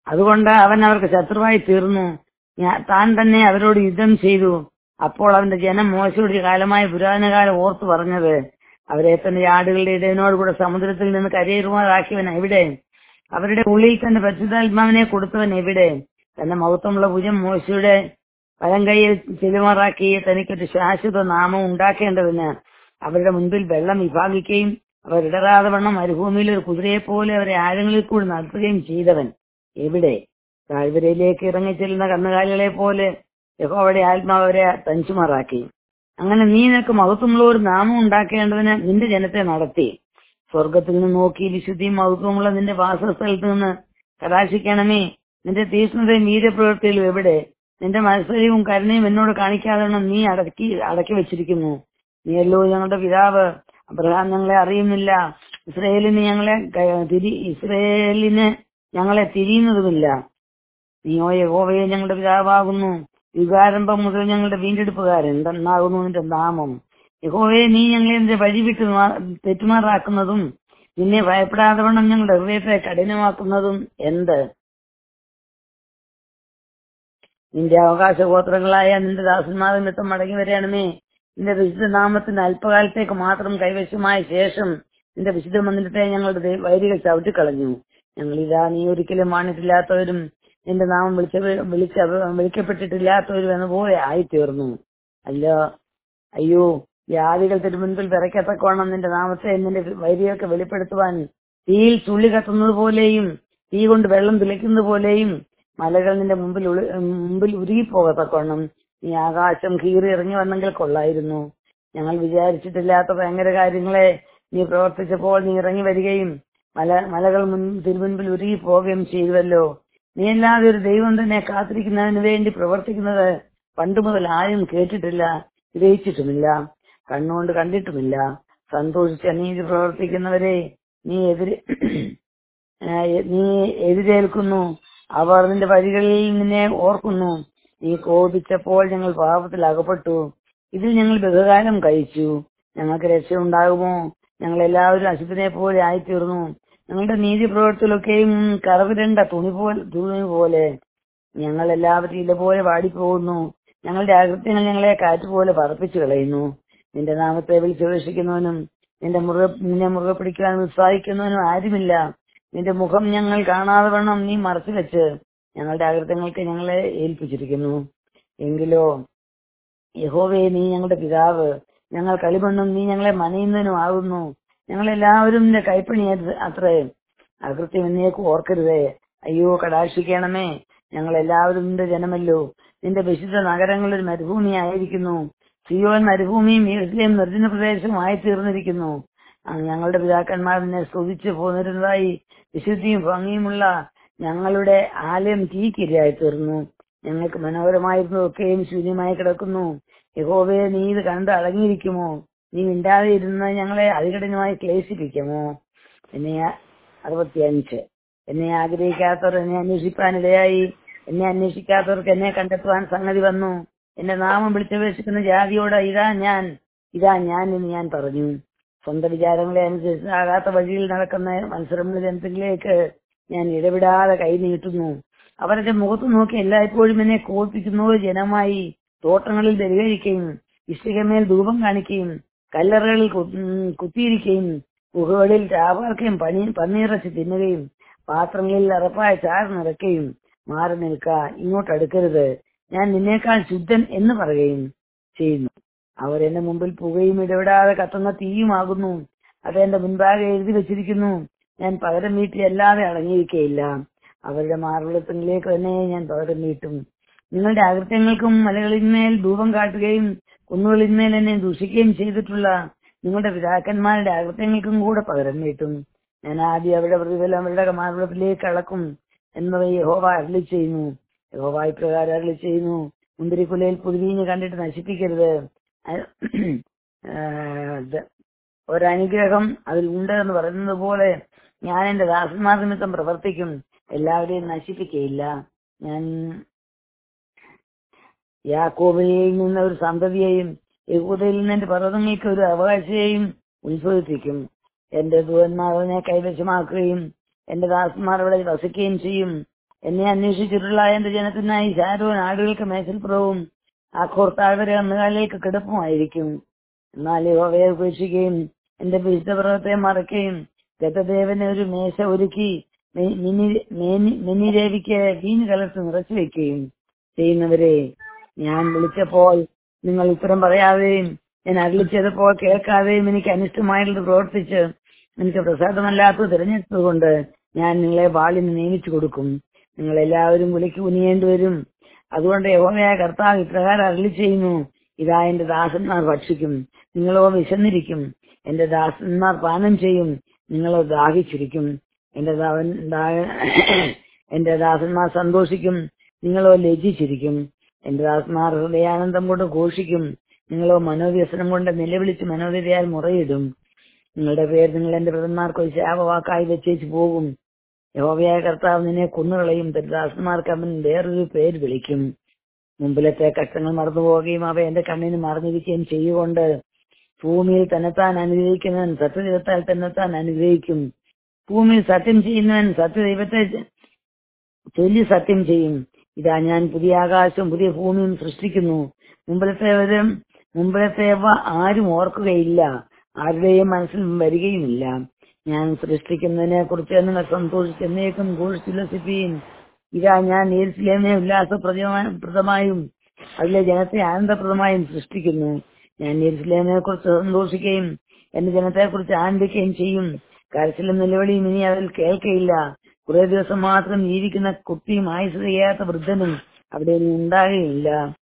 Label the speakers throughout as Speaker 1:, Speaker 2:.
Speaker 1: അതുകൊണ്ട് അവൻ അവർക്ക് ശത്രുവായി തീർന്നു ഞാൻ താൻ തന്നെ അവരോട് യുദ്ധം ചെയ്തു അപ്പോൾ അവന്റെ ജനം മോശയോട് ഒരു കാലമായ പുരാതന കാലം ഓർത്തു പറഞ്ഞത് അവരെ തന്റെ ആടുകളുടെ ഇടയനോട് കൂടെ സമുദ്രത്തിൽ നിന്ന് കരയേറുമാറാക്കിയവൻ എവിടെ അവരുടെ ഉള്ളിൽ തന്നെ പരിശുദ്ധാത്മാവിനെ കൊടുത്തവൻ എവിടെ തന്റെ മഹത്വമുള്ള ഭുജം മോശയുടെ വലം കൈയിൽ ചെലുമാറാക്കി തനിക്കൊരു ശാശ്വത നാമം ഉണ്ടാക്കേണ്ടതിന് അവരുടെ മുൻപിൽ വെള്ളം വിഭാഗിക്കുകയും അവർ ഇടറാതെ വണ്ണം മരുഭൂമിയിൽ ഒരു കുതിരയെ പോലെ അവരെ ആഴങ്ങളിൽ കൂടി നടത്തുകയും ചെയ്തവൻ എവിടെ താഴ്വരയിലേക്ക് ഇറങ്ങിച്ചെല്ലുന്ന കന്നുകാലികളെ പോലെ യഹോവയുടെ ആത്മാവ് അവരെ തനിച്ചുമാറാക്കി അങ്ങനെ നീ നിനക്ക് മഹത്വമുള്ള ഒരു നാമം ഉണ്ടാക്കേണ്ടതിന് നിന്റെ ജനത്തെ നടത്തി സ്വർഗത്തിൽ നിന്ന് നോക്കി വിശുദ്ധിയും മഹത്വമുള്ള നിന്റെ വാസസ്ഥലത്ത് നിന്ന് കടാശിക്കണമേ നിന്റെ തീഷ്ണതയും വീരപ്രവൃത്തിയിലും എവിടെ നിന്റെ മത്സരവും കരുണയും എന്നോട് കാണിക്കാതെ നീ അടക്കി അടക്കി വെച്ചിരിക്കുന്നു നീയല്ലോ ഞങ്ങളുടെ പിതാവ് അബ്രഹാം ഞങ്ങളെ അറിയുന്നില്ല ഇസ്രയേലിന് ഞങ്ങളെ ക- തിരി ഇസ്രയേലിന് ഞങ്ങളെ തിരിയുന്നതുമില്ല നീയോ യഹോവയെ ഞങ്ങളുടെ പിതാവാകുന്നു യുഗാരംഭം മുതൽ ഞങ്ങളുടെ വീണ്ടെടുപ്പുകാരൻ എന്തെന്നാകുന്നു നിന്റെ നാമം യഹോവയെ നീ ഞങ്ങളെ നിന്റെ വഴി വിട്ട് മാ- തെറ്റുമാറാക്കുന്നതും നിന്നെ ഭയപ്പെടാതെ വണ്ണം ഞങ്ങളുടെ ഹൃദയത്തെ കഠിനമാക്കുന്നതും എന്ത് നിന്റെ അവകാശഗോത്രങ്ങളായ നിന്റെ ദാസന്മാർ നിമിത്തം മടങ്ങി വരണമേ നിന്റെ വിശുദ്ധ നാമത്തിന് അല്പകാലത്തേക്ക് മാത്രം കൈവശമായ ശേഷം നിന്റെ വിശുദ്ധ മന്ദിരത്തെ ഞങ്ങളുടെ ദൈ- വൈരികൾ ചവിട്ടിക്കളഞ്ഞു ഞങ്ങൾ ഇതാ നീ ഒരിക്കലും വാണിട്ടില്ലാത്തവരും നിന്റെ നാമം വിളിച്ച വിളിച്ച വിളിക്കപ്പെട്ടിട്ടില്ലാത്തവരും എന്ന പോലെ ആയിത്തീർന്നു അല്ല അയ്യോ ജാതികൾ തിരുമുൻപിൽ വിറയ്ക്കത്തക്കോണം നിന്റെ നാമത്തെ നിന്റെ വൈരികൾക്ക് വെളിപ്പെടുത്തുവാൻ തീയിൽ ചുള്ളി കത്തുന്നത് പോലെയും തീ കൊണ്ട് വെള്ളം തുളിക്കുന്നത് പോലെയും മലകൾ നിന്റെ മുമ്പിൽ ഉളി- മുമ്പിൽ ഉരുകിപ്പോകത്തക്കോണം നീ ആകാശം കീറി ഇറങ്ങി വന്നെങ്കിൽ കൊള്ളായിരുന്നു ഞങ്ങൾ വിചാരിച്ചിട്ടില്ലാത്ത ഭയങ്കര കാര്യങ്ങളെ നീ പ്രവർത്തിച്ചപ്പോൾ നീ ഇറങ്ങി വരികയും മല മലകൾ മുൻ തിരുമുൻപിൽ ഉരുകി പോവുകയും ചെയ്തുവല്ലോ നീ അല്ലാതെ ഒരു ദൈവം തന്നെ കാത്തിരിക്കുന്നതിന് വേണ്ടി പ്രവർത്തിക്കുന്നത് പണ്ട് മുതൽ ആരും കേട്ടിട്ടില്ല ഗ്രഹിച്ചിട്ടുമില്ല കണ്ണുകൊണ്ട് കണ്ടിട്ടുമില്ല സന്തോഷിച്ച് അനീതി പ്രവർത്തിക്കുന്നവരെ നീ എതിര് ഏഹ് നീ എതിരേൽക്കുന്നു അവർ നിന്റെ വഴികളിൽ നിന്നെ ഓർക്കുന്നു നീ കോപിച്ചപ്പോൾ ഞങ്ങൾ പാപത്തിൽ അകപ്പെട്ടു ഇതിൽ ഞങ്ങൾ ബഹുകാലം കഴിച്ചു ഞങ്ങൾക്ക് രക്ഷയുണ്ടാകുമോ ഞങ്ങൾ എല്ലാവരും അശുദ്ധനെ പോലെ ആയിത്തീർന്നു ഞങ്ങളുടെ നീതി പ്രവർത്തികളൊക്കെയും കറവിരണ്ട തുണി പോലെ തുണി പോലെ ഞങ്ങൾ എല്ലാവരും ഇല പോലെ വാടിപ്പോകുന്നു ഞങ്ങളുടെ അകൃത്യങ്ങൾ ഞങ്ങളെ കാറ്റുപോലെ പറപ്പിച്ചു കളയുന്നു നിന്റെ നാമത്തെ വിളിച്ചപേക്ഷിക്കുന്നവനും നിന്റെ മുറുകെ നിന്നെ മുറുകെ പിടിക്കുവാൻ ഉത്സാഹിക്കുന്നവനും ആരുമില്ല നിന്റെ മുഖം ഞങ്ങൾ കാണാതെ വണ്ണം നീ മറച്ചു വെച്ച് ഞങ്ങളുടെ അകൃത്യങ്ങൾക്ക് ഞങ്ങളെ ഏൽപ്പിച്ചിരിക്കുന്നു എങ്കിലോ യഹോവേ നീ ഞങ്ങളുടെ പിതാവ് ഞങ്ങൾ കളിമണ്ണും നീ ഞങ്ങളെ മനയുന്നതിനും ആകുന്നു ഞങ്ങളെല്ലാവരും നിന്റെ കൈപ്പണി അത്രേ അകൃത്യം എന്നേക്ക് ഓർക്കരുതേ അയ്യോ കടാക്ഷിക്കണമേ ഞങ്ങൾ എല്ലാവരും നിന്റെ ജനമല്ലോ നിന്റെ വിശുദ്ധ നഗരങ്ങൾ ഒരു മരുഭൂമിയായിരിക്കുന്നു സിയോൻ മരുഭൂമിയും യെരുസലേം നിർജ്ജന പ്രദേശവുമായി തീർന്നിരിക്കുന്നു ആ ഞങ്ങളുടെ പിതാക്കന്മാർ നിന്നെ സ്തുതിച്ചു പോന്നിരുന്നതായി വിശുദ്ധിയും ഭംഗിയുമുള്ള ഞങ്ങളുടെ ആലയം തീക്കിരയായി തീർന്നു ഞങ്ങൾക്ക് മനോഹരമായിരുന്നതൊക്കെയും ശൂന്യമായി കിടക്കുന്നു യഹോവയെ നീ ഇത് കണ്ട് അടങ്ങിയിരിക്കുമോ നീ മിണ്ടാതെ ഇരുന്ന് ഞങ്ങളെ അതികഠിനമായി ക്ലേശിപ്പിക്കുമോ എന്നെ അറുപത്തിയഞ്ച് എന്നെ ആഗ്രഹിക്കാത്തവർ എന്നെ അന്വേഷിപ്പാനിടയായി എന്നെ അന്വേഷിക്കാത്തവർക്ക് എന്നെ കണ്ടെത്തുവാൻ സംഗതി വന്നു എന്റെ നാമം വിളിച്ചപേക്ഷിക്കുന്ന ജാതിയോട് ഇതാ ഞാൻ ഇതാ ഞാൻ എന്ന് ഞാൻ പറഞ്ഞു സ്വന്തം വിചാരങ്ങളെ അനുസരിച്ച് ആകാത്ത വഴിയിൽ നടക്കുന്ന മത്സരമുള്ള ജനത്തിലേക്ക് ഞാൻ ഇടപെടാതെ കൈ നീട്ടുന്നു അവരുടെ മുഖത്ത് നോക്കി എല്ലായ്പ്പോഴും എന്നെ കോപിപ്പിക്കുന്നു ജനമായി തോട്ടങ്ങളിൽ ബലികഴിക്കുകയും ഇഷ്ടികമേൽ ധൂപം കാണിക്കുകയും കല്ലറകളിൽ കു- ഉം, കുത്തിയിരിക്കുകയും ഗുഹകളിൽ ചാവാർക്കയും പണി പന്നിയിറച്ചി തിന്നുകയും പാത്രങ്ങളിൽ അറപ്പായ ചാറ് നിറയ്ക്കുകയും മാറി നിൽക്ക ഇങ്ങോട്ട് അടുക്കരുത് ഞാൻ നിന്നേക്കാൾ ശുദ്ധൻ എന്ന് പറയുകയും ചെയ്യുന്നു അവർ എന്റെ മുമ്പിൽ പുകയും ഇടപെടാതെ കത്തുന്ന തീയുമാകുന്നു അത് എന്റെ മുൻപാകെ എഴുതി വെച്ചിരിക്കുന്നു ഞാൻ പകരം വീട്ടി അല്ലാതെ അടങ്ങിയിരിക്കയില്ല അവരുടെ മാർവിളത്തിലേക്ക് തന്നെ ഞാൻ പകരം വീട്ടും നിങ്ങളുടെ അകൃത്യങ്ങൾക്കും മലകളിന്മേൽ ധൂപം കാട്ടുകയും കുന്നുകളിന്മേൽ എന്നെ ദൂഷിക്കുകയും ചെയ്തിട്ടുള്ള നിങ്ങളുടെ പിതാക്കന്മാരുടെ അകൃത്യങ്ങൾക്കും കൂടെ പകരം വീട്ടും ഞാൻ ആദ്യം അവരുടെ പ്രതിഫലം അവരുടെ മാർവിളത്തിലേക്ക് അളക്കും എന്നത് യഹോവ അരളി ചെയ്യുന്നു യഹോവ ഇപ്രകാരം അരളി ചെയ്യുന്നു മുന്തിരിക്കുലയിൽ പുതുവീഞ്ഞ് കണ്ടിട്ട് നശിപ്പിക്കരുത് അ- ആ, ഇത് ഒരനുഗ്രഹം അതിൽ ഉണ്ട് എന്ന് പറയുന്നത് പോലെ ഞാൻ എന്റെ ദാസന്മാർ നിമിത്തം പ്രവർത്തിക്കും എല്ലാവരെയും നശിപ്പിക്കയില്ല ഞാൻ യാക്കോബിൽ നിന്ന് ഒരു സന്തതിയെയും യഹൂദയിൽ നിന്ന് എന്റെ പർവ്വതങ്ങൾക്ക് ഒരു അവകാശയെയും ഉത്ഭവിപ്പിക്കും എന്റെ ദൂതന്മാർ അതിനെ കൈവശമാക്കുകയും എന്റെ ദാസന്മാർ അവിടെ വസിക്കുകയും ചെയ്യും എന്നെ അന്വേഷിച്ചിട്ടുള്ള എന്റെ ജനത്തിനായി ശാരവും ആടുകൾക്ക് മേശൽപ്പുറവും ആഖോർ താഴ്വര കന്നുകാലികൾക്ക് കിടപ്പുമായിരിക്കും എന്നാൽ യഹോവയെ ഉപേക്ഷിക്കുകയും എന്റെ വിശുദ്ധപർവത്തെ മറയ്ക്കുകയും ഗതദേവന് ഒരു മേശ ഒരുക്കി മെ- മിനി- മേനി- മിനിദേവിക്ക് വീഞ്ഞ് കലർത്ത് നിറച്ചു വെക്കുകയും ചെയ്യുന്നവരെ ഞാൻ വിളിച്ചപ്പോൾ നിങ്ങൾ ഉത്തരം പറയാതെയും ഞാൻ അരുളിച്ചതപ്പോൾ കേൾക്കാതെയും എനിക്ക് അനിഷ്ടമായിട്ടുള്ളത് പ്രവർത്തിച്ച് എനിക്ക് പ്രസാദമല്ലാത്തത് തിരഞ്ഞെടുത്തതുകൊണ്ട് ഞാൻ നിങ്ങളെ വാളിന് നിയമിച്ചു കൊടുക്കും നിങ്ങൾ എല്ലാവരും വിളിക്ക് കുനിയേണ്ടി വരും അതുകൊണ്ട് യഹോവയായ കർത്താവ് ഇപ്രകാരം അരളി ചെയ്യുന്നു ഇതാ എന്റെ ദാസന്മാർ ഭക്ഷിക്കും നിങ്ങളോ വിശന്നിരിക്കും എന്റെ ദാസന്മാർ പാനം ചെയ്യും നിങ്ങളോ ദാഹിച്ചിരിക്കും എന്റെ ദാവൻ- ദാ- എന്റെ ദാസന്മാർ സന്തോഷിക്കും നിങ്ങളോ ലജ്ജിച്ചിരിക്കും എന്റെ ദാസന്മാർ ഹൃദയാനന്ദം കൊണ്ട് ഘോഷിക്കും നിങ്ങളോ മനോവ്യസനം കൊണ്ട് നിലവിളിച്ച് മനോവ്യതയാൽ മുറയിടും നിങ്ങളുടെ പേര് നിങ്ങൾ എന്റെ വ്രതന്മാർക്ക് ഒരു ശാപവാക്കായി വെച്ചേച്ച് പോകും യഹോവയായ കർത്താവ് നിന്നെ കൊന്നുകളയും തന്റെ ദാസന്മാർക്ക് അവൻ വേറൊരു പേര് വിളിക്കും മുമ്പിലത്തെ കഷ്ടങ്ങൾ മറന്നുപോവുകയും അവ എന്റെ കണ്ണിന് മറന്നിരിക്കുകയും ചെയ്യുകൊണ്ട് ഭൂമിയിൽ തന്നെത്താൻ അനുഗ്രഹിക്കുന്നവൻ സത്യദൈവത്താൽ തന്നെത്താൻ അനുഗ്രഹിക്കും ഭൂമിയിൽ സത്യം ചെയ്യുന്നവൻ സത്യദൈവത്തെ ചൊല്ലി സത്യം ചെയ്യും ഇതാ ഞാൻ പുതിയ ആകാശവും പുതിയ ഭൂമിയും സൃഷ്ടിക്കുന്നു മുമ്പിലത്തേവരും മുമ്പിലത്തേവ ആരും ഓർക്കുകയില്ല ആരുടെയും മനസ്സിൽ വരികയുമില്ല ഞാൻ സൃഷ്ടിക്കുന്നതിനെ കുറിച്ച് നിങ്ങൾ സന്തോഷിച്ചെന്നേക്കും ഘോഷിച്ചുല്ലസിക്കുകയും ഇതാ ഞാൻ യേരുസലേമിനെ ഉല്ലാസപ്രദമായും അതിലെ ജനത്തെ ആനന്ദപ്രദമായും സൃഷ്ടിക്കുന്നു ഞാൻ യേരുസലേമിനെ കുറിച്ച് സന്തോഷിക്കുകയും എന്റെ ജനത്തെ കുറിച്ച് ആനന്ദിക്കുകയും ചെയ്യും കരച്ചിലും നിലവിളിയും ഇനി അതിൽ കേൾക്കയില്ല കുറെ ദിവസം മാത്രം ജീവിക്കുന്ന കുട്ടിയും ആയുസ് ചെയ്യാത്ത വൃദ്ധനും അവിടെ ഇനി ഉണ്ടാകുകയില്ല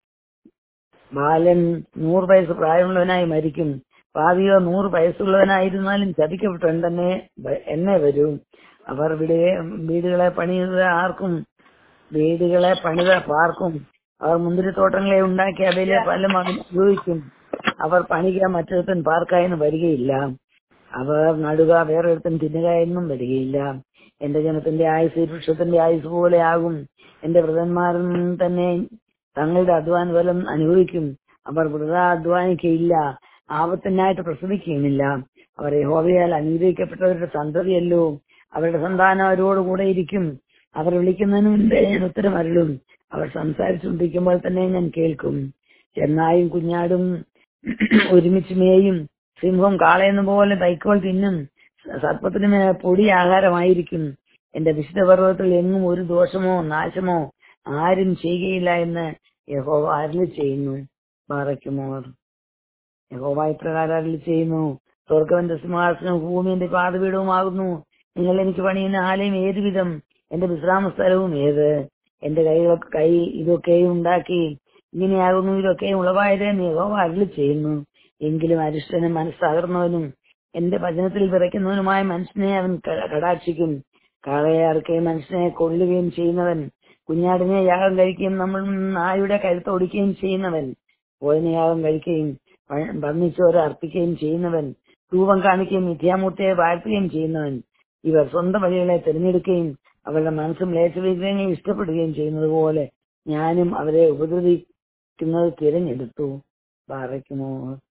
Speaker 1: ബാലൻ നൂറ് വയസ്സ് പ്രായമുള്ളവനായി മരിക്കും പാവിയോ നൂറ് വയസ്സുള്ളവനായിരുന്നാലും ചതിക്കപ്പെട്ടവൻ തന്നെ വ- എന്നെ വരൂ അവർ വീട് വീടുകളെ പണിയുക ആർക്കും വീടുകളെ പണിത പാർക്കും അവർ മുന്തിരിത്തോട്ടങ്ങളെ ഉണ്ടാക്കി അവയിലെ ഫലം അവൻ ഉപയോഗിക്കും അവർ പണിക മറ്റൊരുത്തൻ പാർക്കായെന്ന് വരികയില്ല അവർ നടുക വേറൊരുത്തൻ തിന്നുക എന്നും വരികയില്ല എന്റെ ജനത്തിന്റെ ആയുസ് വൃക്ഷത്തിന്റെ ആയുസ് പോലെ ആകും എന്റെ വ്രതന്മാരും തന്നെ തങ്ങളുടെ അധ്വാന ഫലം അനുഭവിക്കും അവർ വൃത അധ്വാനിക്കയില്ല ആപത്തിനായിട്ട് പ്രസവിക്കുകയുമില്ല അവർ യഹോവയാൽ അനുഗ്രഹിക്കപ്പെട്ടവരുടെ സന്തതിയല്ലോ അവരുടെ സന്താനം അവരോടുകൂടെ ഇരിക്കും അവർ വിളിക്കുന്നതിന് മുൻപേ ഞാൻ ഉത്തരം അരുളും അവർ സംസാരിച്ചുകൊണ്ടിരിക്കുമ്പോൾ തന്നെ ഞാൻ കേൾക്കും ചെന്നായും കുഞ്ഞാടും ഒരുമിച്ച് മേയും സിംഹം കാളയെന്ന പോലെ തൈക്കോൾ തിന്നും സർപ്പത്തിന് മേ പൊടി ആഹാരമായിരിക്കും എന്റെ വിശുദ്ധ പർവ്വതത്തിൽ എങ്ങും ഒരു ദോഷമോ നാശമോ ആരും ചെയ്യുകയില്ല എന്ന് യഹോവ അരുളി ചെയ്യുന്നു പാറയ്ക്കുമോർ യഹോവ ഇപ്രകാരം അരുളി ചെയ്യുന്നു സ്വർഗവന്റെ സിംഹാസനവും ഭൂമി എന്റെ പാതപീഠവുമാകുന്നു നിങ്ങൾ എനിക്ക് പണിയുന്ന ആലയം ഏത് വിധം എന്റെ വിശ്രാമ സ്ഥലവും ഏത് എന്റെ കൈകളൊക്കെ കൈ ഇതൊക്കെയും ഉണ്ടാക്കി ഇങ്ങനെയാകുന്നു ഇതൊക്കെയും ഉളവായത് എന്ന് യഹോവ അരുളി ചെയ്യുന്നു എങ്കിലും അരിഷ്ടനും മനസ്സകർന്നവനും എന്റെ ഭജനത്തിൽ വിറയ്ക്കുന്നവനുമായ മനുഷ്യനെ അവൻ ക- കടാക്ഷിക്കും കാളയെ അറുക്കുകയും മനുഷ്യനെ കൊല്ലുകയും ചെയ്യുന്നവൻ കുഞ്ഞാടിനെ യാഗം കഴിക്കുകയും നമ്മൾ നായുടെ കഴുത്തൊടിക്കുകയും ചെയ്യുന്നവൻ പോയിനെ യാഗം കഴിക്കുകയും പ- പന്നിച്ചോര അർപ്പിക്കുകയും ചെയ്യുന്നവൻ രൂപം കാണിക്കുകയും മിഥ്യാമൂർത്തിയെ വാഴ്ത്തുകയും ചെയ്യുന്നവൻ ഇവർ സ്വന്തം വഴികളെ തിരഞ്ഞെടുക്കുകയും അവരുടെ മനസ്സും ലേശവിഗ്രഹങ്ങൾ ഇഷ്ടപ്പെടുകയും ചെയ്യുന്നത് പോലെ ഞാനും അവരെ ഉപദ്രവിക്കുന്നത് തിരഞ്ഞെടുത്തു പാറയ്ക്കുമോ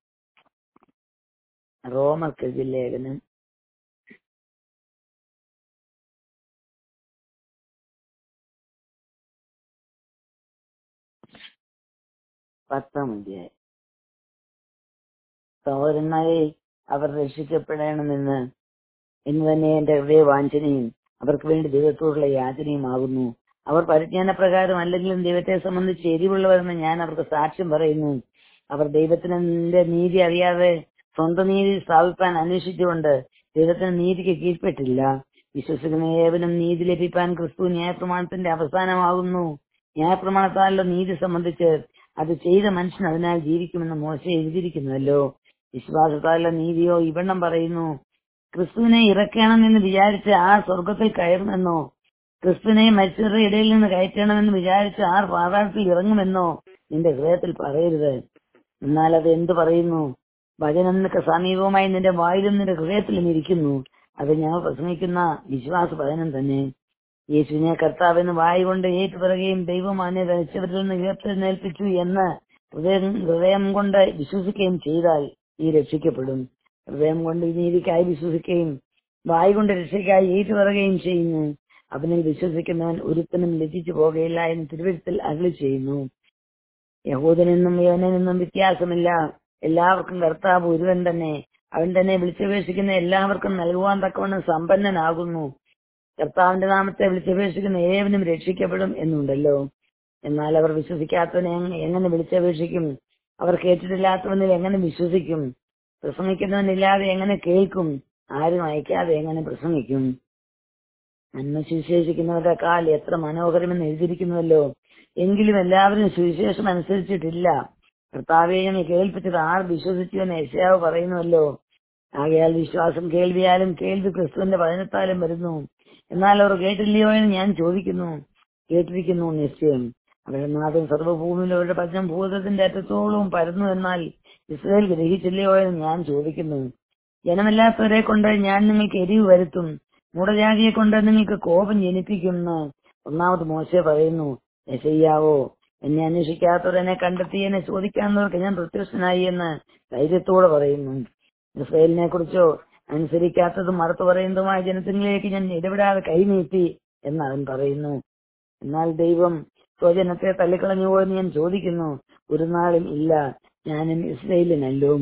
Speaker 1: റോമർക്കെതിൽ ലേഖനം പത്താം അധ്യായം സഹോദരന്മാരെ അവർ രക്ഷിക്കപ്പെടണമെന്ന് എന്ന് തന്നെ എന്റെ ഹൃദയ വാഞ്ചനയും അവർക്ക് വേണ്ടി ദൈവത്തോടുള്ള യാചനയുമാകുന്നു അവർ പരിജ്ഞാന പ്രകാരം അല്ലെങ്കിലും ദൈവത്തെ സംബന്ധിച്ച് എരിവുള്ളവരെന്ന് ഞാൻ അവർക്ക് സാക്ഷ്യം പറയുന്നു അവർ ദൈവത്തിന്റെ നീതി അറിയാതെ സ്വന്തം നീതി സ്ഥാപിപ്പാൻ അന്വേഷിച്ചുകൊണ്ട് ദൈവത്തിന് നീതിക്ക് കീഴ്പ്പെട്ടില്ല വിശ്വസിക്കുന്ന ഏവനും നീതി ലഭിപ്പാൻ ക്രിസ്തു ന്യായപ്രമാണത്തിന്റെ അവസാനമാകുന്നു ന്യായപ്രമാണത്താലുള്ള നീതി സംബന്ധിച്ച് അത് ചെയ്ത മനുഷ്യൻ അതിനാൽ ജീവിക്കുമെന്ന് മോശ എഴുതിയിരിക്കുന്നുവല്ലോ വിശ്വാസത്താലുള്ള നീതിയോ ഇവണ്ണം പറയുന്നു ക്രിസ്തുവിനെ ഇറക്കണമെന്ന് വിചാരിച്ച് ആർ സ്വർഗത്തിൽ കയറുമെന്നോ ക്രിസ്തുവിനെ മരിച്ചവരുടെ ഇടയിൽ നിന്ന് കയറ്റണമെന്ന് വിചാരിച്ച് ആർ പാതാളത്തിൽ ഇറങ്ങുമെന്നോ നിന്റെ ഹൃദയത്തിൽ പറയരുത് എന്നാൽ അത് എന്തു പറയുന്നു വചനം നിനക്ക് സമീപമായി നിന്റെ വായിലും നിന്റെ ഹൃദയത്തിലും ഇരിക്കുന്നു അത് ഞങ്ങൾ പ്രസംഗിക്കുന്ന വിശ്വാസ വചനം തന്നെ യേശുവിനെ കർത്താവെന്ന് വായി കൊണ്ട് ഏറ്റുപറയുകയും ദൈവം അവനെ ധരിച്ചവരിൽ നിന്ന് ഉയർത്തെഴുന്നേൽപ്പിച്ചു എന്ന് ഹൃദയം ഹൃദയം കൊണ്ട് വിശ്വസിക്കുകയും ചെയ്താൽ നീ രക്ഷിക്കപ്പെടും ഹൃദയം കൊണ്ട് നീതിക്കായി വിശ്വസിക്കുകയും വായി കൊണ്ട് രക്ഷയ്ക്കായി ഏറ്റുപറയുകയും ചെയ്യുന്നു അവനിൽ വിശ്വസിക്കുന്നവൻ ഒരുത്തനും ലജിച്ചു പോകുകയില്ല എന്ന് തിരുവഴുത്തിൽ അരുളി ചെയ്യുന്നു യഹൂദനെന്നും യവനെന്നും വ്യത്യാസമില്ല എല്ലാവർക്കും കർത്താവ് ഒരുവൻ തന്നെ അവൻ തന്നെ വിളിച്ചപേക്ഷിക്കുന്ന എല്ലാവർക്കും നൽകുവാൻ തക്കവണ്ണം സമ്പന്നനാകുന്നു കർത്താവിന്റെ നാമത്തെ വിളിച്ചപേക്ഷിക്കുന്ന ഏവനും രക്ഷിക്കപ്പെടും എന്നുണ്ടല്ലോ എന്നാൽ അവർ വിശ്വസിക്കാത്തവനെ എങ് എങ്ങനെ വിളിച്ചപേക്ഷിക്കും അവർ കേട്ടിട്ടില്ലാത്തവനിൽ എങ്ങനെ വിശ്വസിക്കും പ്രസംഗിക്കുന്നവനില്ലാതെ എങ്ങനെ കേൾക്കും ആരും അയക്കാതെ എങ്ങനെ പ്രസംഗിക്കും നന്മ സുവിശേഷിക്കുന്നവരുടെ കാൽ എത്ര മനോഹരമെന്ന് എഴുതിയിരിക്കുന്നുവല്ലോ എങ്കിലും എല്ലാവരും സുവിശേഷം അനുസരിച്ചിട്ടില്ല കർത്താവെ ഞങ്ങൾ കേൾപ്പിച്ചത് ആർ വിശ്വസിച്ചു എന്ന് യശയാവ് പറയുന്നുവല്ലോ ആകയാൽ വിശ്വാസം കേൾവിയാലും കേൾവി ക്രിസ്തുവിന്റെ വചനത്താലും വരുന്നു എന്നാൽ അവർ കേട്ടില്ലയോ എന്ന് ഞാൻ ചോദിക്കുന്നു കേട്ടിരിക്കുന്നു നിശ്ചയം അവരുടെ നാഥൻ സർവ്വഭൂമിയിൽ അവരുടെ പച്ചം ഭൂതത്തിന്റെ അറ്റത്തോളവും പരന്നു എന്നാൽ ഇസ്രായേൽ ഗ്രഹിച്ചില്ലയോ എന്ന് ഞാൻ ചോദിക്കുന്നു ജനമില്ലാത്തവരെ കൊണ്ട് ഞാൻ നിങ്ങൾക്ക് എരിവ് വരുത്തും മൂടജാതിയെ കൊണ്ട് നിങ്ങൾക്ക് കോപം ജനിപ്പിക്കുമെന്ന് ഒന്നാമത് മോശെ പറയുന്നു യശയ്യാവോ എന്നെ അന്വേഷിക്കാത്തവർ എന്നെ കണ്ടെത്തി എന്നെ ചോദിക്കാത്തവർക്ക് ഞാൻ പ്രത്യക്ഷനായി എന്ന് ധൈര്യത്തോടെ പറയുന്നു ഇസ്രയേലിനെ കുറിച്ചോ അനുസരിക്കാത്തതും മറുത്തു പറയുന്നതുമായ ജനത്തിലേക്ക് ഞാൻ ഇടപെടാതെ കൈനീട്ടി എന്ന് അവൻ പറയുന്നു എന്നാൽ ദൈവം സ്വജനത്തെ തള്ളിക്കളഞ്ഞുവോ എന്ന് ഞാൻ ചോദിക്കുന്നു ഒരു നാളും ഇല്ല ഞാനും ഇസ്രയേലിനല്ലോ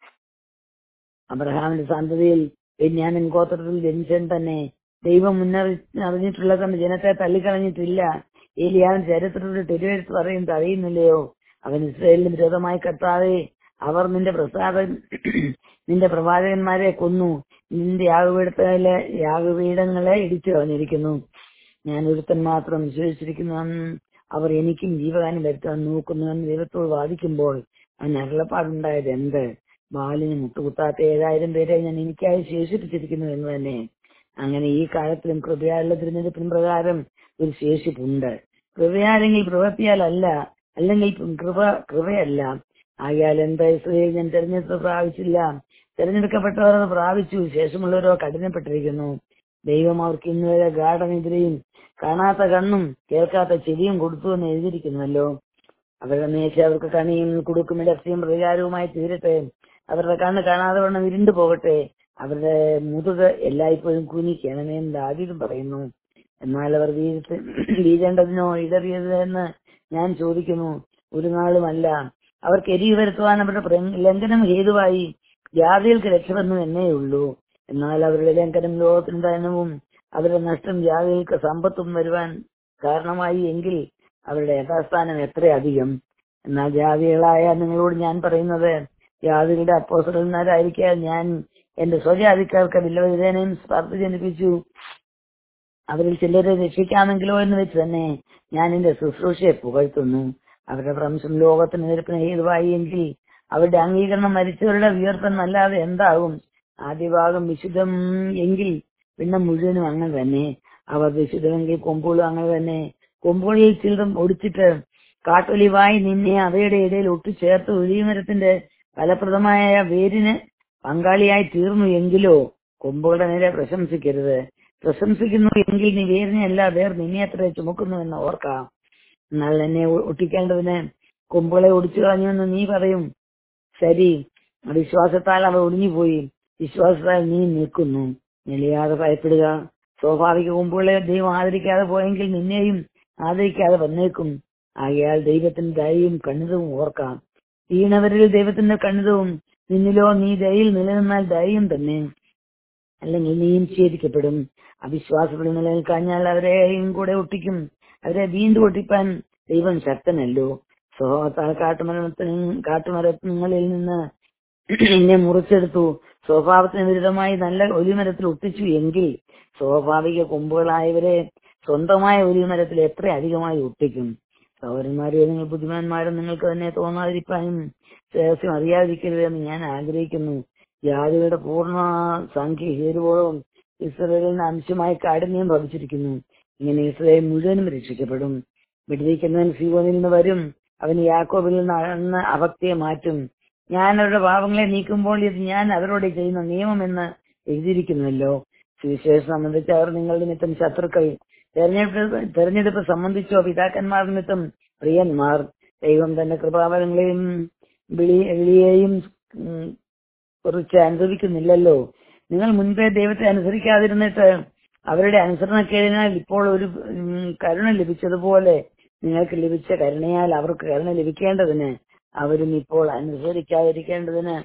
Speaker 1: അബ്രഹാമിന്റെ സന്തതിയിൽ ബെന്യാമിൻ ഗോത്രത്തിൽ ജനിച്ചൻ തന്നെ ദൈവം മുന്നറി അറിഞ്ഞിട്ടുള്ള തന്റെ ജനത്തെ തള്ളിക്കളഞ്ഞിട്ടില്ല ഏലിയാവിൻ ചരിത്രത്തിൽ തിരുവരുത്ത് പറയുന്നത് അറിയുന്നില്ലയോ അവൻ ഇസ്രയേലിന് വിരോധമായി കർത്താവെ അവർ നിന്റെ പ്രസാദ നിന്റെ പ്രവാചകന്മാരെ കൊന്നു നിന്റെ യാഗപീഠത്തിലെ യാഗപീഠങ്ങളെ ഇടിച്ചു കളഞ്ഞിരിക്കുന്നു ഞാൻ ഒരുത്തൻ മാത്രം വിശ്വസിച്ചിരിക്കുന്നു അവർ എനിക്കും ജീവകാനം വരുത്താൻ നോക്കുന്നുവെന്ന് ദൈവത്തോട് വാദിക്കുമ്പോൾ അവൻ അരുളപ്പാടുണ്ടായത് എന്ത് ബാലിന് മുട്ടുകുത്താത്ത ഏഴായിരം പേരെ ഞാൻ എനിക്കായി ശേഷിപ്പിച്ചിരിക്കുന്നു എന്ന് തന്നെ അങ്ങനെ ഈ കാലത്തിലും കൃപയാലുള്ള തിരഞ്ഞെടുപ്പിന് പ്രകാരം ഒരു ശേഷിപ്പുണ്ട് കൃപയാലെങ്കിൽ പ്രവൃത്തിയാലല്ല അല്ലെങ്കിൽ കൃപ കൃപയല്ല ആകയാൽ എന്താ ഇസ്രയേൽ ഞാൻ തെരഞ്ഞെടുപ്പ് പ്രാപിച്ചില്ല തെരഞ്ഞെടുക്കപ്പെട്ടവർ അത് പ്രാപിച്ചു ശേഷമുള്ളവരോ കഠിനപ്പെട്ടിരിക്കുന്നു ദൈവം അവർക്ക് ഇന്നുവരെ ഗാഠനെതിരെയും കാണാത്ത കണ്ണും കേൾക്കാത്ത ചെവിയും കൊടുത്തു എന്ന് എഴുതിയിരിക്കുന്നുവല്ലോ അവരുടെ മേശ അവർക്ക് കണിയും കുടുക്കും ഇടർച്ചയും പ്രതികാരവുമായി തീരട്ടെ അവരുടെ കണ്ണ് കാണാതെ വണ്ണം ഇരുണ്ടു പോകട്ടെ അവരുടെ മുതുക് എല്ലായ്പ്പോഴും കുനിക്കണമേ എന്ന് ദാവീദും പറയുന്നു എന്നാൽ അവർ വീഴ്ത്ത് വീഴേണ്ടതിനോ ഇടറിയത് എന്ന് ഞാൻ ചോദിക്കുന്നു ഒരു നാളുമല്ല അവർക്ക് എരിവ് വരുത്തുവാൻ അവരുടെ പ്ര- ലംഘനം ഹേതുവായി ജാതികൾക്ക് രക്ഷപ്പെടുന്നു എന്നേ ഉള്ളൂ എന്നാൽ അവരുടെ ലംഘനം ലോകത്തിന് ദാനവും അവരുടെ നഷ്ടം ജാതികൾക്ക് സമ്പത്തും വരുവാൻ കാരണമായി എങ്കിൽ അവരുടെ യഥാസ്ഥാനം എത്രയധികം എന്നാൽ ജാതികളായ നിങ്ങളോട് ഞാൻ പറയുന്നത് ജാതികളുടെ അപ്പോസലന്മാരായിരിക്കാൻ ഞാൻ എന്റെ സ്വജാതിക്കാർക്ക് വില്ലവിധേനയും സ്പർദ്ധ ജനിപ്പിച്ചു അവരിൽ ചിലരെ രക്ഷിക്കാമെങ്കിലോ എന്ന് വെച്ച് തന്നെ ഞാൻ എന്റെ ശുശ്രൂഷയെ പുകഴ്ത്തുന്നു അവരുടെ ഭ്രംശം ലോകത്തിന് നിരപ്പിന് ഹേതുവായി എങ്കിൽ അവരുടെ അംഗീകരണം മരിച്ചവരുടെ ഉയർപ്പെന്നല്ലാതെ എന്താകും ആദ്യ ഭാഗം വിശുദ്ധം എങ്കിൽ പിന്നെ മുഴുവനും അങ്ങനെ തന്നെ അവർ വിശുദ്ധമെങ്കിൽ കൊമ്പുകളും അങ്ങനെ തന്നെ കൊമ്പുകളിൽ ചിലതും ഒടിച്ചിട്ട് കാട്ടൊലിവായി നിന്നെ അവയുടെ ഇടയിൽ ഒട്ടിച്ചേർത്ത് ഒലിമരത്തിന്റെ ഫലപ്രദമായ വേരിന് പങ്കാളിയായി തീർന്നു എങ്കിലോ കൊമ്പുകളുടെ നേരെ പ്രശംസിക്കരുത് പ്രശംസിക്കുന്നു എങ്കിൽ നീ വേരിനെ അല്ല വേർ നിന്നെ അത്ര ചുമക്കുന്നു എന്ന് ഓർക്കാം എന്നാൽ എന്നെ ഒ- ഒട്ടിക്കേണ്ടതിന് കൊമ്പുകളെ ഒടിച്ചു കളഞ്ഞുവെന്ന് നീ പറയും ശരി വിശ്വാസത്താൽ അവ ഒടിഞ്ഞുപോയി വിശ്വാസത്താൽ നീ നിൽക്കുന്നു നിലയാതെ ഭയപ്പെടുക സ്വാഭാവിക കൊമ്പുകളെ ദൈവം ആദരിക്കാതെ പോയെങ്കിൽ നിന്നെയും ആദരിക്കാതെ വന്നേക്കും ആകയാൽ ദൈവത്തിന്റെ ദയയും കണ്ണിതവും ഓർക്കാം വീണവരിൽ ദൈവത്തിന്റെ കണ്ണിതവും നിന്നിലോ നീ ദയയിൽ നിലനിന്നാൽ ദയയും തന്നെ അല്ലെങ്കിൽ നീയും ഛേദിക്കപ്പെടും അവിശ്വാസത്തിൽ നിലനിൽക്കാഞ്ഞാൽ അവരെയും കൂടെ ഒട്ടിക്കും അവരെ വീണ്ടും ഒട്ടിപ്പാൻ ദൈവം ശക്തനല്ലോ സ്വഭാവത്താൽ കാട്ടുമരത്തിന് കാട്ടുമരങ്ങളിൽ നിന്ന് എന്നെ മുറിച്ചെടുത്തു സ്വഭാവത്തിന് വിരുദ്ധമായി നല്ല ഒലിമരത്തിൽ ഒട്ടിച്ചു എങ്കിൽ സ്വാഭാവിക കൊമ്പുകളായവരെ സ്വന്തമായ ഒലിമരത്തിൽ എത്ര അധികമായി ഒട്ടിക്കും സഹോദരന്മാരെ നിങ്ങൾ ബുദ്ധിമാന്മാരും നിങ്ങൾക്ക് തന്നെ തോന്നാതിരിക്കാനും രഹസ്യം അറിയാതിരിക്കരുതെന്ന് ഞാൻ ആഗ്രഹിക്കുന്നു ജാതികളുടെ പൂർണ്ണ സംഖ്യ ഹേരുവോളം ഇസ്രയേലിന് അംശമായി കാഠിന്യം ഭവിച്ചിരിക്കുന്നു ഇങ്ങനെ ഇസ്രയേൽ മുഴുവനും രക്ഷിക്കപ്പെടും വിടുവിക്കുന്നവൻ സീവോനിൽ നിന്ന് വരും അവൻ യാക്കോബിൽ നിന്ന് അകന്ന അഭക്തിയെ മാറ്റും ഞാൻ അവരുടെ പാപങ്ങളെ നീക്കുമ്പോൾ ഇത് ഞാൻ അവരോട് ചെയ്യുന്ന നിയമമെന്ന് എഴുതിയിരിക്കുന്നുവല്ലോ സുവിശേഷം സംബന്ധിച്ച് അവർ നിങ്ങൾ നിമിത്തം ശത്രുക്കൾ തെരഞ്ഞെടുപ്പ് തെരഞ്ഞെടുപ്പ് സംബന്ധിച്ചോ പിതാക്കന്മാർ നിമിത്തം പ്രിയന്മാർ ദൈവം തന്റെ കൃപാവരങ്ങളെയും വിളി വിളിയെയും ഉം, കുറിച്ച് അനുഭവിക്കുന്നില്ലല്ലോ നിങ്ങൾ മുൻപേ ദൈവത്തെ അനുസരിക്കാതിരുന്നിട്ട് അവരുടെ അനുസരണക്കേടിനാൽ ഇപ്പോൾ ഒരു ഉം, കരുണ ലഭിച്ചതുപോലെ നിങ്ങൾക്ക് ലഭിച്ച കരുണയാൽ അവർക്ക് കരുണ ലഭിക്കേണ്ടതിന് അവരും ഇപ്പോൾ അനുസരിക്കാതിരിക്കേണ്ടതിന്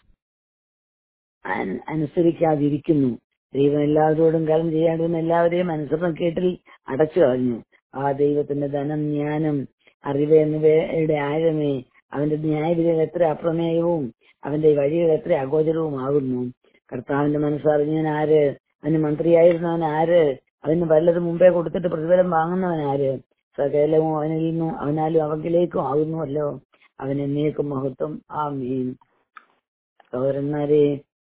Speaker 1: അൻ- അനുസരിക്കാതിരിക്കുന്നു ദൈവം എല്ലാവരോടും കരം ചെയ്യേണ്ടതിന് എല്ലാവരെയും അനുസരണം കേട്ടിൽ അടച്ചു കളഞ്ഞു ആ ദൈവത്തിന്റെ ധനം ജ്ഞാനം അറിവ് എന്നിവയുടെ ആഴമേ അവന്റെ ന്യായവിധികൾ എത്ര അപ്രമേയവും അവന്റെ വഴികൾ എത്ര അഗോചരവുമാകുന്നു കർത്താവിന്റെ മനസ്സറിഞ്ഞവൻ ആര് അവന് മന്ത്രിയായിരുന്നവൻ ആര് അവന് വല്ലത് മുമ്പേ കൊടുത്തിട്ട് പ്രതിഫലം വാങ്ങുന്നവൻ ആര് സകലവും അവനിൽ നിന്നും അവനാലും അവങ്കിലേക്കും ആകുന്നുവല്ലോ അവൻ എന്നേക്കും മഹത്വം ആ മീൻ സഹോദരന്മാരെ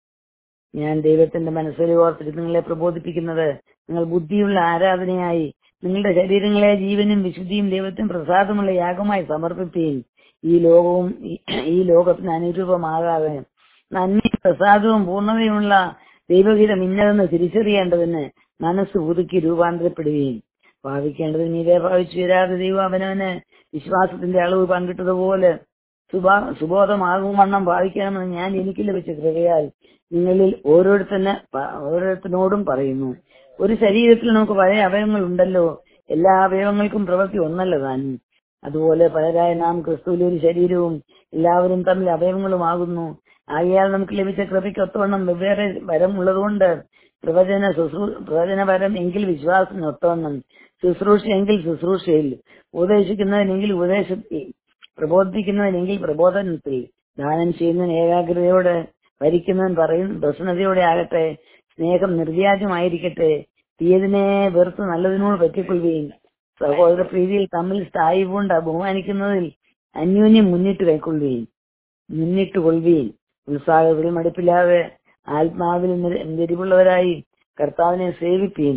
Speaker 1: ഞാൻ ദൈവത്തിന്റെ മനസ്സിൽ ഓർത്തിട്ട് നിങ്ങളെ പ്രബോധിപ്പിക്കുന്നത് നിങ്ങൾ ബുദ്ധിയുള്ള ആരാധനയായി നിങ്ങളുടെ ശരീരങ്ങളെ ജീവനും വിശുദ്ധിയും ദൈവത്തിന് പ്രസാദമുള്ള യാഗമായി സമർപ്പിക്കുകയും ഈ ലോകവും ഈ- ഈ ലോകത്തിന് അനുരൂപമാകാതെ നന്മയും പ്രസാദവും പൂർണ്ണതയുമുള്ള ദൈവഹിതം ഇന്നതെന്ന് തിരിച്ചറിയേണ്ടതിന് മനസ്സ് പുതുക്കി രൂപാന്തരപ്പെടുകയും ഭാവിക്കേണ്ടത് നീരെ ഭാവിച്ചു വരാതെ ദൈവം അവനവന് വിശ്വാസത്തിന്റെ അളവ് പങ്കിട്ടതുപോലെ സുബാ സുബോധമാകും വണ്ണം ഭാവിക്കണമെന്ന് ഞാൻ എനിക്ക് ലഭിച്ച കൃപയാൽ നിങ്ങളിൽ ഓരോരുത്തന് പ- ഓരോരുത്തരോടും പറയുന്നു ഒരു ശരീരത്തിൽ നമുക്ക് പല അവയവങ്ങൾ ഉണ്ടല്ലോ എല്ലാ അവയവങ്ങൾക്കും പ്രവൃത്തി ഒന്നല്ല താനും അതുപോലെ പലരായ നാം ക്രിസ്തുവിൽ ഒരു ശരീരവും എല്ലാവരും തമ്മിൽ അവയവങ്ങളുമാകുന്നു ആകയാൽ നമുക്ക് ലഭിച്ച കൃപയ്ക്ക് ഒത്തവണ്ണം വെവ്വേറെ വരം ഉള്ളതുകൊണ്ട് പ്രവചന ശുശ്രൂ പ്രവചന വരം എങ്കിൽ വിശ്വാസത്തിന് ഒത്തവണ്ണം ശുശ്രൂഷ എങ്കിൽ ശുശ്രൂഷയിൽ ഉപദേശിക്കുന്നതിനെങ്കിൽ ഉപദേശത്തിൽ പ്രബോധിപ്പിക്കുന്നതിനെങ്കിൽ പ്രബോധനത്തിൽ ദാനം ചെയ്യുന്നവൻ ഏകാഗ്രതയോടെ ഭരിക്കുന്നവൻ പറയുന്ന പ്രസന്നതയോടെ ആകട്ടെ സ്നേഹം നിർവ്യാജമായിരിക്കട്ടെ തീയതിനെ വെറുത്ത് നല്ലതിനോട് പറ്റിക്കൊള്ളുകയും സഹോദര പ്രീതിയിൽ തമ്മിൽ സ്ഥായി കൊണ്ട് ബഹുമാനിക്കുന്നതിൽ അന്യോന്യം മുന്നിട്ട് കൈക്കൊള്ളുകയും മുന്നിട്ട് കൊള്ളുകയും ഉത്സാഹത്തിൽ മടുപ്പില്ലാതെ ആത്മാവിൽ നിര- നിരിവുള്ളവരായി കർത്താവിനെ സേവിപ്പീൻ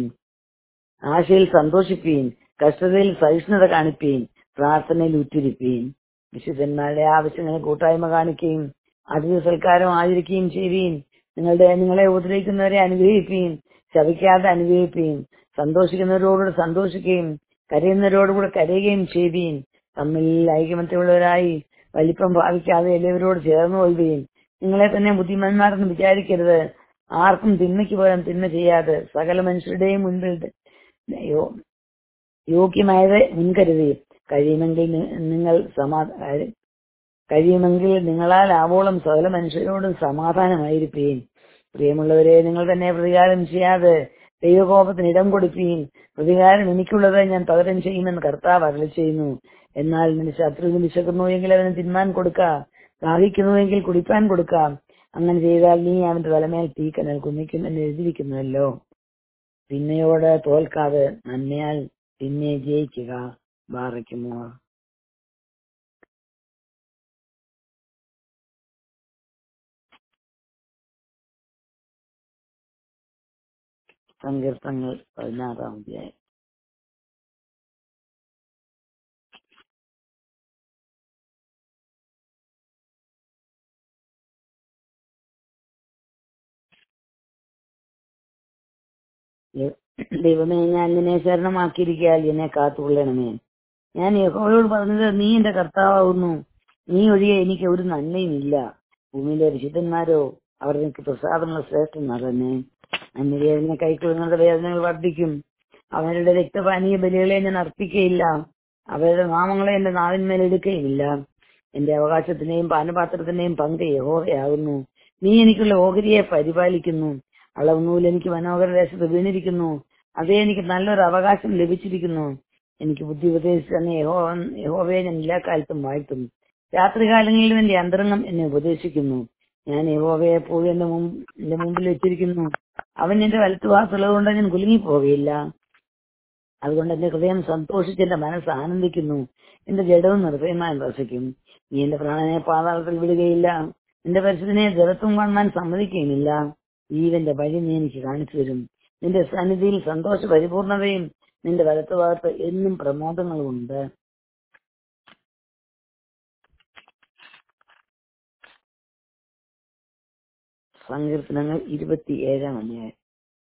Speaker 1: ആശയിൽ സന്തോഷിപ്പീൻ കഷ്ടതയിൽ സഹിഷ്ണുത കാണിപ്പീൻ പ്രാർത്ഥനയിൽ ഉറ്റിരിപ്പീൻ വിശുദ്ധന്മാരുടെ ആവശ്യങ്ങളെ കൂട്ടായ്മ കാണിക്കുകയും അതിഥി സൽക്കാരം ആചരിക്കുകയും ചെയ്യുകയും നിങ്ങളുടെ നിങ്ങളെ ഉപദ്രവിക്കുന്നവരെ അനുഗ്രഹിക്കുകയും ശവിക്കാതെ അനുഗ്രഹിക്കുകയും സന്തോഷിക്കുന്നവരോട് സന്തോഷിക്കുകയും കരയുന്നവരോടുകൂടെ കരയുകയും ചെയ്യുകയും തമ്മിൽ ഐകമത്യമുള്ളവരായി വലിപ്പം ഭാവിക്കാതെ എല്ലാവരോട് ചേർന്ന് കൊള്ളുകയും നിങ്ങളെ തന്നെ ബുദ്ധിമാന്മാരെന്ന് വിചാരിക്കരുത് ആർക്കും തിന്മയ്ക്ക് പകരം തിന്മ ചെയ്യാതെ സകല മനുഷ്യരുടെയും മുൻപിൽ യോ- യോഗ്യമായത് മുൻകരുതി കഴിയുമെങ്കിൽ നി- നിങ്ങൾ സമാ കഴിയുമെങ്കിൽ നിങ്ങളാൽ ആവോളം സകല മനുഷ്യരോടും സമാധാനമായിരിക്കുകയും പ്രിയമുള്ളവരെ നിങ്ങൾ തന്നെ പ്രതികാരം ചെയ്യാതെ ദൈവകോപത്തിന് ഇടം കൊടുക്കുകയും പ്രതികാരം എനിക്കുള്ളത് ഞാൻ പകരം ചെയ്യുമെന്ന് കർത്താവ് അരളി ചെയ്യുന്നു എന്നാൽ നിന്റെ ശത്രുവിന് വിശക്കുന്നു എങ്കിൽ അവന് തിന്മാൻ കൊടുക്കാം ദാഹിക്കുന്നുവെങ്കിൽ കുടിപ്പാൻ കൊടുക്കാം അങ്ങനെ ചെയ്താൽ നീ അവന്റെ തലമേൽ തീക്കനൽ കുന്നിക്കുമെന്ന് എഴുതിയിരിക്കുന്നുവല്ലോ തിന്മയോട് തോൽക്കാതെ നന്മയാൽ തിന്നെ ജയിക്കുക ബാറയ്ക്കുമോ സങ്കീർത്തങ്ങൾ പതിനാറാം അധ്യായം ദൈ- ദൈവമേ ഞാൻ നിന്നെ ശരണമാക്കിയിരിക്കാൽ എന്നെ കാത്തുകൊള്ളണമേ ഞാൻ യഹോവയോട് പറഞ്ഞത് നീ എന്റെ കർത്താവുന്നു നീ ഒഴികെ എനിക്ക് ഒരു നന്മയും ഇല്ല ഭൂമിയിലെ വിശുദ്ധന്മാരോ അവർ എനിക്ക് പ്രസാദമുള്ള ശ്രേഷ്ഠന്മാർ തന്നെ അന്യവേദന കൈക്കൊള്ളുന്നവരുടെ വേദനകൾ വർദ്ധിക്കും അവരുടെ രക്തപാനീയ ബലികളെ ഞാൻ അർപ്പിക്കയില്ല അവരുടെ നാമങ്ങളെ എന്റെ നാവിന്മേൽ എടുക്കുകയുമില്ല എന്റെ അവകാശത്തിന്റെയും പാനപാത്രത്തിന്റെയും പങ്ക് യഹോവയാകുന്നു നീ എനിക്കുള്ള ഓഹരിയെ പരിപാലിക്കുന്നു അളവ് നൂൽ എനിക്ക് മനോഹര ദേശത്ത് വീണിരിക്കുന്നു അതേ എനിക്ക് നല്ലൊരു അവകാശം ലഭിച്ചിരിക്കുന്നു എനിക്ക് ബുദ്ധി ഉപദേശിച്ചു തന്നെ യഹോ യഹോവയെ ഞാൻ എല്ലാ കാലത്തും വാഴ്ത്തും രാത്രികാലങ്ങളിലും എന്റെ അന്തരംഗം എന്നെ ഉപദേശിക്കുന്നു ഞാൻ യഹോവയെ പോയി എന്റെ മുമ്പ് എന്റെ മുമ്പിൽ വെച്ചിരിക്കുന്നു അവൻ എന്റെ വലത്തുവാസുള്ളത് ഞാൻ കുലുങ്ങി പോവുകയില്ല അതുകൊണ്ട് എന്റെ ഹൃദയം സന്തോഷിച്ച് എന്റെ മനസ്സ് ആനന്ദിക്കുന്നു എന്റെ ജഡവും നിർഭയമായി വസിക്കും നീ എന്റെ പ്രാണനെ പാതാളത്തിൽ വിടുകയില്ല നിന്റെ പരിശുദ്ധനെ ജലത്തും കാണാൻ സമ്മതിക്കുകയുമില്ല ജീവന്റെ വഴി നീ എനിക്ക് കാണിച്ചു തരും നിന്റെ സന്നിധിയിൽ സന്തോഷ പരിപൂർണതയും നിന്റെ വലത്തുഭാഗത്ത് എന്നും പ്രമോദങ്ങളും ഉണ്ട് സങ്കീർത്തനങ്ങൾ ഇരുപത്തിയേഴാം അധ്യായം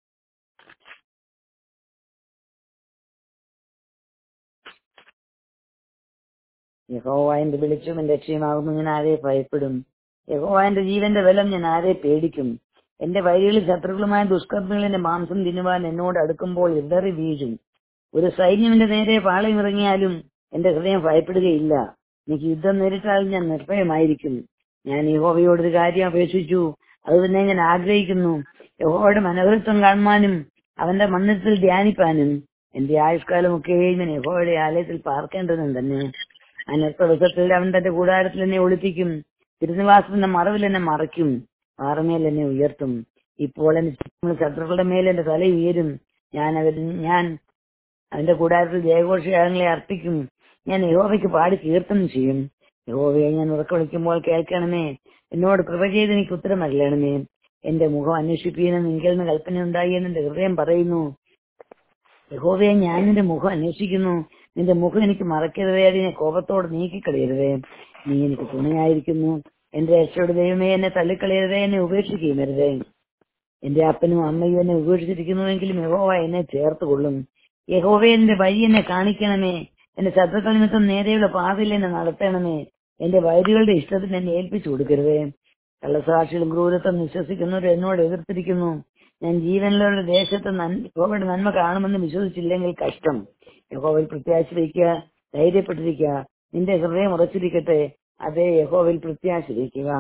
Speaker 1: യഹോവ എന്റെ വെളിച്ചം എന്റെ രക്ഷയുമാകുന്നു ഞാൻ ആരെ ഭയപ്പെടും യഹോവ എന്റെ ജീവന്റെ ബലം ഞാൻ ആരെ പേടിക്കും എന്റെ വഴികളിൽ ശത്രുക്കളുമായ ദുഷ്കർമ്മികളിന്റെ മാംസം തിന്നുവാൻ എന്നോട് അടുക്കുമ്പോൾ ഇടറി വീഴും ഒരു സൈന്യം എന്റെ നേരെ പാളയമിറങ്ങിയാലും എന്റെ ഹൃദയം ഭയപ്പെടുകയില്ല എനിക്ക് യുദ്ധം നേരിട്ടാൽ ഞാൻ നിർഭയമായിരിക്കും ഞാൻ യഹോവയോട് ഒരു കാര്യം അപേക്ഷിച്ചു അത് തന്നെ ഞാൻ ആഗ്രഹിക്കുന്നു യഹോവയുടെ മനോഹരത്വം കാണുവാനും അവന്റെ മന്ദിരത്തിൽ ധ്യാനിപ്പാനും എന്റെ ആയുഷ്കാലമൊക്കെ ഞാൻ യഹോവയുടെ ആലയത്തിൽ പാർക്കേണ്ടതും തന്നെ അനർത്ഥ ദിവസത്തിൽ അവൻ തന്റെ കൂടാരത്തിൽ എന്നെ ഒളിപ്പിക്കും തിരുനിവാസത്തിന്റെ മറവിൽ എന്നെ മറയ്ക്കും പാറമേൽ എന്നെ ഉയർത്തും ഇപ്പോൾ എന്റെ ചുറ്റുമുള്ള ശത്രുക്കളുടെ മേൽ എന്റെ തല ഉയരും ഞാൻ അവർ ഞാൻ അവന്റെ കൂടാരത്തിൽ ജയഘോഷയാഗങ്ങളെ അർപ്പിക്കും ഞാൻ യഹോവയ്ക്ക് പാടി കീർത്തനം ചെയ്യും യഹോവയെ ഞാൻ ഉറക്ക വിളിക്കുമ്പോൾ കേൾക്കണമേ എന്നോട് കൃപ ചെയ്ത് എനിക്ക് ഉത്തരം അല്ലണമേ എന്റെ മുഖം അന്വേഷിപ്പീനെന്ന് എനിക്കിൽ നിന്ന് കൽപ്പന ഉണ്ടായി എന്ന് എന്റെ ഹൃദയം പറയുന്നു യഹോവയെ ഞാൻ നിന്റെ മുഖം അന്വേഷിക്കുന്നു നിന്റെ മുഖം എനിക്ക് മറക്കരുതേ അതിനെ കോപത്തോട് നീക്കിക്കളയരുതേ നീ എനിക്ക് തുണയായിരിക്കുന്നു എന്റെ രക്ഷയുടെ ദൈവമേ എന്നെ തള്ളിക്കളയരുതേ എന്നെ ഉപേക്ഷിക്കുകയുമരുതേ എന്റെ അപ്പനും അമ്മയും എന്നെ ഉപേക്ഷിച്ചിരിക്കുന്നുവെങ്കിലും യഹോവ എന്നെ ചേർത്ത് കൊള്ളും യഹോവ എന്റെ വഴി എന്നെ കാണിക്കണമേ എന്റെ ശത്രുക്കൾ നിമിത്തം നേരെയുള്ള പാതയിൽ എന്നെ നടത്തണമേ എന്റെ വൈരികളുടെ ഇഷ്ടത്തിന് എന്നെ ഏൽപ്പിച്ചു കൊടുക്കരുതേ കള്ളസാക്ഷികളും ക്രൂരത്വം വിശ്വസിക്കുന്നവർ എന്നോട് എതിർത്തിരിക്കുന്നു ഞാൻ ജീവനിലുള്ള ദേശത്ത് നൻ- യഹോവയുടെ നന്മ കാണുമെന്ന് വിശ്വസിച്ചില്ലെങ്കിൽ കഷ്ടം യഹോവയിൽ പ്രത്യാശ വയ്ക്കുക ധൈര്യപ്പെട്ടിരിക്കുക നിന്റെ ഹൃദയം ഉറച്ചിരിക്കട്ടെ അതേ യഹോവയിൽ പ്രത്യാശ വയ്ക്കുക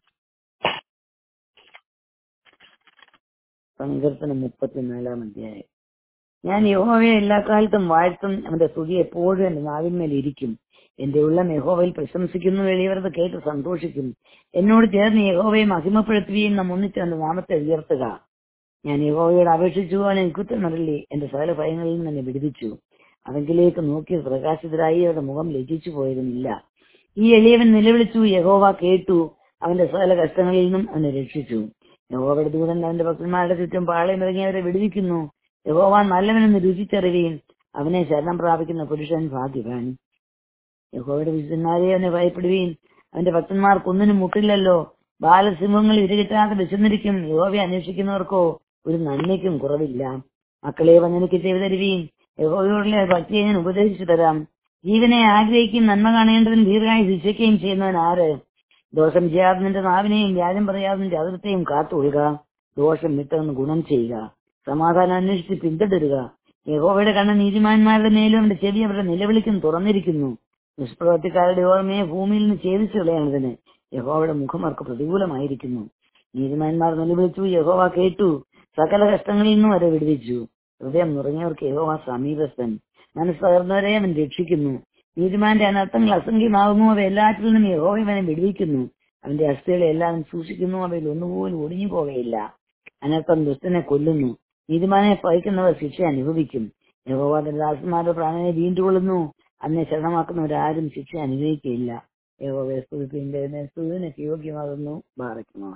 Speaker 1: സങ്കീർത്തനം മുപ്പത്തിനാലാം അധ്യായം ഞാൻ യഹോവയെ എല്ലാ കാലത്തും വാഴ്ത്തും അവന്റെ സ്തുതി എപ്പോഴും എന്റെ നാവിന്മേൽ ഇരിക്കും എന്റെ ഉള്ളം യഹോവയിൽ പ്രശംസിക്കുന്നു എളിയവരത് കേട്ട് സന്തോഷിക്കും എന്നോട് ചേർന്ന് യഹോവയെ മഹിമപ്പെടുത്തുകയും നാം ഒന്നിച്ച് അവന്റെ നാമത്തെ ഉയർത്തുക ഞാൻ യഹോവയോട് അപേക്ഷിച്ചു അവൻ എനിക്കുത്തരം അറിയില്ലേ എന്റെ സകല ഭയങ്ങളിൽ നിന്ന് എന്നെ വിടുവിച്ചു അവങ്കിലേക്ക് നോക്കി പ്രകാശിതരായി അവരുടെ മുഖം ലജിച്ചു പോയതുമില്ല ഈ എളിയവൻ നിലവിളിച്ചു യഹോവ കേട്ടു അവന്റെ സകല കഷ്ടങ്ങളിൽ നിന്നും അവനെ രക്ഷിച്ചു യഹോവയുടെ ദൂതൻ അവന്റെ ഭക്തന്മാരുടെ ചുറ്റും പാളയമിറങ്ങി അവരെ വിടുവിക്കുന്നു യഹോവ നല്ലവനെന്ന് രുചിച്ചറിയുകയും അവനെ ശരണം പ്രാപിക്കുന്ന പുരുഷൻ ഭാഗ്യവാൻ യഹോവയുടെ വിശുദ്ധന്മാരെ അവനെ ഭയപ്പെടുകയും അവന്റെ ഭക്തന്മാർക്ക് ഒന്നിനും മുട്ടില്ലല്ലോ ബാലസിംഹങ്ങൾ ഇരകിട്ടാതെ വിശന്നിരിക്കും യഹോവയെ അന്വേഷിക്കുന്നവർക്കോ ഒരു നന്മയ്ക്കും കുറവില്ല മക്കളെ വന്നെനിക്ക് ചെയ്തു തരുവീൻ യഹോവയോടുള്ള ഭക്തിയെ ഞാൻ ഉപദേശിച്ചു തരാം ജീവനെ ആഗ്രഹിക്കുകയും നന്മ കാണേണ്ടതിന് ദീർഘമായി ശിക്ഷിക്കുകയും ചെയ്യുന്നവൻ ആര് ദോഷം ചെയ്യാതെ നിന്റെ നാവിനെയും വ്യാജം പറയാതെ നിന്റെ അതിർത്തിയും കാത്തുകൊള്ളുക ദോഷം വിട്ടെന്ന് ഗുണം ചെയ്യുക സമാധാനം അന്വേഷിച്ച് പിന്തുടരുക യഹോവയുടെ കണ്ണ് നീതിമാന്മാരുടെ മേലും അവന്റെ ചെവി അവരുടെ നിലവിളിക്കും തുറന്നിരിക്കുന്നു നിഷ്പ്രവർത്തിക്കാരുടെ ഓർമ്മയെ ഭൂമിയിൽ നിന്ന് ഛേദിച്ചു കളയാണതിന് യഹോവയുടെ മുഖം അവർക്ക് പ്രതികൂലമായിരിക്കുന്നു നീതിമാന്മാർ നിലവിളിച്ചു യഹോവ കേട്ടു സകല കഷ്ടങ്ങളിൽ നിന്നും അവരെ വിടുവിച്ചു ഹൃദയം നുറങ്ങിയവർക്ക് യഹോവ സമീപസ്ഥൻ മനസ്സകർന്നവരെ അവൻ രക്ഷിക്കുന്നു നീതിമാന്റെ അനർത്ഥങ്ങൾ അസംഖ്യമാകുന്നു അവ എല്ലാറ്റിൽ നിന്നും യഹോവ അവനെ വിടുവിക്കുന്നു അവന്റെ അസ്ഥികളെ എല്ലാം സൂക്ഷിക്കുന്നു അവയിൽ ഒന്നുപോലും ഒടിഞ്ഞു പോകയില്ല അനർത്ഥം ദുഷ്ടനെ കൊല്ലുന്നു നീതിമാനെ പഴിക്കുന്നവർ ശിക്ഷ അനുഭവിക്കും യഹോവ തന്റെ ദാസന്മാരുടെ പ്രാണനെ വീണ്ടുകൊള്ളുന്നു അന്നെ ശരണമാക്കുന്നവരാരും ശിക്ഷ അനുഭവിക്കുകയില്ല യഹോവയെ സ്തുതിപ്പിന്റെ സ്തുതിനൊക്കെ യോഗ്യമാകുന്നു ബാറയ്ക്കുമാർ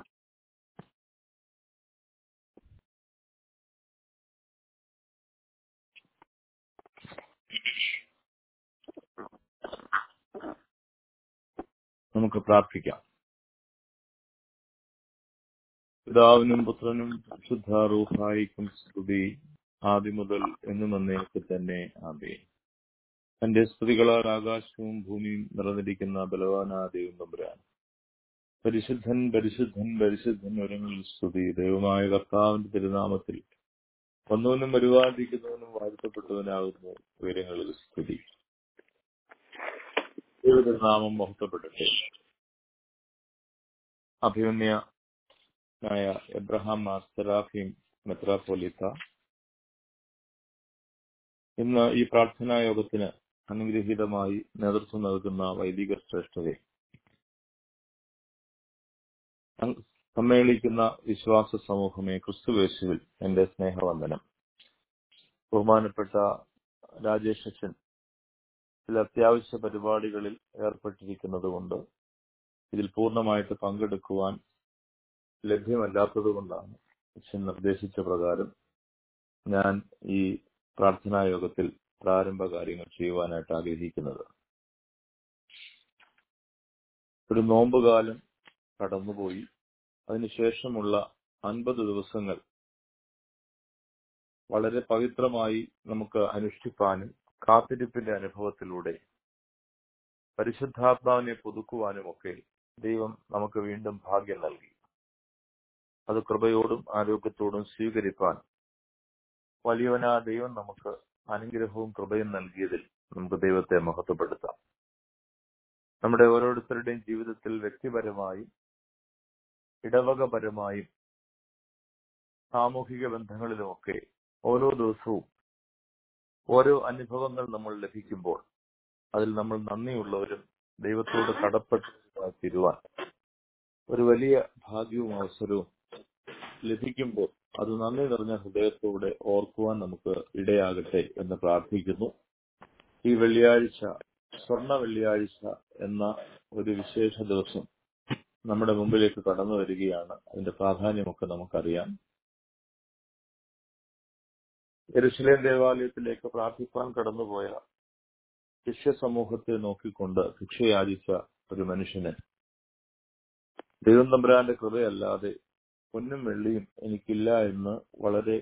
Speaker 2: നമുക്ക് പ്രാർത്ഥിക്കാം പിതാവിനും പുത്രനും ശുദ്ധാറൂഹായിക്കും സ്തുതി ആദ്യം മുതൽ എന്നു നന്നേക്ക് തന്നെ ആമേ തന്റെ സ്തുതികളാൽ ആകാശവും ഭൂമിയും നിറഞ്ഞിരിക്കുന്ന ബലവാനാദേവും നമ്പുരാൻ പരിശുദ്ധൻ പരിശുദ്ധൻ പരിശുദ്ധൻ ഒരുങ്ങളിൽ സ്തുതി ദൈവമായ കർത്താവിന്റെ തിരുനാമത്തിൽ വന്നവനും വരുവാതിരിക്കുന്നവനും വാഴ്ത്തപ്പെട്ടവനാകുന്നു ഉയരങ്ങളിൽ സ്തുതി ദൈവനാമം മഹത്വപ്പെടട്ടെ അഭിമന്യനായ എബ്രഹാം മാസ്റ്ററാഫിം മെത്രാപോലിത്ത ഇന്ന് ഈ പ്രാർത്ഥനാ യോഗത്തിന് അനുഗ്രഹീതമായി നേതൃത്വം നൽകുന്ന വൈദിക ശ്രേഷ്ഠരെ സമ്മേളിക്കുന്ന വിശ്വാസ സമൂഹമേ ക്രിസ്തുവേശുവിൽ എന്റെ സ്നേഹവന്ദനം ബഹുമാനപ്പെട്ട രാജേഷ് അച്ഛൻ ചില അത്യാവശ്യ പരിപാടികളിൽ ഏർപ്പെട്ടിരിക്കുന്നത് കൊണ്ട് ഇതിൽ പൂർണ്ണമായിട്ട് പങ്കെടുക്കുവാൻ ലഭ്യമല്ലാത്തത് കൊണ്ടാണ് അച്ഛൻ നിർദ്ദേശിച്ച പ്രകാരം ഞാൻ ഈ പ്രാർത്ഥനാ യോഗത്തിൽ പ്രാരംഭ കാര്യങ്ങൾ ചെയ്യുവാനായിട്ട് ആഗ്രഹിക്കുന്നത് ഒരു നോമ്പുകാലം കടന്നുപോയി അതിനുശേഷമുള്ള അൻപത് ദിവസങ്ങൾ വളരെ പവിത്രമായി നമുക്ക് അനുഷ്ഠിപ്പാനും കാത്തിരിപ്പിന്റെ അനുഭവത്തിലൂടെ പരിശുദ്ധാത്മാവിനെ പുതുക്കുവാനുമൊക്കെ ദൈവം നമുക്ക് വീണ്ടും ഭാഗ്യം നൽകി അത് കൃപയോടും ആരോഗ്യത്തോടും സ്വീകരിക്കാൻ വലിയവനാ ദൈവം നമുക്ക് അനുഗ്രഹവും കൃപയും നൽകിയതിൽ നമുക്ക് ദൈവത്തെ മഹത്വപ്പെടുത്താം നമ്മുടെ ഓരോരുത്തരുടെയും ജീവിതത്തിൽ വ്യക്തിപരമായും ഇടവകപരമായും സാമൂഹിക ബന്ധങ്ങളിലുമൊക്കെ ഓരോ ദിവസവും ഓരോ അനുഭവങ്ങൾ നമ്മൾ ലഭിക്കുമ്പോൾ അതിൽ നമ്മൾ നന്ദിയുള്ളവരും ദൈവത്തോട് കടപ്പെട്ട് തീരുവാൻ ഒരു വലിയ ഭാഗ്യവും അവസരവും ലഭിക്കുമ്പോൾ അത് നന്ദി നിറഞ്ഞ ഹൃദയത്തോടെ ഓർക്കുവാൻ നമുക്ക് ഇടയാകട്ടെ എന്ന് പ്രാർത്ഥിക്കുന്നു ഈ വെള്ളിയാഴ്ച സ്വർണ വെള്ളിയാഴ്ച എന്ന ഒരു വിശേഷ ദിവസം നമ്മുടെ മുമ്പിലേക്ക് കടന്നു വരികയാണ് അതിന്റെ പ്രാധാന്യമൊക്കെ നമുക്കറിയാം എരുസലേം ദേവാലയത്തിലേക്ക് പ്രാർത്ഥിപ്പാൻ കടന്നുപോയ ശിഷ്യ സമൂഹത്തെ നോക്കിക്കൊണ്ട് ഭിക്ഷയാചിച്ച ഒരു മനുഷ്യന് ദൈവം തമ്പുരാന്റെ കൃപയല്ലാതെ പൊന്നും വെള്ളിയും എനിക്കില്ല എന്ന് വളരെ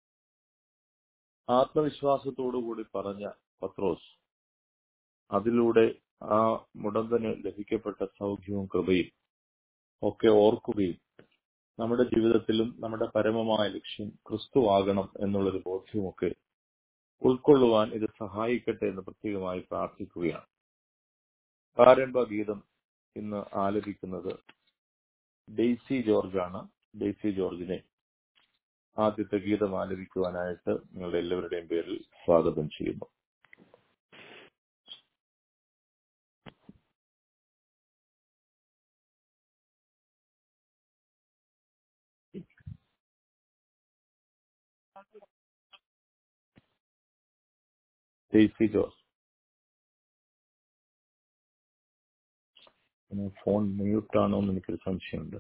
Speaker 2: ആത്മവിശ്വാസത്തോടുകൂടി പറഞ്ഞ പത്രോസ് അതിലൂടെ ആ മുടന്തന് ലഭിക്കപ്പെട്ട സൗഖ്യവും കൃപയും ഒക്കെ ഓർക്കുകയും നമ്മുടെ ജീവിതത്തിലും നമ്മുടെ പരമമായ ലക്ഷ്യം ക്രിസ്തു ആകണം എന്നുള്ളൊരു ബോധ്യമൊക്കെ ഉൾക്കൊള്ളുവാൻ ഇത് സഹായിക്കട്ടെ എന്ന് പ്രത്യേകമായി പ്രാർത്ഥിക്കുകയാണ് പ്രാരംഭ ഗീതം ഇന്ന് ആലപിക്കുന്നത് ഡെയ്സി ജോർജാണ് ഡെയ്സി ജോർജിനെ ആദ്യത്തെ ഗീതം ആലപിക്കുവാനായിട്ട് നിങ്ങളുടെ എല്ലാവരുടെയും പേരിൽ സ്വാഗതം ചെയ്യുന്നു ഡെയ്സി ജോർജ് ഫോൺ മ്യൂട്ടാണോ എന്ന് എനിക്കൊരു സംശയമുണ്ട്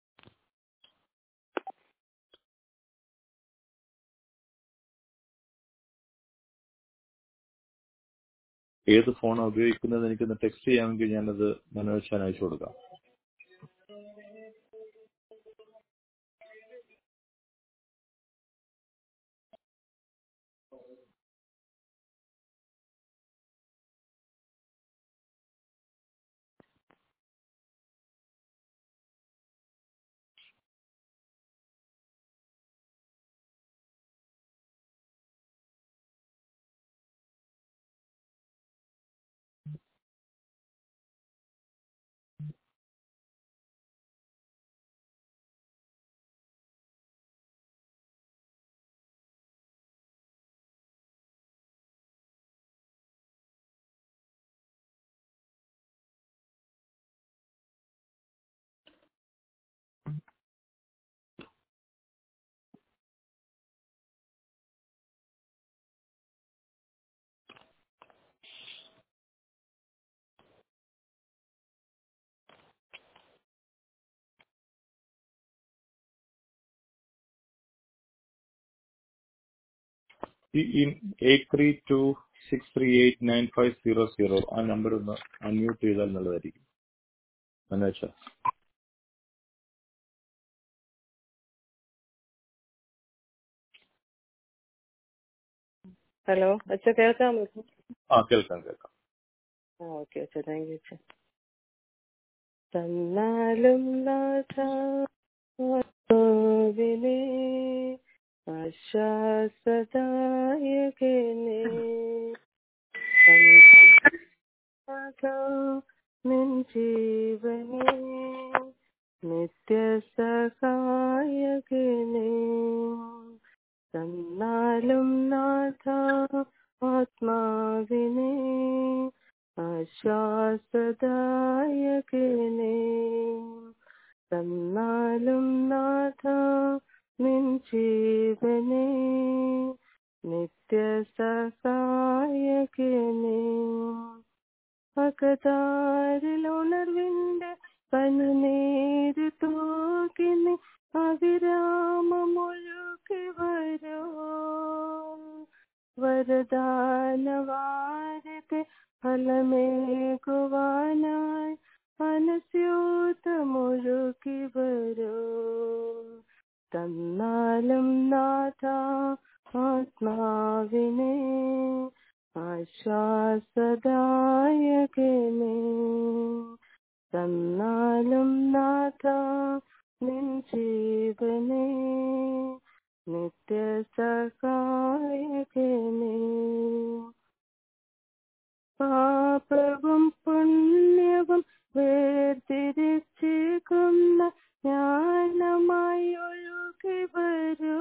Speaker 2: ഏത് ഫോണാണ് ഉപയോഗിക്കുന്നത് എനിക്കൊന്ന് ടെക്സ്റ്റ് ചെയ്യാമെങ്കിൽ ഞാനത് മനോജ് അയച്ചു കൊടുക്കാം ഈ eight three two six three eight nine five zero zero ആ നമ്പർ ഒന്ന് അൺമ്യൂട്ട് ചെയ്താൽ നല്ലതായിരിക്കും മനോജ്
Speaker 3: ഹലോ അച്ഛ കേൾക്കാമോ
Speaker 2: ആ കേൾക്കാം കേൾക്കാം
Speaker 3: ആ ഓക്കെ അച്ഛ താങ്ക് യു അച്ഛ തന്നാലും നാഥാവിനെ ആശ്വാസദായകനെ നാഥാ, നിൻ ജീവനെ നിത്യസഹായകനെ തന്നാലും നാഥ ആത്മാവിനെ ആശ്വാസദായകനെ തന്നാലും നാഥ നിൻ ജീവനെ നിത്യസഹായകനെ പകതാരിലുണർവിന്റെ പനിനീര് തൂക്കിനി അവിരാമമൊഴുകി വരൂ വരദാനവാരത്തെ ഫലമേകുവാനായി മനസ്യൂതമൊഴുകി വരൂ തന്നാലും നാഥ ആത്മാവിനെ ആശ്വാസദായകനെ തന്നാലും നാഥ നിൻ ജീവനേ നിത്യ സഹായകനേ പാപവും പുണ്യവും വേർതിരിച്ചിരിക്കുന്ന ജ്ഞാനമായി ഒഴുകി വരൂ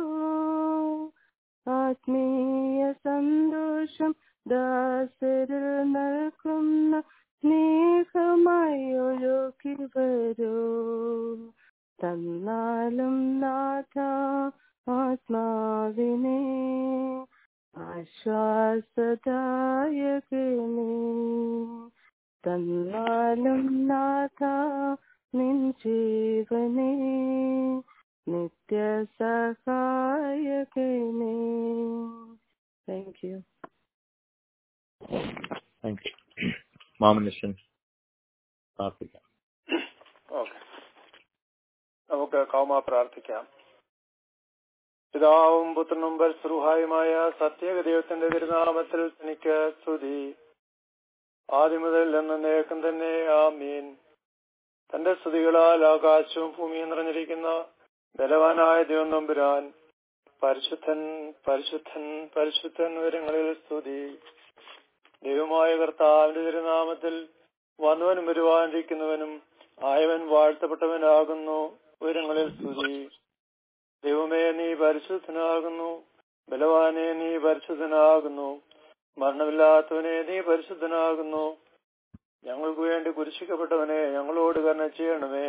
Speaker 3: ആത്മീയ സന്തോഷം ദാസരിൽ നൽകുന്ന സ്നേഹമായി ഒഴുകി വരൂ തന്നാലും നാഥ ആത്മാവിനെ ആശ്വാസദായകനേ തന്നാലും നാഥ നിൻ ജീവനേ നിത്യ സഹായകനേ താങ്ക് യു
Speaker 2: താങ്ക് യു മാമനുഷ്യൻ പ്രാർത്ഥിക്കാം
Speaker 4: ഓക്കെ നമുക്ക് കൗമ പ്രാർത്ഥിക്കാം പിതാവും പുത്രനും പരസ്പരുഹായുമായ സത്യേക ദൈവത്തിന്റെ തിരുനാമത്തിൽ എനിക്ക് സ്തുതി ആദ്യം മുതൽ എന്നേക്കും തന്നെ ആമീൻ തന്റെ സ്തുതികളാൽ ആകാശവും ഭൂമിയും നിറഞ്ഞിരിക്കുന്ന ബലവാനായ ദൈവം നമ്പുരാൻ പരിശുദ്ധൻ പരിശുദ്ധൻ പരിശുദ്ധൻ വിവരങ്ങളിൽ സ്തുതി ദൈവമായ കർത്താവിന്റെ തിരുനാമത്തിൽ വന്നവനും വരുവാനിരിക്കുന്നവനും ആയവൻ വാഴ്ത്തപ്പെട്ടവനാകുന്നു ഉയരങ്ങളിൽ സ്തുതി ദൈവമേ നീ പരിശുദ്ധനാകുന്നു ബലവാനെ നീ പരിശുദ്ധനാകുന്നു മരണമില്ലാത്തവനെ നീ പരിശുദ്ധനാകുന്നു ഞങ്ങൾക്ക് വേണ്ടി കുരിശിക്കപ്പെട്ടവനെ ഞങ്ങളോട് കരുണ ചെയ്യണമേ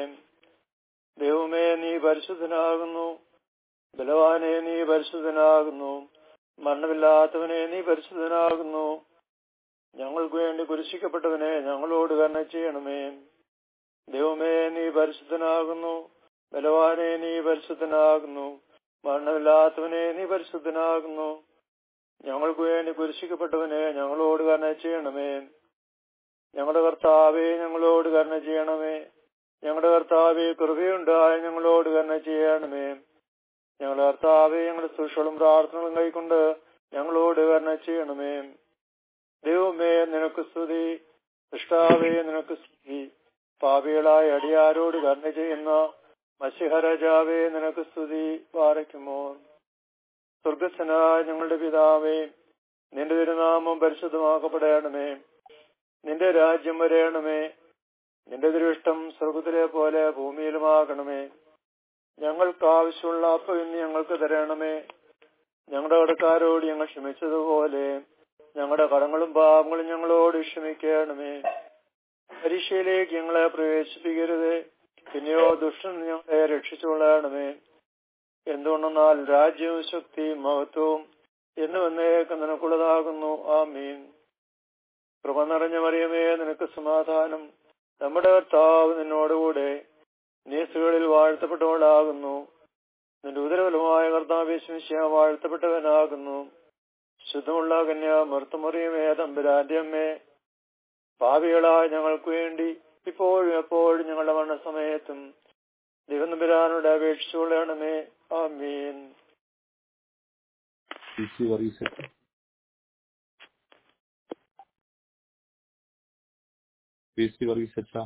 Speaker 4: ദൈവമേ നീ പരിശുദ്ധനാകുന്നു ബലവാനെ നീ പരിശുദ്ധനാകുന്നു മരണമില്ലാത്തവനെ നീ പരിശുദ്ധനാകുന്നു ഞങ്ങൾക്ക് വേണ്ടി കുരിശിക്കപ്പെട്ടവനെ ഞങ്ങളോട് കരുണ ചെയ്യണമേ ദൈവമേ നീ പരിശുദ്ധനാകുന്നു ബലവാനെ നീ പരിശുദ്ധനാകുന്നു മരണമില്ലാത്തവനെ നീ പരിശുദ്ധനാകുന്നു ഞങ്ങൾക്ക് വേണ്ടി കുരിശിക്കപ്പെട്ടവനെ ഞങ്ങളോട് കരുണ ചെയ്യണമേ ഞങ്ങളുടെ കർത്താവെ ഞങ്ങളോട് കരുണ ചെയ്യണമേ ഞങ്ങളുടെ കർത്താവെ കൃപയുണ്ടായ ഞങ്ങളോട് കരുണ ചെയ്യണമേ ഞങ്ങളുടെ കർത്താവെ ഞങ്ങളുടെ സുഷളും പ്രാർത്ഥനകളും കൈക്കൊണ്ട് ഞങ്ങളോട് കരുണ ചെയ്യണമേ ദൈവമേ നിനക്ക് സ്തുതി ഇഷ്ടാവേ നിനക്ക് സ്തുതി പാപികളായ അടിയാരോട് കരുണ ചെയ്യുന്ന മഷിഹരാജാവേ നിനക്ക് സ്തുതി പാറയ്ക്കുമോ സ്വർഗസ്വനായ ഞങ്ങളുടെ പിതാവേ നിന്റെ തിരുനാമം പരിശുദ്ധമാക്കപ്പെടണമേ നിന്റെ രാജ്യം വരയണമേ നിന്റെ ദൃഷ്ടം സ്വർഗത്തിലെ പോലെ ഭൂമിയിലുമാകണമേ ഞങ്ങൾക്ക് ആവശ്യമുള്ള അപ്പം ഇന്ന് ഞങ്ങൾക്ക് തരണമേ ഞങ്ങളുടെ കടക്കാരോട് ഞങ്ങൾ ക്ഷമിച്ചതുപോലെ ഞങ്ങളുടെ കടങ്ങളും പാപങ്ങളും ഞങ്ങളോട് ക്ഷമിക്കണമേ പരീക്ഷയിലേക്ക് ഞങ്ങളെ പ്രവേശിപ്പിക്കരുത് പിന്നെയോ ദുഷ്ടൻ ഞങ്ങളെ രക്ഷിച്ചുകൊള്ളണമേ എന്തുകൊണ്ടെന്നാൽ രാജ്യവും ശക്തിയും മഹത്വവും എന്ന് വന്നേക്ക് നിനക്കുള്ളതാകുന്നു ആ മീൻ കൃപ നിറഞ്ഞ മറിയമേ നിനക്ക് സമാധാനം നമ്മുടെ കർത്താവ് നിന്നോടുകൂടെ നീ സ്ത്രീകളിൽ വാഴ്ത്തപ്പെട്ടവളാകുന്നു നിന്റെ ഉദരഫലമായ കർത്താവേശമിശ വാഴ്ത്തപ്പെട്ടവനാകുന്നു ശുദ്ധമുള്ള കന്യ മർത്തുമറിയമേ തമ്പുരാന്റെ അമ്മേ പാപികളായ ഞങ്ങൾക്ക് വേണ്ടി ഇപ്പോഴും എപ്പോഴും ഞങ്ങളുടെ മരണസമയത്തും ദൈവനമ്പുരാനോട് അപേക്ഷിച്ചുകൊള്ളണമേ ആമീൻ
Speaker 2: P C Varghese P C Varghese അച്ഛാ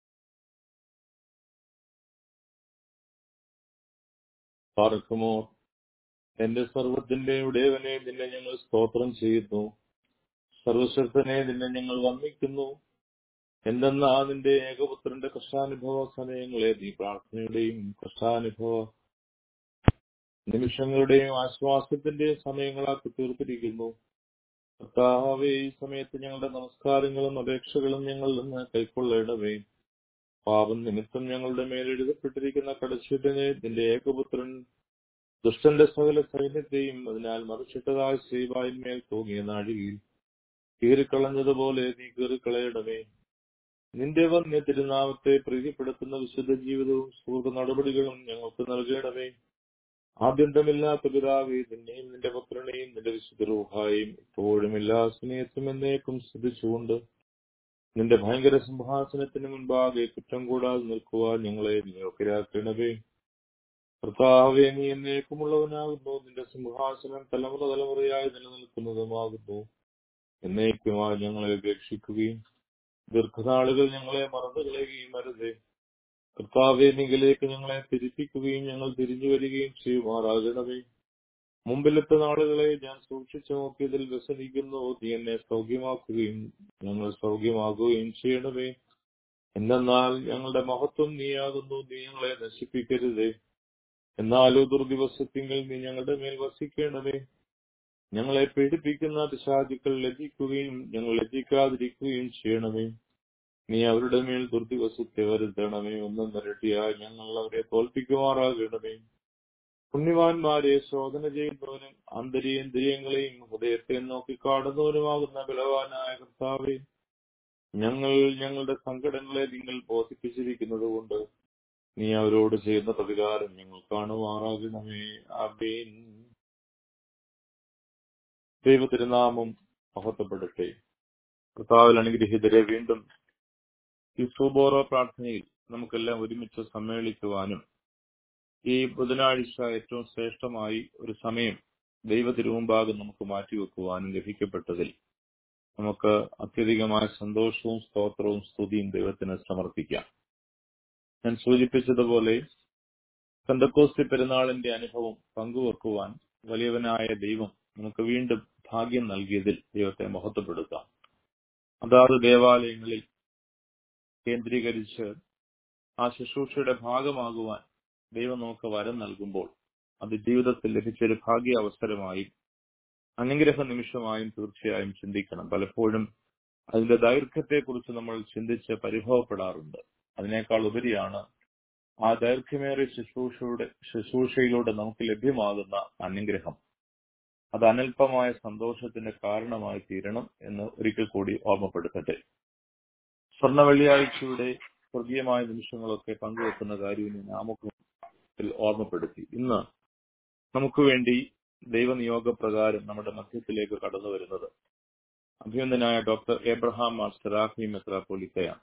Speaker 2: പാർക്കുമോ എന്റെ സർവത്തിന്റെ ഉടയവനെ നിന്നെ ഞങ്ങൾ സ്തോത്രം ചെയ്യുന്നു സർവശക്തനെ നിന്നെ ഞങ്ങൾ വന്ദിക്കുന്നു എന്തെന്നാ നിന്റെ ഏകപുത്രന്റെ കഷ്ടാനുഭവ സമയങ്ങളെ നീ പ്രാർത്ഥനയുടെയും കഷ്ടാനുഭവ നിമിഷങ്ങളുടെയും ആശ്വാസത്തിന്റെയും സമയങ്ങളാക്കി തീർത്തിരിക്കുന്നു കർത്താവേ ഈ സമയത്ത് ഞങ്ങളുടെ നമസ്കാരങ്ങളും അപേക്ഷകളും ഞങ്ങളിൽ നിന്ന് കൈക്കൊള്ളേണ്ടവേ പാപം നിമിത്തം ഞങ്ങളുടെ മേൽ എഴുതപ്പെട്ടിരിക്കുന്ന കടച്ചിട്ടിനെ നിന്റെ ഏകപുത്രൻ ദുഷ്ടന്റെ സകല സൈന്യത്തെയും അതിനാൽ മറിച്ചിട്ടതായ ശ്രീവായിന്മേൽ തൂങ്ങിയ നാഴികയിൽ കീറിക്കളഞ്ഞതുപോലെ നീ കീറിക്കളയണമേ നിന്റെ വന്യ തിരുനാമത്തെ പ്രീതിപ്പെടുത്തുന്ന വിശുദ്ധ ജീവിതവും സുഹൃത്ത് നടപടികളും ഞങ്ങൾക്ക് നൽകണമേ ആഭ്യന്തമില്ലാത്ത പിതാവേ നിന്നെയും നിന്റെ പുത്രനെയും നിന്റെ വിശുദ്ധ റൂഹായും ഇപ്പോഴും എല്ലാ സ്നേഹത്തും എന്നേക്കും ശ്രദ്ധിച്ചുകൊണ്ട് നിന്റെ ഭയങ്കര സിംഹാസനത്തിന് മുൻപാകെ കുറ്റം കൂടാതെ നിൽക്കുവാൻ ഞങ്ങളെ നിയോഗ്യരാക്കണമേ കർത്താവെ നീ എന്നേക്കുമുള്ളവനാകുന്നു നിന്റെ സിംഹാസനം തലമുറ തലമുറയായി നിലനിൽക്കുന്നതുമാകുന്നു എന്നേക്കുമായി ഞങ്ങളെ ഉപേക്ഷിക്കുകയും ദീർഘനാളുകൾ ഞങ്ങളെ മറന്നു കളയുകയും അരുതേ കർത്താവെ നിങ്കിലേക്ക് ഞങ്ങളെ തിരിപ്പിക്കുകയും ഞങ്ങൾ തിരിഞ്ഞു വരികയും ചെയ്യുമാറാകണമേ മുമ്പിലത്തെ നാളുകളെ ഞാൻ സൂക്ഷിച്ചു നോക്കിയതിൽ വ്യസനിക്കുന്നു നീ എന്നെ സൗഖ്യമാക്കുകയും ഞങ്ങൾ സൗഖ്യമാകുകയും ചെയ്യണമേ എന്നാൽ ഞങ്ങളുടെ മഹത്വം നീയാകുന്നു നീ ഞങ്ങളെ നശിപ്പിക്കരുതേ എന്നാലോ ദുർദിവസത്തിങ്കിൽ നീ ഞങ്ങളുടെ മേൽ വസിക്കണമേ ഞങ്ങളെ പീഡിപ്പിക്കുന്ന പിശാചുക്കൾ ലജ്ജിക്കുകയും ഞങ്ങൾ ലജ്ജിക്കാതിരിക്കുകയും ചെയ്യണമേ നീ അവരുടെ മേൽ ദുർദിവസത്തെ വരുത്തണമേ ഒന്നും നിരട്ടിയായി ഞങ്ങൾ അവരെ തോൽപ്പിക്കുമാറാകണമേ പുണ്യവാന്മാരെ ശോധന ചെയ്യുന്നവനും അന്തരീന്ദ്രിയങ്ങളെയും ഹൃദയത്തെ നോക്കി കാണുന്നവനുമാകുന്ന ബലവാനായ കർത്താവെ ഞങ്ങൾ ഞങ്ങളുടെ സങ്കടങ്ങളെ നിങ്ങൾ ബോധിപ്പിച്ചിരിക്കുന്നത് കൊണ്ട് നീ അവരോട് ചെയ്യുന്ന പ്രതികാരം ഞങ്ങൾ കാണുമാറാകണമേ അബീൻ ദൈവത്തിരുനാമം മഹത്വപ്പെടട്ടെ കർത്താവിൽ അനുഗ്രഹീതരെ വീണ്ടും ഈ സുബോറോ പ്രാർത്ഥനയിൽ നമുക്കെല്ലാം ഒരുമിച്ച് സമ്മേളിക്കുവാനും ഈ ബുധനാഴ്ച ഏറ്റവും ശ്രേഷ്ഠമായി ഒരു സമയം ദൈവ തിരുമുമ്പാകെ നമുക്ക് മാറ്റിവെക്കുവാനും ലഭിക്കപ്പെട്ടതിൽ നമുക്ക് അത്യധികമായ സന്തോഷവും സ്തോത്രവും സ്തുതിയും ദൈവത്തിന് സമർപ്പിക്കാം ഞാൻ സൂചിപ്പിച്ചതുപോലെ പെന്തക്കോസ്തി പെരുന്നാളിന്റെ അനുഭവം പങ്കുവെക്കുവാൻ വലിയവനായ ദൈവം നമുക്ക് വീണ്ടും ഭാഗ്യം നൽകിയതിൽ ദൈവത്തെ മഹത്വപ്പെടുത്താം അതാത് ദേവാലയങ്ങളിൽ കേന്ദ്രീകരിച്ച് ആ ശുശ്രൂഷയുടെ ഭാഗമാകുവാൻ ദൈവം നമുക്ക് വരം നൽകുമ്പോൾ അത് ജീവിതത്തിൽ ലഭിച്ചൊരു ഭാഗ്യ അവസരമായും അനുഗ്രഹ നിമിഷമായും തീർച്ചയായും ചിന്തിക്കണം പലപ്പോഴും അതിന്റെ ദൈർഘ്യത്തെക്കുറിച്ച് നമ്മൾ ചിന്തിച്ച് പരിഭവപ്പെടാറുണ്ട് അതിനേക്കാൾ ഉപരിയാണ് ആ ദൈർഘ്യമേറിയ ശുശ്രൂഷയുടെ ശുശ്രൂഷയിലൂടെ നമുക്ക് ലഭ്യമാകുന്ന അനുഗ്രഹം അത് അനൽപമായ സന്തോഷത്തിന്റെ കാരണമായി തീരണം എന്ന് ഒരിക്കൽ കൂടി ഓർമ്മപ്പെടുത്തട്ടെ സ്വർണ്ണ വെള്ളിയാഴ്ചയുടെ സ്വർഗീയമായ നിമിഷങ്ങളൊക്കെ പങ്കുവെക്കുന്ന കാര്യം ഞാൻ ആമുഖത്തിൽ ഓർമ്മപ്പെടുത്തി ഇന്ന് നമുക്ക് വേണ്ടി ദൈവനിയോഗപ്രകാരം നമ്മുടെ മധ്യത്തിലേക്ക് കടന്നു വരുന്നത് അഭിനന്ദനായ ഡോക്ടർ എബ്രഹാം മാർ സെറാഫി മെത്രാപ്പൊലിത്തയാണ്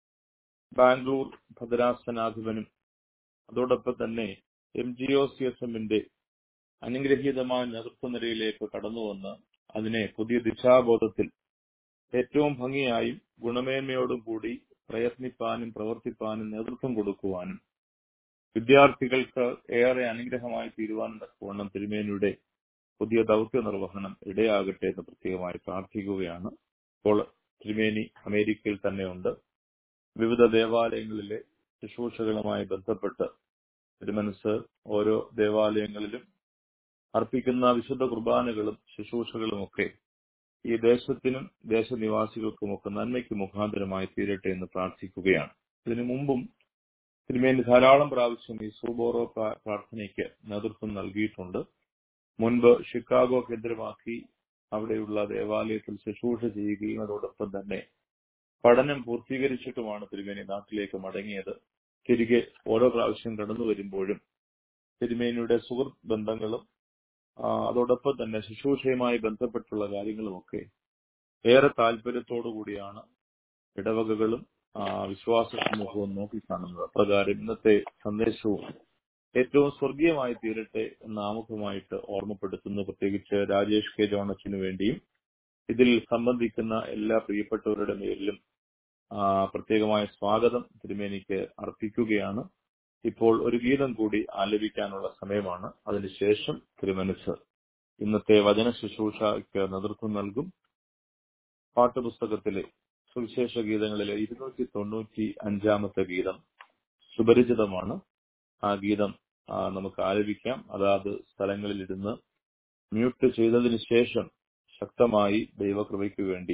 Speaker 2: ബാംഗ്ലൂർ ഭദ്രാസനാധിപനും അതോടൊപ്പം തന്നെ M G O C S എമ്മിന്റെ അനുഗ്രഹീതമായ നേതൃത്വനിരയിലേക്ക് കടന്നുവന്ന് അതിനെ പുതിയ ദിശാബോധത്തിൽ ഏറ്റവും ഭംഗിയായും ഗുണമേന്മയോടും കൂടി പ്രയത്നിപ്പാനും പ്രവർത്തിപ്പാനും നേതൃത്വം കൊടുക്കുവാനും വിദ്യാർത്ഥികൾക്ക് ഏറെ അനുഗ്രഹമായി തീരുവാനും തക്കവണ്ണം തിരുമേനിയുടെ പുതിയ ദൗത്യ നിർവഹണം ഇടയാകട്ടെ എന്ന് പ്രത്യേകമായി പ്രാർത്ഥിക്കുകയാണ് ഇപ്പോൾ തിരുമേനി അമേരിക്കയിൽ തന്നെയുണ്ട് വിവിധ ദേവാലയങ്ങളിലെ ശുശ്രൂഷകളുമായി ബന്ധപ്പെട്ട് തിരുമനസ് ഓരോ ദേവാലയങ്ങളിലും അർപ്പിക്കുന്ന വിശുദ്ധ കുർബാനകളും ശുശ്രൂഷകളുമൊക്കെ ഈ ദേശത്തിനും ദേശനിവാസികൾക്കുമൊക്കെ നന്മയ്ക്ക് മുഖാന്തരമായി തീരട്ടെ എന്ന് പ്രാർത്ഥിക്കുകയാണ് ഇതിനു മുമ്പും തിരുമേനി ധാരാളം പ്രാവശ്യം ഈ സൂബോറോ പ്രാർത്ഥനയ്ക്ക് നേതൃത്വം നൽകിയിട്ടുണ്ട് മുൻപ് ഷിക്കാഗോ കേന്ദ്രമാക്കി അവിടെയുള്ള ദേവാലയത്തിൽ ശുശ്രൂഷ ചെയ്യുകയും അതോടൊപ്പം തന്നെ പഠനം പൂർത്തീകരിച്ചിട്ടുമാണ് തിരുമേനി നാട്ടിലേക്ക് മടങ്ങിയത് തിരികെ ഓരോ പ്രാവശ്യം കടന്നു വരുമ്പോഴും തിരുമേനിയുടെ സുഹൃത്ത് ബന്ധങ്ങളും അതോടൊപ്പം തന്നെ ശുശ്രൂഷയുമായി ബന്ധപ്പെട്ടുള്ള കാര്യങ്ങളുമൊക്കെ ഏറെ താല്പര്യത്തോടു കൂടിയാണ് ഇടവകകളും വിശ്വാസ സമൂഹവും നോക്കിക്കാണുന്നത് അപ്രകാരം ഇന്നത്തെ സന്ദേശവും ഏറ്റവും സ്വർഗീയമായി തീരട്ടെ എന്ന ആമുഖമായിട്ട് ഓർമ്മപ്പെടുത്തുന്നു പ്രത്യേകിച്ച് രാജേഷ് കെ ജോണസിനു വേണ്ടിയും ഇതിൽ സംബന്ധിക്കുന്ന എല്ലാ പ്രിയപ്പെട്ടവരുടെ മേലിലും പ്രത്യേകമായ സ്വാഗതം തിരുമേനിക്ക് അർപ്പിക്കുകയാണ് ഇപ്പോൾ ഒരു ഗീതം കൂടി ആലപിക്കാനുള്ള സമയമാണ് അതിനുശേഷം തിരുമനസ് ഇന്നത്തെ വചന ശുശ്രൂഷയ്ക്ക് നേതൃത്വം നൽകും പാഠപുസ്തകത്തിലെ സുവിശേഷ ഗീതങ്ങളിലെ ഇരുന്നൂറ്റി തൊണ്ണൂറ്റി അഞ്ചാമത്തെ ഗീതം സുപരിചിതമാണ് ആ ഗീതം നമുക്ക് ആലപിക്കാം അതാത് സ്ഥലങ്ങളിലിരുന്ന് മ്യൂട്ട് ചെയ്തതിനു ശേഷം ശക്തമായി ദൈവകൃപയ്ക്ക് വേണ്ടി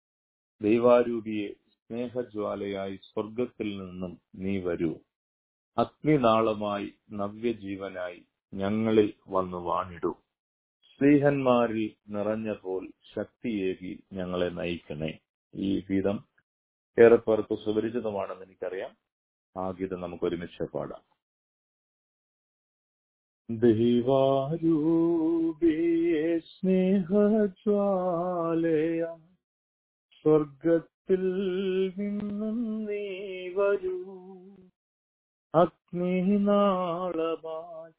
Speaker 2: ദൈവാരൂപിയെ സ്നേഹജ്വാലയായി സ്വർഗത്തിൽ നിന്നും നീ വരൂ അഗ്നിനാളമായി നവ്യജീവനായി ഞങ്ങളിൽ വന്നു വാണിടൂ സ്ത്രീഹന്മാരിൽ നിറഞ്ഞ പോൽ ശക്തിയേകി ഞങ്ങളെ നയിക്കണേ ഈ ഗീതം ഏറെ പേർക്ക് സുപരിചിതമാണെന്ന് എനിക്കറിയാം ആ ഗീതം നമുക്ക് ഒരുമിച്ച് പാടാം ദൈവാരൂപിയെ സ്നേഹജ്വാലയ സ്വർഗത്തിൽ നിന്നും നീ വരൂ അഗ്നിനാളമായി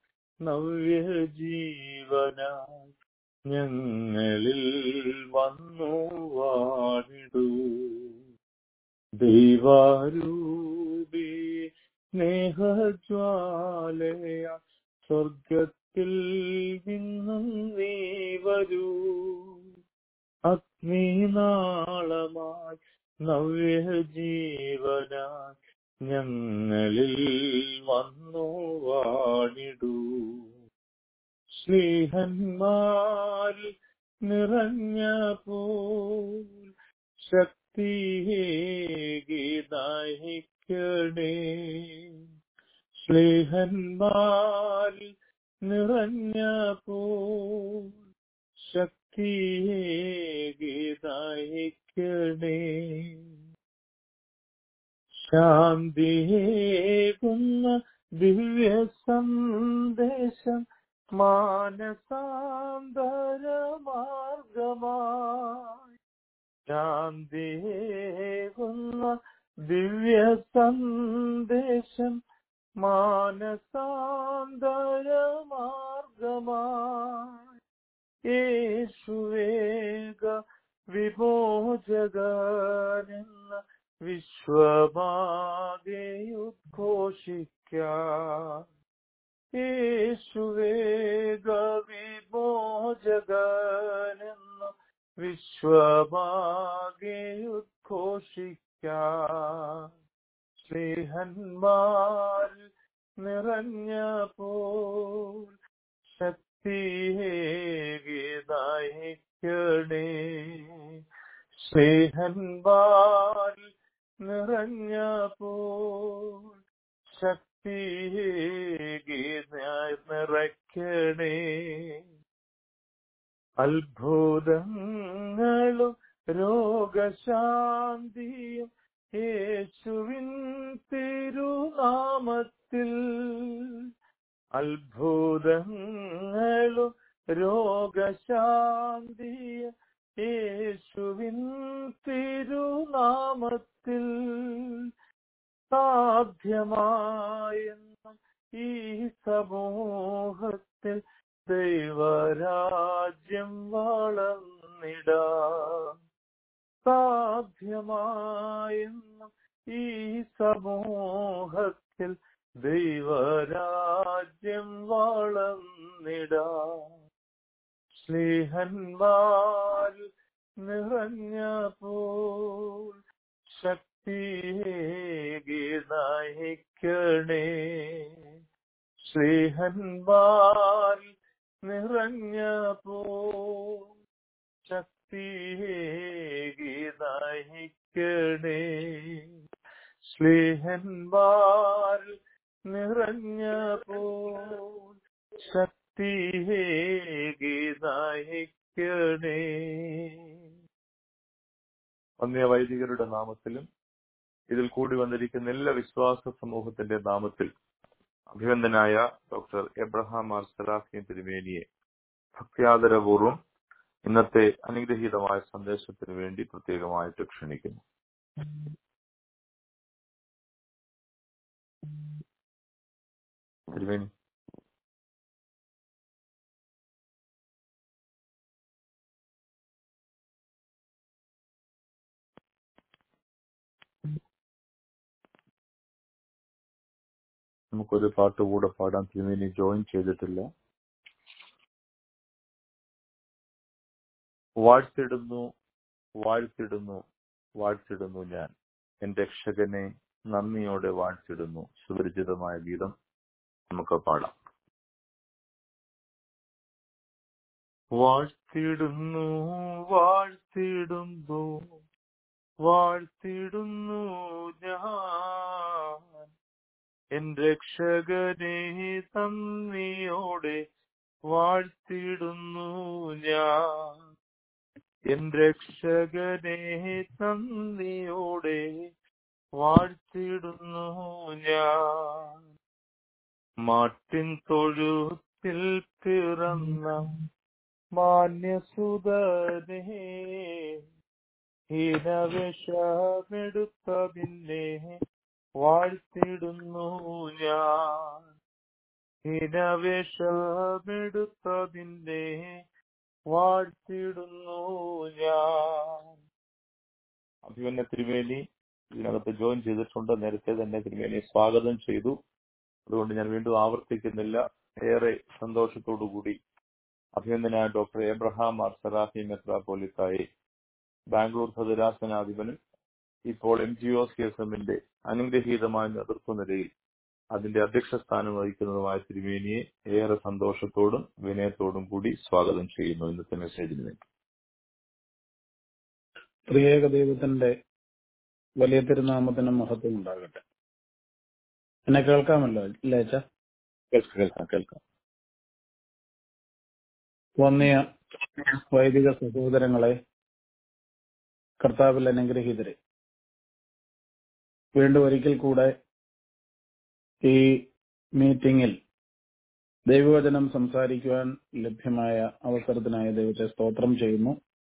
Speaker 2: നവ്യജീവനായി ഞങ്ങളിൽ വന്നു വാണിടൂ ദൈവാരൂപി സ്നേഹജ്വാലയ സ്വർഗത്തിൽ നിന്നും നീ വരൂ അഗ്നിനാളമായി നവ്യജീവനായി ഞങ്ങളിൽ വന്നു വാണിടൂ സ്നേഹന്മാരിൽ നിറഞ്ഞ പോൽ ശക്തിയേകി നയിക്കണേ സ്നേഹന്മാരിൽ നിറഞ്ഞ പോൽ ശക്തിയേകി നയിക്കണേ ശാന്തിയേകുന്ന ദിവ്യ സന്ദേശം മാനസാന്തര മാർഗമായി ശാന്തിയേകുന്ന ദിവ്യ സന്ദേശം മാനസാന്തര മാർഗമായി യേശുവേഗ വിമോചകനെന്ന വിശ്വമാകെയുദ്ഘോഷിക്കാം യേശുവേഗ വിമോചകനെന്ന വിശ്വമാകെയുദ്ഘോഷിക്കാം സ്നേഹന്മാർ നിറഞ്ഞ പോൽ ശക്തിയേകി നയിക്കണേ സ്നേഹന്മാർ നിറഞ്ഞ പോൽ ശക്തിയേകി നിറയ്ക്കണേ അത്ഭുതങ്ങളും രോഗശാന്തിയും യേശുവിൻ തിരുനാമത്തിൽ അത്ഭുതങ്ങളും രോഗശാന്തിയും യേശുവിൻ തിരുനാമത്തിൽ സാധ്യമായെന്ന ഈ സമൂഹത്തിൽ ദൈവരാജ്യം വളർന്നിടാം സാധ്യമായെന്ന ഈ സമൂഹത്തിൽ ദൈവരാജ്യം വളർന്നിടാം സ്നേഹന്മാർ നിറഞ്ഞ പോൽ ശക്തിയേകി നയിക്കണേ സ്നേഹന്മാർ നിറഞ്ഞ പോൽ ശക്തിയേകി നയിക്കണേ സ്നേഹന്മാർ നിറഞ്ഞ പോൽ ശക്തിയേകി നയിക്കണേ അന്യ വൈദികരുടെ നാമത്തിലും ഇതിൽ കൂടി വന്നിരിക്കുന്ന എല്ലാ വിശ്വാസ സമൂഹത്തിന്റെ നാമത്തിൽ അഭിനന്ദനായ ഡോക്ടർ എബ്രഹാം ആർ സലാഹിൻ തിരുമേനിയെ ഭക്തിയാദരപൂർവ്വം ഇന്നത്തെ അനുഗ്രഹീതമായ സന്ദേശത്തിന് വേണ്ടി പ്രത്യേകമായിട്ട് ക്ഷണിക്കുന്നു തിരുമേനി നമുക്കൊരു പാട്ട് കൂടെ പാടാൻ തിരുമേനി ജോയിൻ ചെയ്തിട്ടില്ല വാഴ്ത്തിടുന്നു വാഴ്ത്തിടുന്നു വാഴ്ത്തിടുന്നു ഞാൻ എന്റെ രക്ഷകനെ നന്ദിയോടെ വാഴ്ത്തിടുന്നു സുപരിചിതമായ ഗീതം നമുക്ക് പാടാം വാഴ്ത്തിടുന്നു വാഴ്ത്തിടുന്നു വാഴ്ത്തിടുന്നു ഞാൻ എൻ രക്ഷകനെ നന്ദിയോടെ വാഴ്ത്തിടുന്നു ഞാൻ എൻ രക്ഷകനെ നന്ദിയോടെ വാഴ്ത്തിടുന്നു ഞാൻ മാട്ടിൻ തൊഴുത്തിൽ പിറന്ന മാന്യസുതനെ ഹീനവിഷമെടുത്തതിനെ വാഴ്ത്തിടുന്നു ഞാൻ ഹീനവിഷമെടുത്തതിനെ വാഴ്ത്തിടുന്നു ഞാൻ അഭിമന്യ തിരുവേലി ഇതിനകത്ത് ജോയിൻ ചെയ്തിട്ടുണ്ട് നേരത്തെ തന്നെ തിരുമേനിയെ സ്വാഗതം ചെയ്തു അതുകൊണ്ട് ഞാൻ വീണ്ടും ആവർത്തിക്കുന്നില്ല ഏറെ സന്തോഷത്തോടു കൂടി അഭിനന്ദനായ ഡോക്ടർ എബ്രഹാം ആർ സറാഫി മെത്രാപോലിത്തായി ബാംഗ്ലൂർ ഭദ്രാസനാധിപനും ഇപ്പോൾ M G O C S എമ്മിന്റെ അനുഗ്രഹീതമായ നേതൃത്വ നിലയിൽ അതിന്റെ അധ്യക്ഷ സ്ഥാനം വഹിക്കുന്നതുമായ തിരുമേനിയെ ഏറെ സന്തോഷത്തോടും വിനയത്തോടും കൂടി സ്വാഗതം ചെയ്യുന്നു ഇന്നത്തെ മെസ്സേജിന് വേണ്ടി
Speaker 5: ത്രിയേക ദൈവത്തിന്റെ വലിയ തിരുനാമത്തിന് മഹത്വം ഉണ്ടാകട്ടെ എന്നെ കേൾക്കാമല്ലോ ഇല്ലേ അച്ഛാ
Speaker 2: കേൾക്കാം കേൾക്കാം കേൾക്കാം
Speaker 5: വന്നിയ വൈദിക സഹോദരങ്ങളെ കർത്താവിൽ അനുഗ്രഹീതരെ വീണ്ടും ഒരിക്കൽ കൂടെ ഈ മീറ്റിംഗിൽ ദൈവവചനം സംസാരിക്കുവാൻ ലഭ്യമായ അവസരത്തിനായി ദൈവത്തെ സ്തോത്രം ചെയ്യുന്നു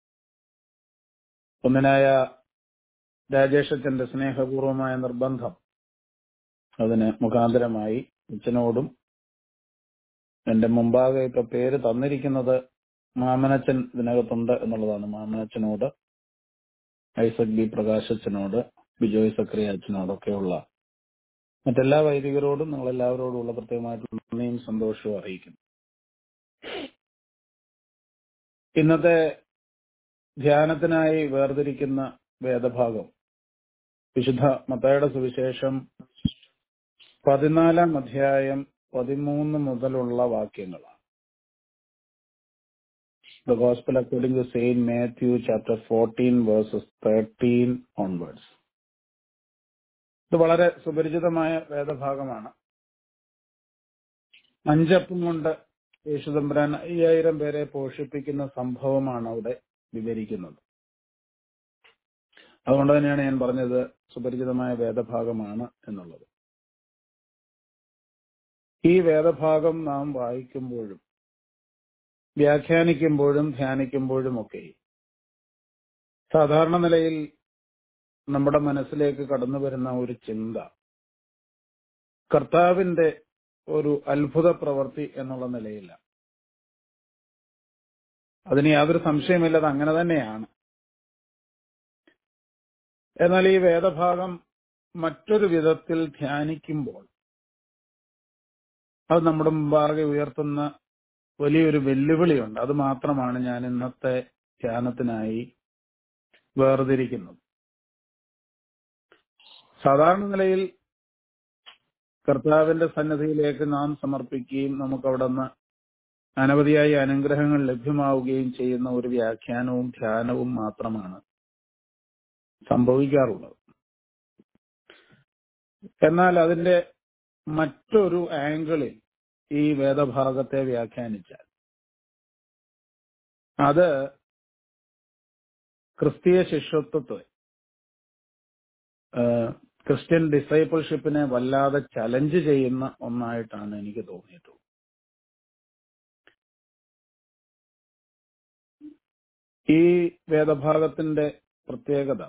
Speaker 5: ഒന്നിനായ രാജേഷച്ചന്റെ സ്നേഹപൂർവമായ നിർബന്ധം അതിന് മുഖാന്തരമായി അച്ഛനോടും എന്റെ മുമ്പാകെ ഇപ്പൊ പേര് തന്നിരിക്കുന്നത് മാമനച്ചൻ ഇതിനകത്തുണ്ട് എന്നുള്ളതാണ് മാമനച്ചനോട് ഐസക് ബി പ്രകാശച്ചനോട് ബിജോയ് സക്രിയ അച്ഛനോടൊക്കെയുള്ള മറ്റെല്ലാ വൈദികരോടും നിങ്ങൾ എല്ലാവരോടുമുള്ള പ്രത്യേകമായിട്ടുള്ള നന്ദിയും സന്തോഷവും അറിയിക്കുന്നു ഇന്നത്തെ ധ്യാനത്തിനായി വേർതിരിക്കുന്ന വേദഭാഗം വിശുദ്ധ മത്തായുടെ സുവിശേഷം പതിനാലാം അധ്യായം പതിമൂന്ന് മുതലുള്ള വാക്യങ്ങളാണ് the gospel according to Saint Matthew chapter fourteen verses thirteen onwards ഇത് വളരെ സുപരിചിതമായ വേദഭാഗമാണ് അഞ്ചപ്പം കൊണ്ട് യേശുദമ്പുരാൻ അയ്യായിരം പേരെ പോഷിപ്പിക്കുന്ന സംഭവമാണ് അവിടെ വിവരിക്കുന്നത് അതുകൊണ്ട് തന്നെയാണ് ഞാൻ പറഞ്ഞത് സുപരിചിതമായ വേദഭാഗമാണ് എന്നുള്ളത് ഈ വേദഭാഗം നാം വായിക്കുമ്പോഴും വ്യാഖ്യാനിക്കുമ്പോഴും ധ്യാനിക്കുമ്പോഴും ഒക്കെ സാധാരണ നിലയിൽ നമ്മുടെ മനസ്സിലേക്ക് കടന്നു വരുന്ന ഒരു ചിന്ത കർത്താവിന്റെ ഒരു അത്ഭുത പ്രവൃത്തി എന്നുള്ള നിലയില്ല അതിന് യാതൊരു സംശയമില്ലത് അങ്ങനെ തന്നെയാണ് എന്നാൽ ഈ വേദഭാഗം മറ്റൊരു വിധത്തിൽ ധ്യാനിക്കുമ്പോൾ അത് നമ്മുടെ മുമ്പാകെ ഉയർത്തുന്ന വലിയൊരു വെല്ലുവിളിയുണ്ട് അത് മാത്രമാണ് ഞാൻ ഇന്നത്തെ ധ്യാനത്തിനായി വേർതിരിക്കുന്നത് സാധാരണ നിലയിൽ കർത്താവിന്റെ സന്നദ്ധിയിലേക്ക് നാം സമർപ്പിക്കുകയും നമുക്ക് അവിടെ നിന്ന് അനവധിയായി അനുഗ്രഹങ്ങൾ ലഭ്യമാവുകയും ചെയ്യുന്ന ഒരു വ്യാഖ്യാനവും ധ്യാനവും മാത്രമാണ് സംഭവിക്കാറുള്ളത് എന്നാൽ അതിന്റെ മറ്റൊരു ആംഗിളിൽ ഈ വേദഭാഗത്തെ വ്യാഖ്യാനിച്ചാൽ അത് ക്രിസ്തീയ ശിഷ്യത്വത്തെ ക്രിസ്ത്യൻ ഡിസൈപ്പിൾഷിപ്പിനെ വല്ലാതെ ചലഞ്ച് ചെയ്യുന്ന ഒന്നായിട്ടാണ് എനിക്ക് തോന്നിയിട്ടുള്ളത് ഈ വേദഭാഗത്തിന്റെ പ്രത്യേകത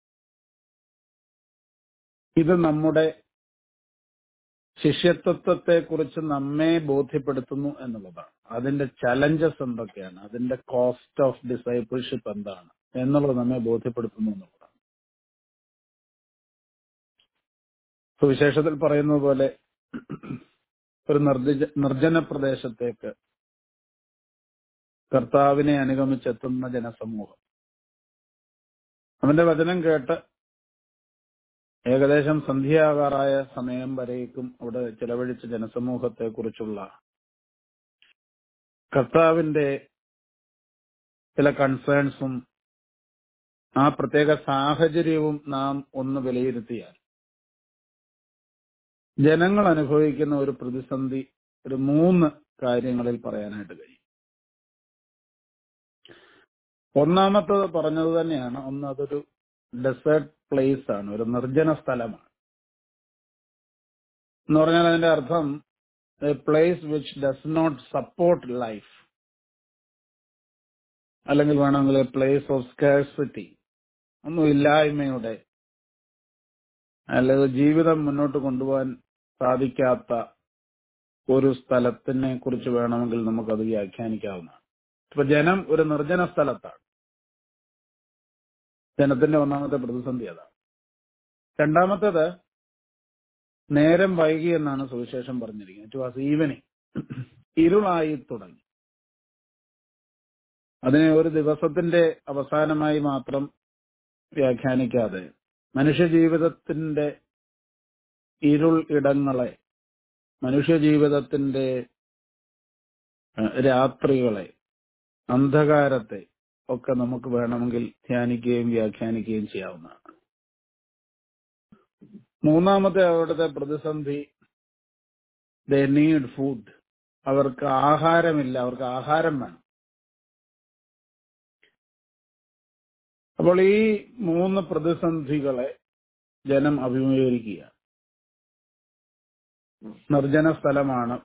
Speaker 5: ഇത് നമ്മുടെ ശിഷ്യത്വത്തെ കുറിച്ച് നമ്മെ ബോധ്യപ്പെടുത്തുന്നു എന്നുള്ളതാണ് അതിന്റെ ചലഞ്ചസ് എന്തൊക്കെയാണ് അതിന്റെ കോസ്റ്റ് ഓഫ് ഡിസൈപ്പിൾഷിപ്പ് എന്താണ് എന്നുള്ളത് നമ്മെ ബോധ്യപ്പെടുത്തുന്നു എന്നുള്ളതാണ് സുവിശേഷത്തിൽ പറയുന്നത് പോലെ ഒരു നിർദ്ദിജ നിർജ്ജന പ്രദേശത്തേക്ക് കർത്താവിനെ അനുഗമിച്ചെത്തുന്ന ജനസമൂഹം അവന്റെ വചനം കേട്ട് ഏകദേശം സന്ധ്യയാകാറായ സമയം വരേക്കും അവിടെ ചെലവഴിച്ച ജനസമൂഹത്തെ കുറിച്ചുള്ള കർത്താവിന്റെ ചില കൺസേൺസും ആ പ്രത്യേക സാഹചര്യവും നാം ഒന്ന് വിലയിരുത്തിയാൽ ജനങ്ങൾ അനുഭവിക്കുന്ന ഒരു പ്രതിസന്ധി ഒരു മൂന്ന് കാര്യങ്ങളിൽ പറയാനായിട്ട് കഴിയും ഒന്നാമത്തത് പറഞ്ഞത് തന്നെയാണ് ഒന്ന് അതൊരു ഡെസേർട്ട് പ്ലേസ് ആണ് ഒരു നിർജ്ജന സ്ഥലമാണ് എന്ന് പറഞ്ഞാൽ അതിന്റെ അർത്ഥം a place which does not support life അല്ലെങ്കിൽ വേണമെങ്കിൽ എ പ്ലേസ് ഓഫ് സ്കേഴ്സിറ്റി ഒന്നും ഇല്ലായ്മയുടെ അല്ലെങ്കിൽ ജീവിതം മുന്നോട്ട് കൊണ്ടുപോകാൻ സാധിക്കാത്ത ഒരു സ്ഥലത്തിനെ കുറിച്ച് വേണമെങ്കിൽ നമുക്കത് വ്യാഖ്യാനിക്കാവുന്നതാണ് ഇപ്പൊ ജനം ഒരു നിർജ്ജന സ്ഥലത്താണ് ജനത്തിന്റെ ഒന്നാമത്തെ പ്രതിസന്ധി അതാണ് രണ്ടാമത്തേത് നേരം വൈകി എന്നാണ് സുവിശേഷം പറഞ്ഞിരിക്കുന്നത് ഇറ്റ് വാസ് ഈവനിങ് ഇരുളായി തുടങ്ങി അതിനെ ഒരു ദിവസത്തിന്റെ അവസാനമായി മാത്രം വ്യാഖ്യാനിക്കാതെ മനുഷ്യജീവിതത്തിന്റെ ഇരുൾ ഇടങ്ങളെ മനുഷ്യജീവിതത്തിന്റെ ഏഹ്, രാത്രികളെ അന്ധകാരത്തെ ഒക്കെ നമുക്ക് വേണമെങ്കിൽ ധ്യാനിക്കുകയും വ്യാഖ്യാനിക്കുകയും ചെയ്യാവുന്നതാണ് മൂന്നാമത്തെ അവിടുത്തെ പ്രതിസന്ധി ദ നീഡ് ഫുഡ് അവർക്ക് ആഹാരമില്ല അവർക്ക് ആഹാരം വേണം അപ്പോൾ ഈ മൂന്ന് പ്രതിസന്ധികളെ ജനം അഭിമുഖീകരിക്കുക നിർജ്ജന സ്ഥലമാണ്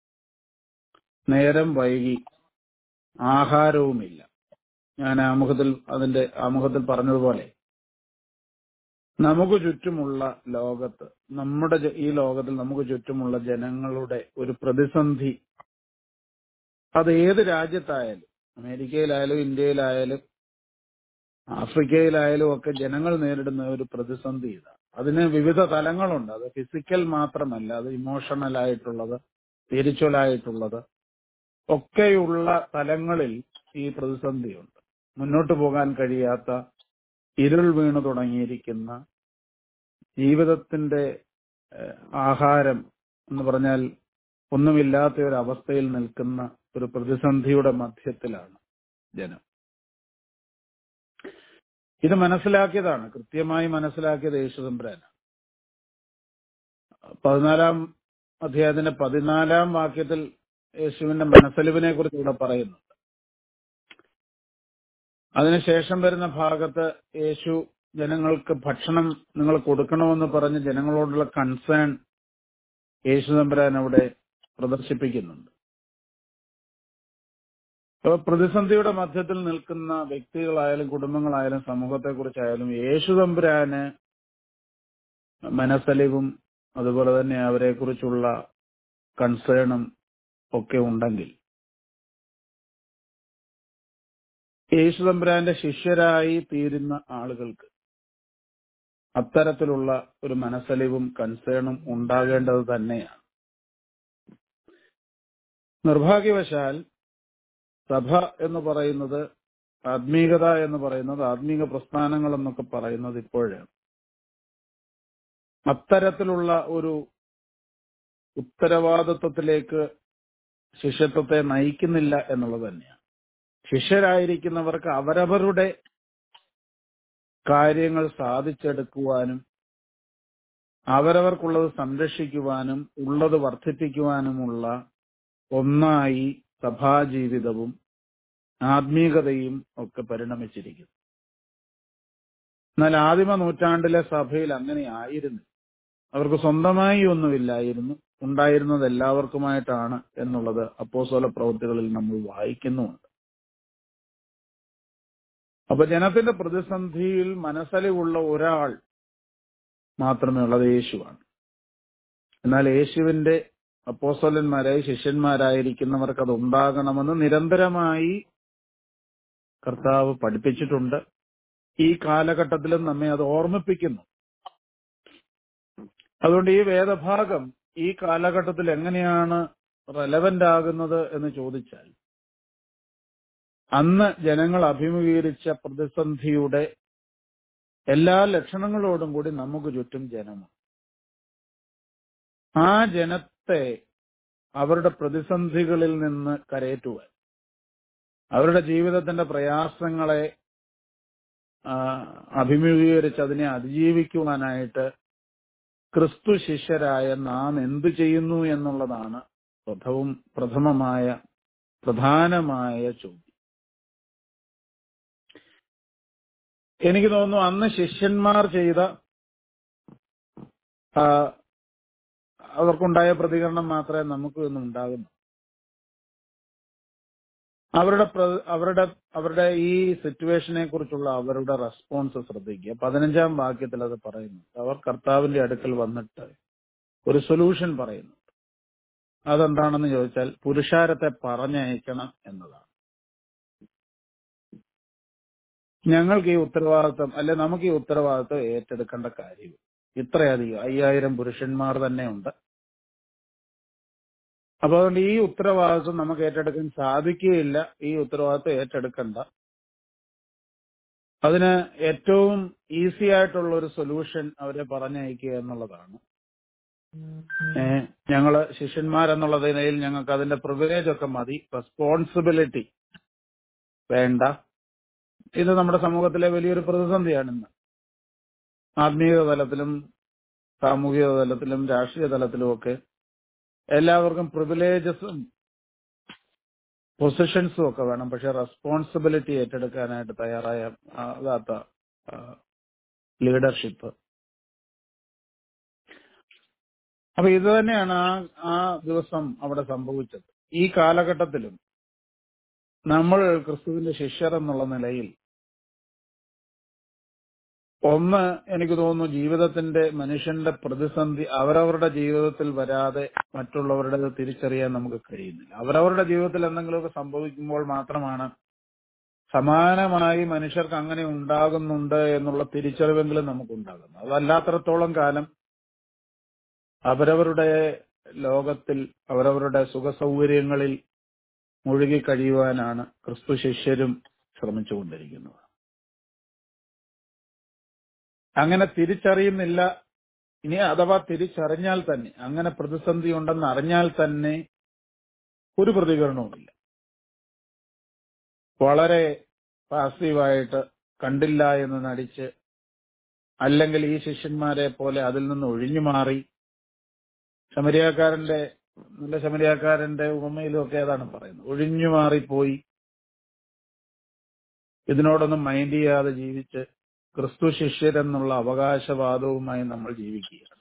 Speaker 5: നേരം വൈകി ആഹാരവുമില്ല ഞാൻ ആമുഖത്തിൽ അതിന്റെ ആമുഖത്തിൽ പറഞ്ഞതുപോലെ നമുക്ക് ചുറ്റുമുള്ള ലോകത്ത് നമ്മുടെ ജ- ഈ ലോകത്തിൽ നമുക്ക് ചുറ്റുമുള്ള ജനങ്ങളുടെ ഒരു പ്രതിസന്ധി അത് ഏത് രാജ്യത്തായാലും അമേരിക്കയിലായാലും ഇന്ത്യയിലായാലും ആഫ്രിക്കയിലായാലും ഒക്കെ ജനങ്ങൾ നേരിടുന്ന ഒരു പ്രതിസന്ധി ഇതാണ് അതിന് വിവിധ തലങ്ങളുണ്ട് അത് ഫിസിക്കൽ മാത്രമല്ല അത് ഇമോഷണൽ ആയിട്ടുള്ളത് സ്പിരിച്വൽ ആയിട്ടുള്ളത് ഒക്കെയുള്ള തലങ്ങളിൽ ഈ പ്രതിസന്ധിയുണ്ട് മുന്നോട്ട് പോകാൻ കഴിയാത്ത ഇരുൾ വീണു തുടങ്ങിയിരിക്കുന്ന ജീവിതത്തിന്റെ ഏഹ്, ആഹാരം എന്ന് പറഞ്ഞാൽ ഒന്നുമില്ലാത്ത ഒരു അവസ്ഥയിൽ നിൽക്കുന്ന ഒരു പ്രതിസന്ധിയുടെ മധ്യത്തിലാണ് ജനം ഇത് മനസ്സിലാക്കിയതാണ് കൃത്യമായി മനസ്സിലാക്കിയത് യേശുദമ്പുരാനാണ് പതിനാലാം അധ്യായത്തിന്റെ പതിനാലാം വാക്യത്തിൽ യേശുവിന്റെ മനസ്സലിവിനെ കുറിച്ച് ഇവിടെ പറയുന്നു അതിനുശേഷം വരുന്ന ഭാഗത്ത് യേശു ജനങ്ങൾക്ക് ഭക്ഷണം നിങ്ങൾ കൊടുക്കണമെന്ന് പറഞ്ഞ് ജനങ്ങളോടുള്ള കൺസേൺ യേശു തമ്പുരാൻ അവിടെ പ്രദർശിപ്പിക്കുന്നുണ്ട് അപ്പോൾ പ്രതിസന്ധിയുടെ മധ്യത്തിൽ നിൽക്കുന്ന വ്യക്തികളായാലും കുടുംബങ്ങളായാലും സമൂഹത്തെക്കുറിച്ചായാലും യേശു തമ്പുരാന് മനസ്സലിവും അതുപോലെ തന്നെ അവരെക്കുറിച്ചുള്ള കൺസേണും ഒക്കെ ഉണ്ടെങ്കിൽ യേശുതമ്പുരാന്റെ ശിഷ്യരായി തീരുന്ന ആളുകൾക്ക് അത്തരത്തിലുള്ള ഒരു മനസ്സലിവും കൺസേണും ഉണ്ടാകേണ്ടത് തന്നെയാണ് നിർഭാഗ്യവശാൽ സഭ എന്ന് പറയുന്നത് ആത്മീകത എന്ന് പറയുന്നത് ആത്മീക പ്രസ്ഥാനങ്ങൾ എന്നൊക്കെ പറയുന്നത് ഇപ്പോഴാണ് അത്തരത്തിലുള്ള ഒരു ഉത്തരവാദിത്വത്തിലേക്ക് ശിഷ്യത്വത്തെ നയിക്കുന്നില്ല എന്നുള്ളത് തന്നെയാണ് ശിഷ്യരായിരിക്കുന്നവർക്ക് അവരവരുടെ കാര്യങ്ങൾ സാധിച്ചെടുക്കുവാനും അവരവർക്കുള്ളത് സംരക്ഷിക്കുവാനും ഉള്ളത് വർദ്ധിപ്പിക്കുവാനുമുള്ള ഒന്നായി സഭാജീവിതവും ആത്മീകതയും ഒക്കെ പരിണമിച്ചിരിക്കുന്നു എന്നാൽ ആദിമ നൂറ്റാണ്ടിലെ സഭയിൽ അങ്ങനെ ആയിരുന്നു അവർക്ക് സ്വന്തമായി ഒന്നുമില്ലായിരുന്നു ഉണ്ടായിരുന്നത് എല്ലാവർക്കുമായിട്ടാണ് എന്നുള്ളത് അപ്പോസ്തല പ്രവൃത്തികളിൽ നമ്മൾ വായിക്കുന്നുമുണ്ട് അപ്പൊ ജനത്തിന്റെ പ്രതിസന്ധിയിൽ മനസ്സലിവുള്ള ഒരാൾ മാത്രമേ ഉള്ളത് യേശുവാണ് എന്നാൽ യേശുവിന്റെ അപ്പോസ്തലന്മാരായി ശിഷ്യന്മാരായിരിക്കുന്നവർക്ക് അത് ഉണ്ടാകണമെന്ന് നിരന്തരമായി കർത്താവ് പഠിപ്പിച്ചിട്ടുണ്ട് ഈ കാലഘട്ടത്തിലും നമ്മെ അത് ഓർമ്മിപ്പിക്കുന്നു അതുകൊണ്ട് ഈ വേദഭാഗം ഈ കാലഘട്ടത്തിൽ എങ്ങനെയാണ് റെലവന്റ് ആകുന്നത് എന്ന് ചോദിച്ചാൽ അന്ന് ജനങ്ങൾ അഭിമുഖീകരിച്ച പ്രതിസന്ധിയുടെ എല്ലാ ലക്ഷണങ്ങളോടും കൂടി നമുക്ക് ചുറ്റും ജനമാണ് ആ ജനത്തെ അവരുടെ പ്രതിസന്ധികളിൽ നിന്ന് കരയേറ്റുവാൻ അവരുടെ ജീവിതത്തിന്റെ പ്രയാസങ്ങളെ ആ, അഭിമുഖീകരിച്ച് അതിനെ അതിജീവിക്കുവാനായിട്ട് ക്രിസ്തു ശിഷ്യരായ നാം എന്തു ചെയ്യുന്നു എന്നുള്ളതാണ് പ്രഥവും പ്രഥമമായ പ്രധാനമായ ചോദ്യം എനിക്ക് തോന്നുന്നു അന്ന് ശിഷ്യന്മാർ ചെയ്ത ആ, അവർക്കുണ്ടായ പ്രതികരണം മാത്രമേ നമുക്ക് ഇന്നും ഉണ്ടാകുന്നു അവരുടെ പ്ര- അവരുടെ അവരുടെ ഈ സിറ്റുവേഷനെ കുറിച്ചുള്ള അവരുടെ റെസ്പോൺസ് ശ്രദ്ധിക്കുക പതിനഞ്ചാം വാക്യത്തിൽ അത് പറയുന്നു അവർ കർത്താവിന്റെ അടുക്കൽ വന്നിട്ട് ഒരു സൊല്യൂഷൻ പറയുന്നു അതെന്താണെന്ന് ചോദിച്ചാൽ പുരുഷാരത്തെ പറഞ്ഞയക്കണം എന്നതാണ് ഞങ്ങൾക്ക് ഈ ഉത്തരവാദിത്വം അല്ലെ നമുക്ക് ഈ ഉത്തരവാദിത്വം ഏറ്റെടുക്കേണ്ട കാര്യം ഇത്രയധികം അയ്യായിരം പുരുഷന്മാർ തന്നെ ഉണ്ട് അപ്പൊ അതുകൊണ്ട് ഈ ഉത്തരവാദിത്വം നമുക്ക് ഏറ്റെടുക്കാൻ സാധിക്കുകയില്ല ഈ ഉത്തരവാദിത്വം ഏറ്റെടുക്കണ്ട അതിന് ഏറ്റവും ഈസി ആയിട്ടുള്ള ഒരു സൊല്യൂഷൻ അവരെ പറഞ്ഞയക്കുക എന്നുള്ളതാണ് ഏഹ് ഞങ്ങള് ശിഷ്യന്മാരെന്നുള്ള നിലയിൽ ഞങ്ങൾക്ക് അതിന്റെ പ്രിവിലേജ് ഒക്കെ മതി റെസ്പോൺസിബിലിറ്റി വേണ്ട ഇത് നമ്മുടെ സമൂഹത്തിലെ വലിയൊരു പ്രതിസന്ധിയാണ് ഇന്ന് ആത്മീയ തലത്തിലും സാമൂഹിക തലത്തിലും രാഷ്ട്രീയ തലത്തിലും ഒക്കെ എല്ലാവർക്കും പ്രിവിലേജസും പൊസിഷൻസും ഒക്കെ വേണം പക്ഷെ റെസ്പോൺസിബിലിറ്റി ഏറ്റെടുക്കാനായിട്ട് തയ്യാറായ ആകാത്ത ലീഡർഷിപ്പ് അപ്പൊ ഇത് തന്നെയാണ് ആ ആ ദിവസം അവിടെ സംഭവിച്ചത് ഈ കാലഘട്ടത്തിലും നമ്മൾ ക്രിസ്തുവിന്റെ ശിഷ്യർ എന്നുള്ള നിലയിൽ ഒന്ന് എനിക്ക് തോന്നുന്നു ജീവിതത്തിന്റെ മനുഷ്യന്റെ പ്രതിസന്ധി അവരവരുടെ ജീവിതത്തിൽ വരാതെ മറ്റുള്ളവരുടെ തിരിച്ചറിയാൻ നമുക്ക് കഴിയുന്നില്ല അവരവരുടെ ജീവിതത്തിൽ എന്തെങ്കിലുമൊക്കെ സംഭവിക്കുമ്പോൾ മാത്രമാണ് സമാനമായി മനുഷ്യർക്ക് അങ്ങനെ ഉണ്ടാകുന്നുണ്ട് എന്നുള്ള തിരിച്ചറിവെങ്കിലും നമുക്കുണ്ടാകുന്നു അതല്ലാത്തടത്തോളം കാലം അവരവരുടെ ലോകത്തിൽ അവരവരുടെ സുഖസൗകര്യങ്ങളിൽ മുഴുകി കഴിയുവാനാണ് ക്രിസ്തു ശിഷ്യരും ശ്രമിച്ചുകൊണ്ടിരിക്കുന്നത് അങ്ങനെ തിരിച്ചറിയുന്നില്ല ഇനി അഥവാ തിരിച്ചറിഞ്ഞാൽ തന്നെ അങ്ങനെ പ്രതിസന്ധി ഉണ്ടെന്ന് അറിഞ്ഞാൽ തന്നെ ഒരു പ്രതികരണവുമില്ല വളരെ പാസീവായിട്ട് കണ്ടില്ല എന്ന് നടിച്ച് അല്ലെങ്കിൽ ഈ ശിഷ്യന്മാരെ പോലെ അതിൽ നിന്ന് ഒഴിഞ്ഞു മാറി ശമരിയാക്കാരന്റെ നല്ല ശമരിയാക്കാരന്റെ ഉപമയിലും ഒക്കെ അതാണ് പറയുന്നത് ഒഴിഞ്ഞു മാറിപ്പോയി ഇതിനോടൊന്നും മൈൻഡ് ചെയ്യാതെ ജീവിച്ച് ക്രിസ്തു ശിഷ്യരെന്നുള്ള അവകാശവാദവുമായി നമ്മൾ ജീവിക്കുകയാണ്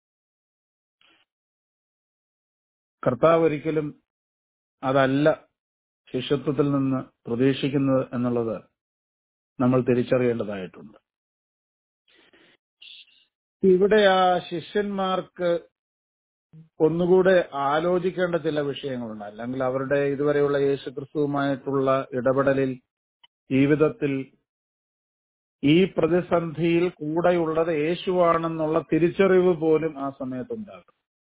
Speaker 5: കർത്താവ് ഒരിക്കലും അതല്ല ശിഷ്യത്വത്തിൽ നിന്ന് പ്രതീക്ഷിക്കുന്നത് എന്നുള്ളത് നമ്മൾ തിരിച്ചറിയേണ്ടതായിട്ടുണ്ട് ഇവിടെ ആ ശിഷ്യന്മാർക്ക് ഒന്നുകൂടെ ആലോചിക്കേണ്ട ചില വിഷയങ്ങളുണ്ട് അല്ലെങ്കിൽ അവരുടെ ഇതുവരെയുള്ള യേശുക്രിസ്തുവുമായിട്ടുള്ള ഇടപെടലിൽ ജീവിതത്തിൽ ഈ പ്രതിസന്ധിയിൽ കൂടെയുള്ളത് യേശുവാണെന്നുള്ള തിരിച്ചറിവ് പോലും ആ സമയത്തുണ്ടാകും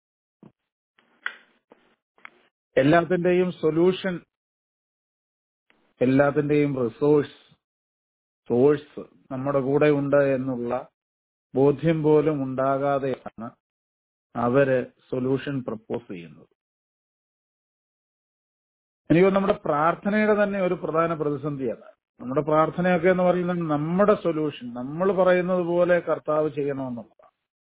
Speaker 5: എല്ലാത്തിന്റെയും സൊല്യൂഷൻ എല്ലാത്തിന്റെയും റിസോഴ്സ് സോഴ്സ് നമ്മുടെ കൂടെ ഉണ്ട് എന്നുള്ള ബോധ്യം പോലും ഉണ്ടാകാതെയാണ് അവര് സൊല്യൂഷൻ പ്രപ്പോസ് ചെയ്യുന്നത് എനിക്ക് നമ്മുടെ പ്രാർത്ഥനയുടെ തന്നെ ഒരു പ്രധാന പ്രതിസന്ധി അതാണ് നമ്മുടെ പ്രാർത്ഥനയൊക്കെ എന്ന് പറയുന്നത് നമ്മുടെ സൊല്യൂഷൻ നമ്മൾ പറയുന്നത് പോലെ കർത്താവ് ചെയ്യണമെന്നുള്ളതാണ്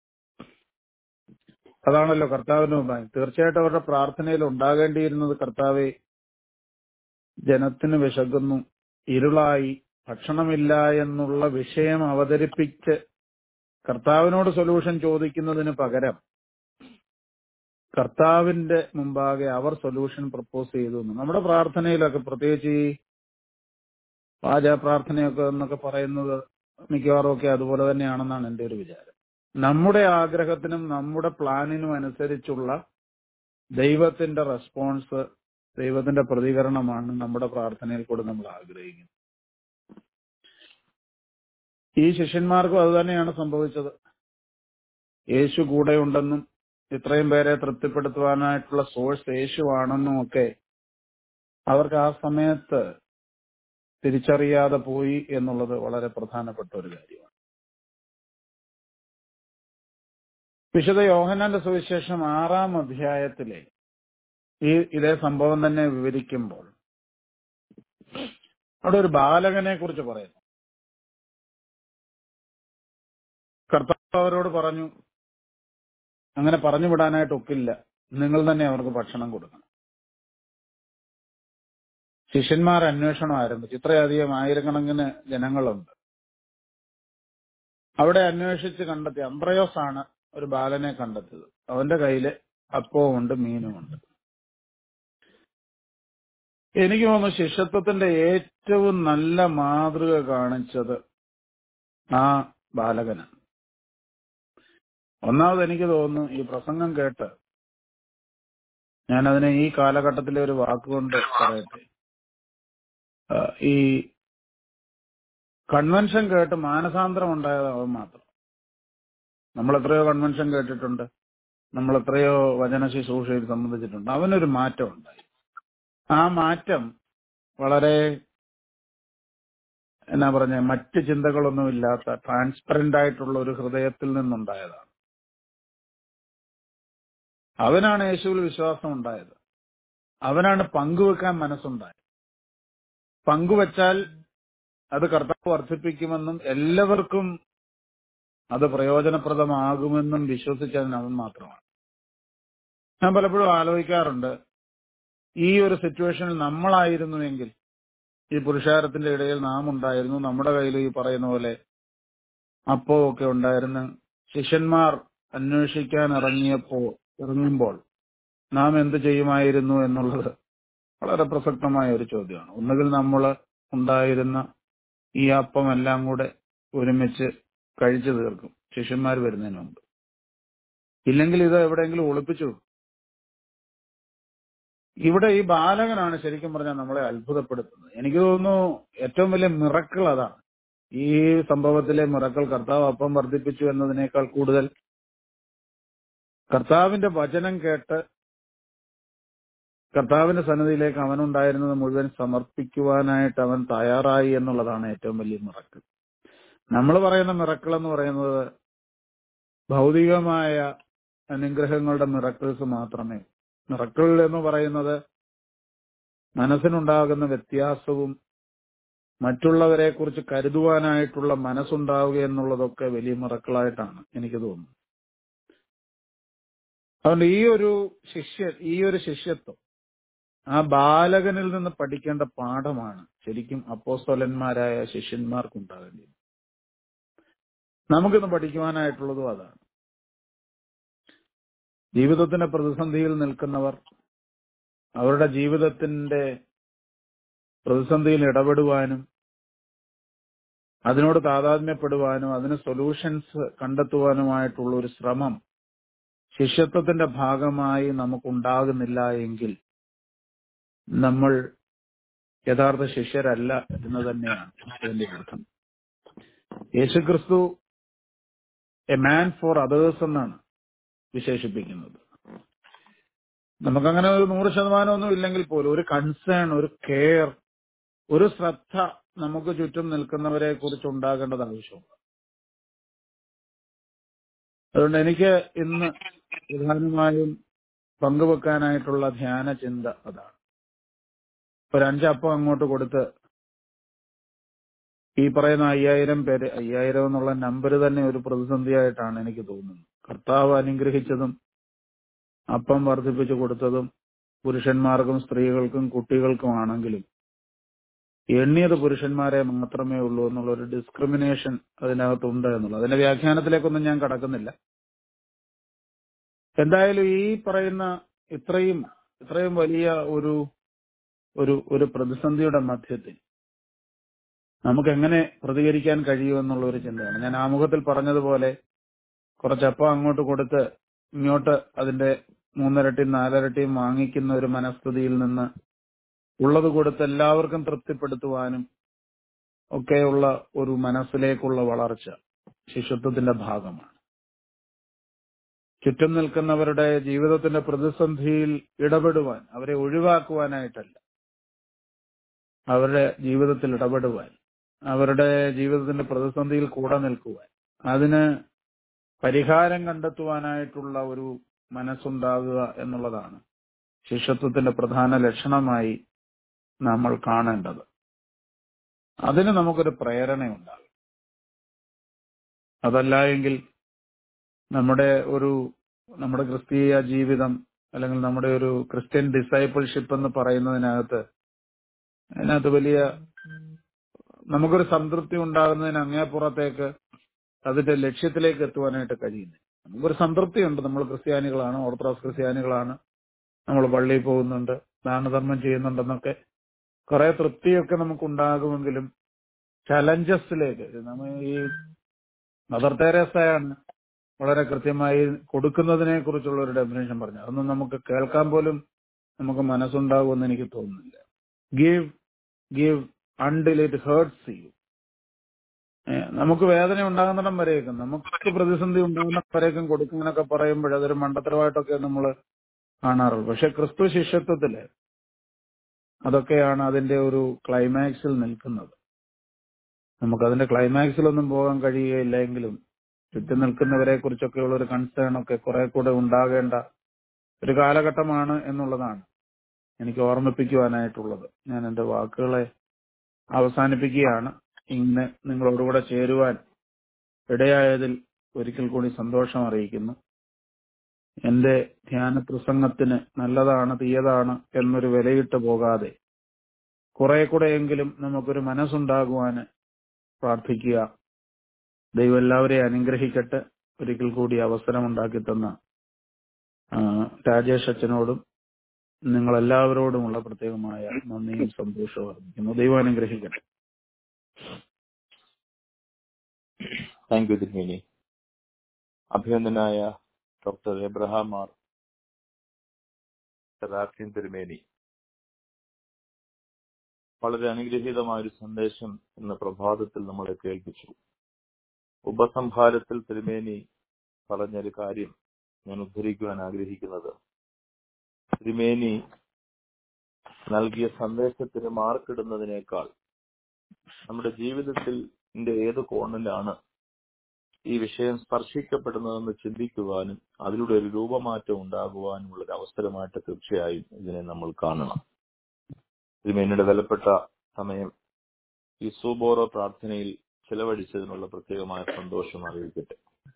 Speaker 5: അതാണല്ലോ കർത്താവിന് ഉണ്ടായി തീർച്ചയായിട്ടും അവരുടെ പ്രാർത്ഥനയിൽ ഉണ്ടാകേണ്ടിയിരുന്നത് കർത്താവെ ജനത്തിന് വിശക്കുന്നു ഇരുളായി ഭക്ഷണമില്ല എന്നുള്ള വിഷയം അവതരിപ്പിച്ച് കർത്താവിനോട് സൊല്യൂഷൻ ചോദിക്കുന്നതിന് പകരം കർത്താവിന്റെ മുമ്പാകെ അവർ സൊല്യൂഷൻ പ്രപ്പോസ് ചെയ്തു എന്ന് നമ്മുടെ പ്രാർത്ഥനയിലൊക്കെ പ്രത്യേകിച്ച് ഈ പാച പ്രാർത്ഥനയൊക്കെ എന്നൊക്കെ പറയുന്നത് മിക്കവാറും ഒക്കെ അതുപോലെ തന്നെയാണെന്നാണ് എന്റെ ഒരു വിചാരം നമ്മുടെ ആഗ്രഹത്തിനും നമ്മുടെ പ്ലാനിനും അനുസരിച്ചുള്ള ദൈവത്തിന്റെ റെസ്പോൺസ് ദൈവത്തിന്റെ പ്രതികരണമാണ് നമ്മുടെ പ്രാർത്ഥനയിൽ കൂടെ നമ്മൾ ആഗ്രഹിക്കുന്നത് ഈ ശിഷ്യന്മാർക്കും അത് തന്നെയാണ് സംഭവിച്ചത് യേശു കൂടെയുണ്ടെന്നും ഇത്രയും പേരെ തൃപ്തിപ്പെടുത്തുവാനായിട്ടുള്ള സോഴ്സ് യേശുവാണെന്നും ഒക്കെ അവർക്ക് ആ സമയത്ത് തിരിച്ചറിയാതെ പോയി എന്നുള്ളത് വളരെ പ്രധാനപ്പെട്ട ഒരു കാര്യമാണ് വിശുദ്ധ യോഹനാന്റെ സുവിശേഷം ആറാം അധ്യായത്തിലെ ഈ ഇതേ സംഭവം തന്നെ വിവരിക്കുമ്പോൾ അവിടെ ഒരു ബാലകനെ കുറിച്ച് പറയുന്നു കർത്താവ് അവരോട് പറഞ്ഞു അങ്ങനെ പറഞ്ഞു വിടാനായിട്ട് ഒക്കില്ല നിങ്ങൾ തന്നെ അവർക്ക് ഭക്ഷണം കൊടുക്കണം ശിഷ്യന്മാർ അന്വേഷണം ആരംഭിച്ചു ഇത്രയധികം ആയിരക്കണക്കിന് ജനങ്ങളുണ്ട് അവിടെ അന്വേഷിച്ച് കണ്ടെത്തി അംബ്രയോസ് ആണ് ഒരു ബാലനെ കണ്ടെത്തിയത് അവന്റെ കയ്യില് അപ്പവുമുണ്ട് മീനുമുണ്ട് എനിക്ക് തോന്നുന്നു ശിഷ്യത്വത്തിന്റെ ഏറ്റവും നല്ല മാതൃക കാണിച്ചത് ആ ബാലകനാണ് ഒന്നാമത് എനിക്ക് തോന്നുന്നു ഈ പ്രസംഗം കേട്ട് ഞാനതിനെ ഈ കാലഘട്ടത്തിലെ ഒരു വാക്കുകൊണ്ട് പറയട്ടെ ആ, ഈ കൺവെൻഷൻ കേട്ട് മാനസാന്തരം ഉണ്ടായത് അവൻ മാത്രം നമ്മൾ എത്രയോ കൺവെൻഷൻ കേട്ടിട്ടുണ്ട് നമ്മൾ എത്രയോ വചന ശുശ്രൂഷയിൽ സംബന്ധിച്ചിട്ടുണ്ട് അവനൊരു മാറ്റം ഉണ്ടായി ആ മാറ്റം വളരെ എന്നാ പറഞ്ഞ മറ്റ് ചിന്തകളൊന്നുമില്ലാത്ത ട്രാൻസ്പെറന്റ് ആയിട്ടുള്ള ഒരു ഹൃദയത്തിൽ നിന്നുണ്ടായതാണ് അവനാണ് യേശുവിൽ വിശ്വാസം ഉണ്ടായത് അവനാണ് പങ്കുവെക്കാൻ മനസ്സുണ്ടായത് പങ്കുവച്ചാൽ അത് കർത്താവ് വർദ്ധിപ്പിക്കുമെന്നും എല്ലാവർക്കും അത് പ്രയോജനപ്രദമാകുമെന്നും വിശ്വസിച്ചതിന് അവൻ മാത്രമാണ് ഞാൻ പലപ്പോഴും ആലോചിക്കാറുണ്ട് ഈ ഒരു സിറ്റുവേഷനിൽ നമ്മളായിരുന്നുവെങ്കിൽ ഈ പുരുഷാരത്തിന്റെ ഇടയിൽ നാം ഉണ്ടായിരുന്നു നമ്മുടെ കയ്യിൽ ഈ പറയുന്ന പോലെ അപ്പോ ഒക്കെ ഉണ്ടായിരുന്നു ശിഷ്യന്മാർ അന്വേഷിക്കാൻ ഇറങ്ങിയപ്പോ ഇറങ്ങുമ്പോൾ നാം എന്ത് ചെയ്യുമായിരുന്നു എന്നുള്ളത് വളരെ പ്രസക്തമായ ഒരു ചോദ്യമാണ് ഒന്നുകിൽ നമ്മൾ ഉണ്ടായിരുന്ന ഈ അപ്പം എല്ലാം കൂടെ ഒരുമിച്ച് കഴിച്ചു തീർക്കും ശിഷ്യന്മാർ വരുന്നതിന് മുമ്പ് ഇല്ലെങ്കിൽ ഇത് എവിടെയെങ്കിലും ഒളിപ്പിച്ചു വെക്കും. ഇവിടെ ഈ ബാലകനാണ് ശരിക്കും പറഞ്ഞാൽ നമ്മളെ അത്ഭുതപ്പെടുത്തുന്നത് എനിക്ക് തോന്നുന്നു ഏറ്റവും വലിയ മിറക്കൾ അതാണ് ഈ സംഭവത്തിലെ മിറക്കൾ കർത്താവ് അപ്പം വർദ്ധിപ്പിച്ചു എന്നതിനേക്കാൾ കൂടുതൽ കർത്താവിന്റെ വചനം കേട്ട് കർത്താവിന്റെ സന്നിധിയിലേക്ക് അവനുണ്ടായിരുന്നത് മുഴുവൻ സമർപ്പിക്കുവാനായിട്ട് അവൻ തയ്യാറായി എന്നുള്ളതാണ് ഏറ്റവും വലിയ മിറക്കൾ നമ്മൾ പറയുന്ന മിറക്കൾ എന്ന് പറയുന്നത് ഭൗതികമായ അനുഗ്രഹങ്ങളുടെ മിറക്കിൾസ് മാത്രമേ മിറക്കിൾ എന്ന് പറയുന്നത് മനസ്സിനുണ്ടാകുന്ന വ്യത്യാസവും മറ്റുള്ളവരെ കുറിച്ച് കരുതുവാനായിട്ടുള്ള മനസ്സുണ്ടാവുക എന്നുള്ളതൊക്കെ വലിയ മിറക്കിളായിട്ടാണ് എനിക്ക് തോന്നുന്നത് അതുകൊണ്ട് ഈ ഒരു ശിഷ്യ ഈ ഒരു ശിഷ്യത്വം ആ ബാലകനിൽ നിന്ന് പഠിക്കേണ്ട പാഠമാണ് ശരിക്കും അപ്പോസ്തോലന്മാരായ ശിഷ്യന്മാർക്കുണ്ടാകേണ്ടത് നമുക്കിന്ന് പഠിക്കുവാനായിട്ടുള്ളതും അതാണ് ജീവിതത്തിന്റെ പ്രതിസന്ധിയിൽ നിൽക്കുന്നവർ അവരുടെ ജീവിതത്തിന്റെ പ്രതിസന്ധിയിൽ ഇടപെടുവാനും അതിനോട് താതാത്മ്യപ്പെടുവാനും അതിന് സൊല്യൂഷൻസ് കണ്ടെത്തുവാനുമായിട്ടുള്ള ഒരു ശ്രമം ശിഷ്യത്വത്തിന്റെ ഭാഗമായി നമുക്കുണ്ടാകുന്നില്ല എങ്കിൽ നമ്മൾ യഥാർത്ഥ ശിഷ്യരല്ല എന്ന് തന്നെയാണ് അതിന്റെ അർത്ഥം യേശുക്രിസ്തു എ മാൻ ഫോർ അതേഴ്സ് എന്നാണ് വിശേഷിപ്പിക്കുന്നത് നമുക്കങ്ങനെ ഒരു നൂറ് ശതമാനം ഒന്നും ഇല്ലെങ്കിൽ പോലും ഒരു കൺസേൺ ഒരു കെയർ ഒരു ശ്രദ്ധ നമുക്ക് ചുറ്റും നിൽക്കുന്നവരെ കുറിച്ച് ഉണ്ടാകേണ്ടത് ആവശ്യമുണ്ട് അതുകൊണ്ട് എനിക്ക് ഇന്ന് പ്രധാനമായും പങ്കുവെക്കാനായിട്ടുള്ള ധ്യാന ചിന്ത അതാണ് ഒരു അഞ്ചപ്പം അങ്ങോട്ട് കൊടുത്ത് ഈ പറയുന്ന അയ്യായിരം പേര് അയ്യായിരം എന്നുള്ള നമ്പർ തന്നെ ഒരു പ്രതിസന്ധിയായിട്ടാണ് എനിക്ക് തോന്നുന്നത് കർത്താവ് അനുഗ്രഹിച്ചതും അപ്പം വർദ്ധിപ്പിച്ചു കൊടുത്തതും പുരുഷന്മാർക്കും സ്ത്രീകൾക്കും കുട്ടികൾക്കുമാണെങ്കിലും എണ്ണിയത് പുരുഷന്മാരെ മാത്രമേ ഉള്ളൂ എന്നുള്ള ഒരു ഡിസ്ക്രിമിനേഷൻ അതിനകത്തുണ്ട് എന്നുള്ളത് അതിന്റെ വ്യാഖ്യാനത്തിലേക്കൊന്നും ഞാൻ കടക്കുന്നില്ല എന്തായാലും ഈ പറയുന്ന ഇത്രയും ഇത്രയും വലിയ ഒരു ഒരു ഒരു പ്രതിസന്ധിയുടെ മധ്യത്തിൽ നമുക്ക് എങ്ങനെ പ്രതികരിക്കാൻ കഴിയുമെന്നുള്ള ഒരു ചിന്തയാണ് ഞാൻ ആമുഖത്തിൽ പറഞ്ഞതുപോലെ കുറച്ചപ്പം അങ്ങോട്ട് കൊടുത്ത് ഇങ്ങോട്ട് അതിന്റെ മൂന്നിരട്ടിയും നാലിരട്ടിയും വാങ്ങിക്കുന്ന ഒരു മനസ്ഥിതിയിൽ നിന്ന് ഉള്ളത് കൊടുത്ത് എല്ലാവർക്കും തൃപ്തിപ്പെടുത്തുവാനും ഒക്കെയുള്ള ഒരു മനസ്സിലേക്കുള്ള വളർച്ച ശിഷ്യത്വത്തിന്റെ ഭാഗമാണ് ചുറ്റും നിൽക്കുന്നവരുടെ ജീവിതത്തിന്റെ പ്രതിസന്ധിയിൽ ഇടപെടുവാൻ അവരെ ഒഴിവാക്കുവാനായിട്ടല്ല അവരുടെ ജീവിതത്തിൽ ഇടപെടുവാൻ അവരുടെ ജീവിതത്തിന്റെ പ്രതിസന്ധിയിൽ കൂടെ നിൽക്കുവാൻ അതിന് പരിഹാരം കണ്ടെത്തുവാനായിട്ടുള്ള ഒരു മനസ്സുണ്ടാകുക എന്നുള്ളതാണ് ശിഷ്യത്വത്തിന്റെ പ്രധാന ലക്ഷണമായി നമ്മൾ കാണേണ്ടത് അതിന് നമുക്കൊരു പ്രേരണയുണ്ടാകും അതല്ല എങ്കിൽ നമ്മുടെ ഒരു നമ്മുടെ ക്രിസ്തീയ ജീവിതം അല്ലെങ്കിൽ നമ്മുടെ ഒരു ക്രിസ്ത്യൻ ഡിസൈപ്പിൾഷിപ്പ് എന്ന് പറയുന്നതിനകത്ത് അതിനകത്ത് വലിയ നമുക്കൊരു സംതൃപ്തി ഉണ്ടാകുന്നതിന് അങ്ങേപ്പുറത്തേക്ക് അതിന്റെ ലക്ഷ്യത്തിലേക്ക് എത്തുവാനായിട്ട് കഴിയുന്നു നമുക്കൊരു സംതൃപ്തിയുണ്ട് നമ്മൾ ക്രിസ്ത്യാനികളാണ് ഓർത്തഡോക്സ് ക്രിസ്ത്യാനികളാണ് നമ്മൾ പള്ളിയിൽ പോകുന്നുണ്ട് ദാനധർമ്മം ചെയ്യുന്നുണ്ടെന്നൊക്കെ കുറെ തൃപ്തിയൊക്കെ നമുക്ക് ഉണ്ടാകുമെങ്കിലും ചലഞ്ചസിലേക്ക് നമ്മൾ ഈ മദർ തെരേസയാണ് വളരെ കൃത്യമായി കൊടുക്കുന്നതിനെ കുറിച്ചുള്ള ഒരു ഡെഫിനേഷൻ പറഞ്ഞു അതൊന്നും നമുക്ക് കേൾക്കാൻ പോലും നമുക്ക് മനസ്സുണ്ടാകുമെന്ന് എനിക്ക് തോന്നുന്നില്ല give give until it hurts you ഏ, നമുക്ക് വേദന ഉണ്ടാകുന്നിടം വരേക്കും നമുക്ക് പ്രതിസന്ധി ഉണ്ടാകുന്ന വരേക്കും കൊടുക്കുമെന്നൊക്കെ പറയുമ്പോൾ അതൊരു മണ്ടത്തരമായിട്ടൊക്കെ നമ്മൾ കാണാറുള്ളൂ പക്ഷെ ക്രിസ്തു ശിഷ്യത്വത്തില് അതൊക്കെയാണ് അതിന്റെ ഒരു ക്ലൈമാക്സിൽ നിൽക്കുന്നത് നമുക്ക് അതിന്റെ ക്ലൈമാക്സിലൊന്നും പോകാൻ കഴിയുകയില്ല എങ്കിലും ചുറ്റും നിൽക്കുന്നവരെ കുറിച്ചൊക്കെയുള്ള ഒരു കൺസേൺ ഒക്കെ കുറെ കൂടെ ഉണ്ടാകേണ്ട ഒരു കാലഘട്ടമാണ് എന്നുള്ളതാണ് എനിക്ക് ഓർമ്മിപ്പിക്കുവാനായിട്ടുള്ളത് ഞാൻ എന്റെ വാക്കുകളെ അവസാനിപ്പിക്കുകയാണ് ഇന്ന് നിങ്ങളോടുകൂടെ ചേരുവാൻ ഇടയായതിൽ ഒരിക്കൽ കൂടി സന്തോഷം അറിയിക്കുന്നു എന്റെ ധ്യാന പ്രസംഗത്തിന് നല്ലതാണ് തീയതാണ് എന്നൊരു വിലയിട്ട് പോകാതെ കുറെ കൂടെയെങ്കിലും നമുക്കൊരു മനസ്സുണ്ടാകുവാന് പ്രാർത്ഥിക്കുക ദൈവം എല്ലാവരെയും അനുഗ്രഹിക്കട്ടെ ഒരിക്കൽ കൂടി അവസരം ഉണ്ടാക്കി തന്ന ആ, രാജേഷ് അച്ഛനോടും നിങ്ങളെല്ലാവരോടുമുള്ള പ്രത്യേകമായ നന്ദിയും സന്തോഷവും അറിയിക്കുന്നു ദൈവം അനുഗ്രഹിക്കട്ടെ
Speaker 2: താങ്ക് യു തിരുമേനി അഭിനന്ദനായ ഡോക്ടർ എബ്രഹാം മാർ സെറാഫിൻ തിരുമേനി വളരെ അനുഗ്രഹീതമായ ഒരു സന്ദേശം ഇന്ന് പ്രഭാതത്തിൽ നമ്മളെ കേൾപ്പിച്ചു ഉപസംഹാരത്തിൽ തിരുമേനി പറഞ്ഞൊരു കാര്യം ഞാൻ ഉദ്ധരിക്കുവാൻ ആഗ്രഹിക്കുന്നത് തിരുമേനി നൽകിയ സന്ദേശത്തിന് മാർക്കിടുന്നതിനേക്കാൾ നമ്മുടെ ജീവിതത്തിൽ ന്റെ ഏത് കോണിലാണ് ഈ വിഷയം സ്പർശിക്കപ്പെടുന്നതെന്ന് ചിന്തിക്കുവാനും അതിലൂടെ ഒരു രൂപമാറ്റം ഉണ്ടാകുവാനുമുള്ള ഒരു അവസരമായിട്ട് തീർച്ചയായും ഇതിനെ നമ്മൾ കാണണം തിരുമേനിയുടെ വിലപ്പെട്ട സമയം ഈ സൂബോറോ പ്രാർത്ഥനയിൽ ചിലവഴിച്ചതിനുള്ള പ്രത്യേകമായ സന്തോഷം അറിയിക്കട്ടെ